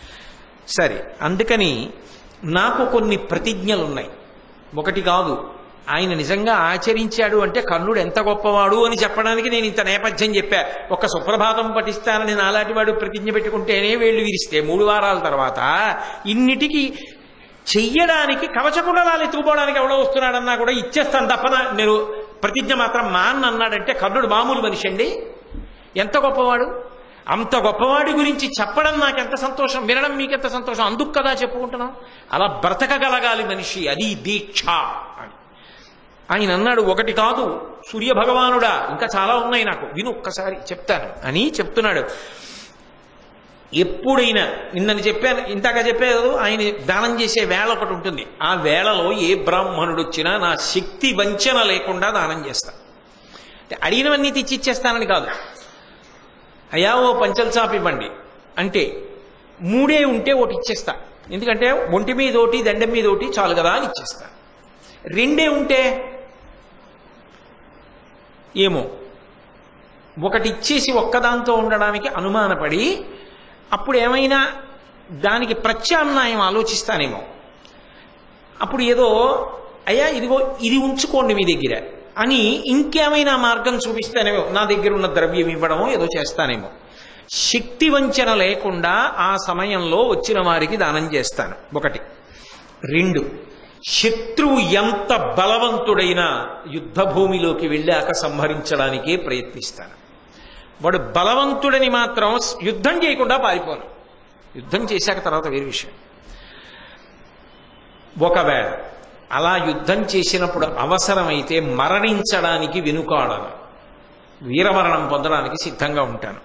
సరే అందుకని నాకు కొన్ని ప్రతిజ్ఞలు ఉన్నాయి ఒకటి కాదు ఆయన నిజంగా ఆచరించాడు అంటే కర్ణుడు ఎంత గొప్పవాడు అని చెప్పడానికి నేను ఇంత నేపథ్యం చెప్పా ఒక సుప్రభాతం పఠిస్తానని నాలాంటి వాడు ప్రతిజ్ఞ పెట్టుకుంటేనే వేళ్ళు విరిస్తే మూడు వారాల తర్వాత ఇన్నిటికి చెయ్యడానికి కవచకుండలాలు ఎత్తుకుపోవడానికి ఎవడో వస్తున్నాడన్నా కూడా ఇచ్చేస్తాను తప్పన నేను ప్రతిజ్ఞ మాత్రం మా అన్న అన్నాడంటే కర్ణుడు మామూలు మనిషి అండి ఎంత గొప్పవాడు అంత గొప్పవాడి గురించి చెప్పడం నాకు ఎంత సంతోషం వినడం మీకెంత సంతోషం అందుకు కదా చెప్పుకుంటున్నాం అలా బ్రతకగలగాలి మనిషి అది దీక్ష అని ఆయన అన్నాడు ఒకటి కాదు సూర్య భగవానుడా ఇంకా చాలా ఉన్నాయి నాకు విను ఒక్కసారి చెప్తాను అని చెప్తున్నాడు ఎప్పుడైనా నిన్నని చెప్పాను ఇందాక చెప్పారు ఆయన దానం చేసే వేళ ఒకటి ఉంటుంది ఆ వేళలో ఏ బ్రాహ్మణుడు వచ్చినా నా శక్తి వంచన లేకుండా దానం చేస్తా అంటే అడిగినవన్నీ తెచ్చి ఇచ్చేస్తానని కాదు అయ్యా ఓ పంచల్ చాప్ ఇవ్వండి అంటే మూడే ఉంటే ఒకటి ఇచ్చేస్తా ఎందుకంటే ఒంటి మీద ఒకటి దండం మీద ఒకటి చాలు కదా అని ఇచ్చేస్తా రెండే ఉంటే ఏమో ఒకటి ఇచ్చేసి ఒక్కదాంతో ఉండడానికి అనుమానపడి అప్పుడు ఏమైనా దానికి ప్రత్యామ్నాయం ఆలోచిస్తానేమో అప్పుడు ఏదో అయ్యా ఇదిగో ఇది ఉంచుకోండి మీ దగ్గర అని ఇంకేమైనా మార్గం చూపిస్తానేమో నా దగ్గర ఉన్న ద్రవ్యం ఇవ్వడమో ఏదో చేస్తానేమో శక్తి వంచన లేకుండా ఆ సమయంలో వచ్చిన వారికి దానం చేస్తాను ఒకటి రెండు శత్రువు ఎంత బలవంతుడైనా యుద్ధ భూమిలోకి వెళ్ళాక సంహరించడానికే ప్రయత్నిస్తాను వాడు బలవంతుడని మాత్రం యుద్ధం చేయకుండా పారిపోను యుద్ధం చేశాక తర్వాత వేరే విషయం ఒకవేళ అలా యుద్ధం చేసినప్పుడు అవసరమైతే మరణించడానికి వెనుకాడను వీరమరణం పొందడానికి సిద్ధంగా ఉంటాను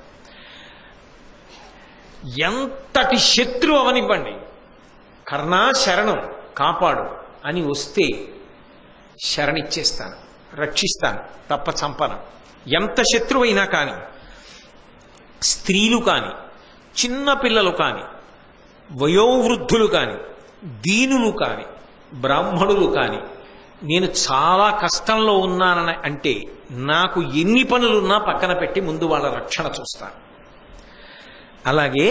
ఎంతటి శత్రు అవనివ్వండి కర్ణా శరణం కాపాడు అని వస్తే శరణిచ్చేస్తాను రక్షిస్తాను తప్ప చంపను ఎంత శత్రువైనా కానీ స్త్రీలు కానీ చిన్న పిల్లలు కానీ వయోవృద్ధులు కానీ దీనులు కానీ బ్రాహ్మణులు కానీ నేను చాలా కష్టంలో ఉన్నానని అంటే నాకు ఎన్ని పనులున్నా పక్కన పెట్టి ముందు వాళ్ళ రక్షణ చూస్తాను అలాగే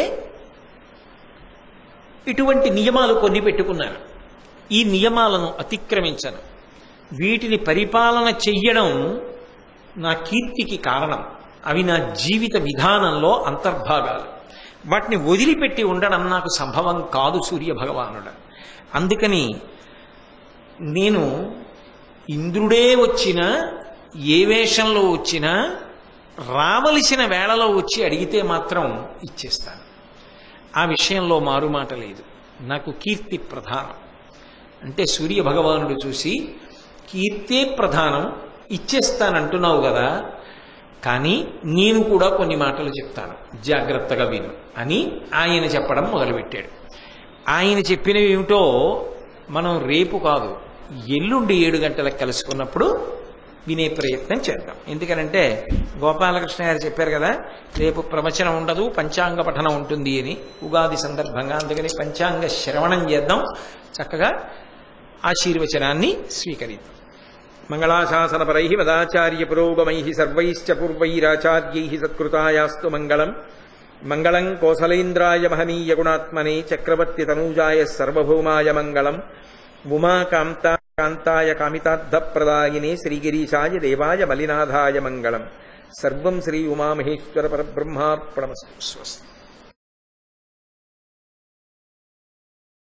ఇటువంటి నియమాలు కొన్ని పెట్టుకున్నాను ఈ నియమాలను అతిక్రమించను వీటిని పరిపాలన చెయ్యడం నా కీర్తికి కారణం అవి నా జీవిత విధానంలో అంతర్భాగాలు వాటిని వదిలిపెట్టి ఉండడం నాకు సంభవం కాదు సూర్య భగవానుడు అందుకని నేను ఇంద్రుడే వచ్చినా ఏ వేషంలో వచ్చినా రావలసిన వేళలో వచ్చి అడిగితే మాత్రం ఇచ్చేస్తాను ఆ విషయంలో మారుమాట లేదు నాకు కీర్తి ప్రధానం అంటే సూర్య భగవానుడు చూసి కీర్తే ప్రధానం ఇచ్చేస్తానంటున్నావు కదా కానీ నేను కూడా కొన్ని మాటలు చెప్తాను జాగ్రత్తగా విను అని ఆయన చెప్పడం మొదలుపెట్టాడు ఆయన చెప్పినవి ఏమిటో మనం రేపు కాదు ఎల్లుండి ఏడు గంటలకు కలుసుకున్నప్పుడు వినే ప్రయత్నం చేద్దాం ఎందుకనంటే గోపాలకృష్ణ గారు చెప్పారు కదా రేపు ప్రవచనం ఉండదు పంచాంగ పఠనం ఉంటుంది అని ఉగాది సందర్భంగా అందుకని పంచాంగ శ్రవణం చేద్దాం చక్కగా ఆశీర్వచనాన్ని స్వీకరిద్దాం మంగళాశాసనపరై వదాచార్య పురోగమై సర్వైశ్చ పూర్వైరాచార్యై సత్కృతాయాస్తు మంగళం మంగళం కోసలేంద్రాయ మహనీయ గుణాత్మనే చక్రవర్తి తనూజాయ సర్వభౌమాయ మంగళం ఉమాకాంతా కాంతాయ కామితార్థప్రదాయినే శ్రీగిరీశాయ దేవాయ మలినాథాయ మంగళం సర్వం శ్రీ ఉమామహేశ్వర పరబ్రహ్మార్పణమస్తు స్వస్తి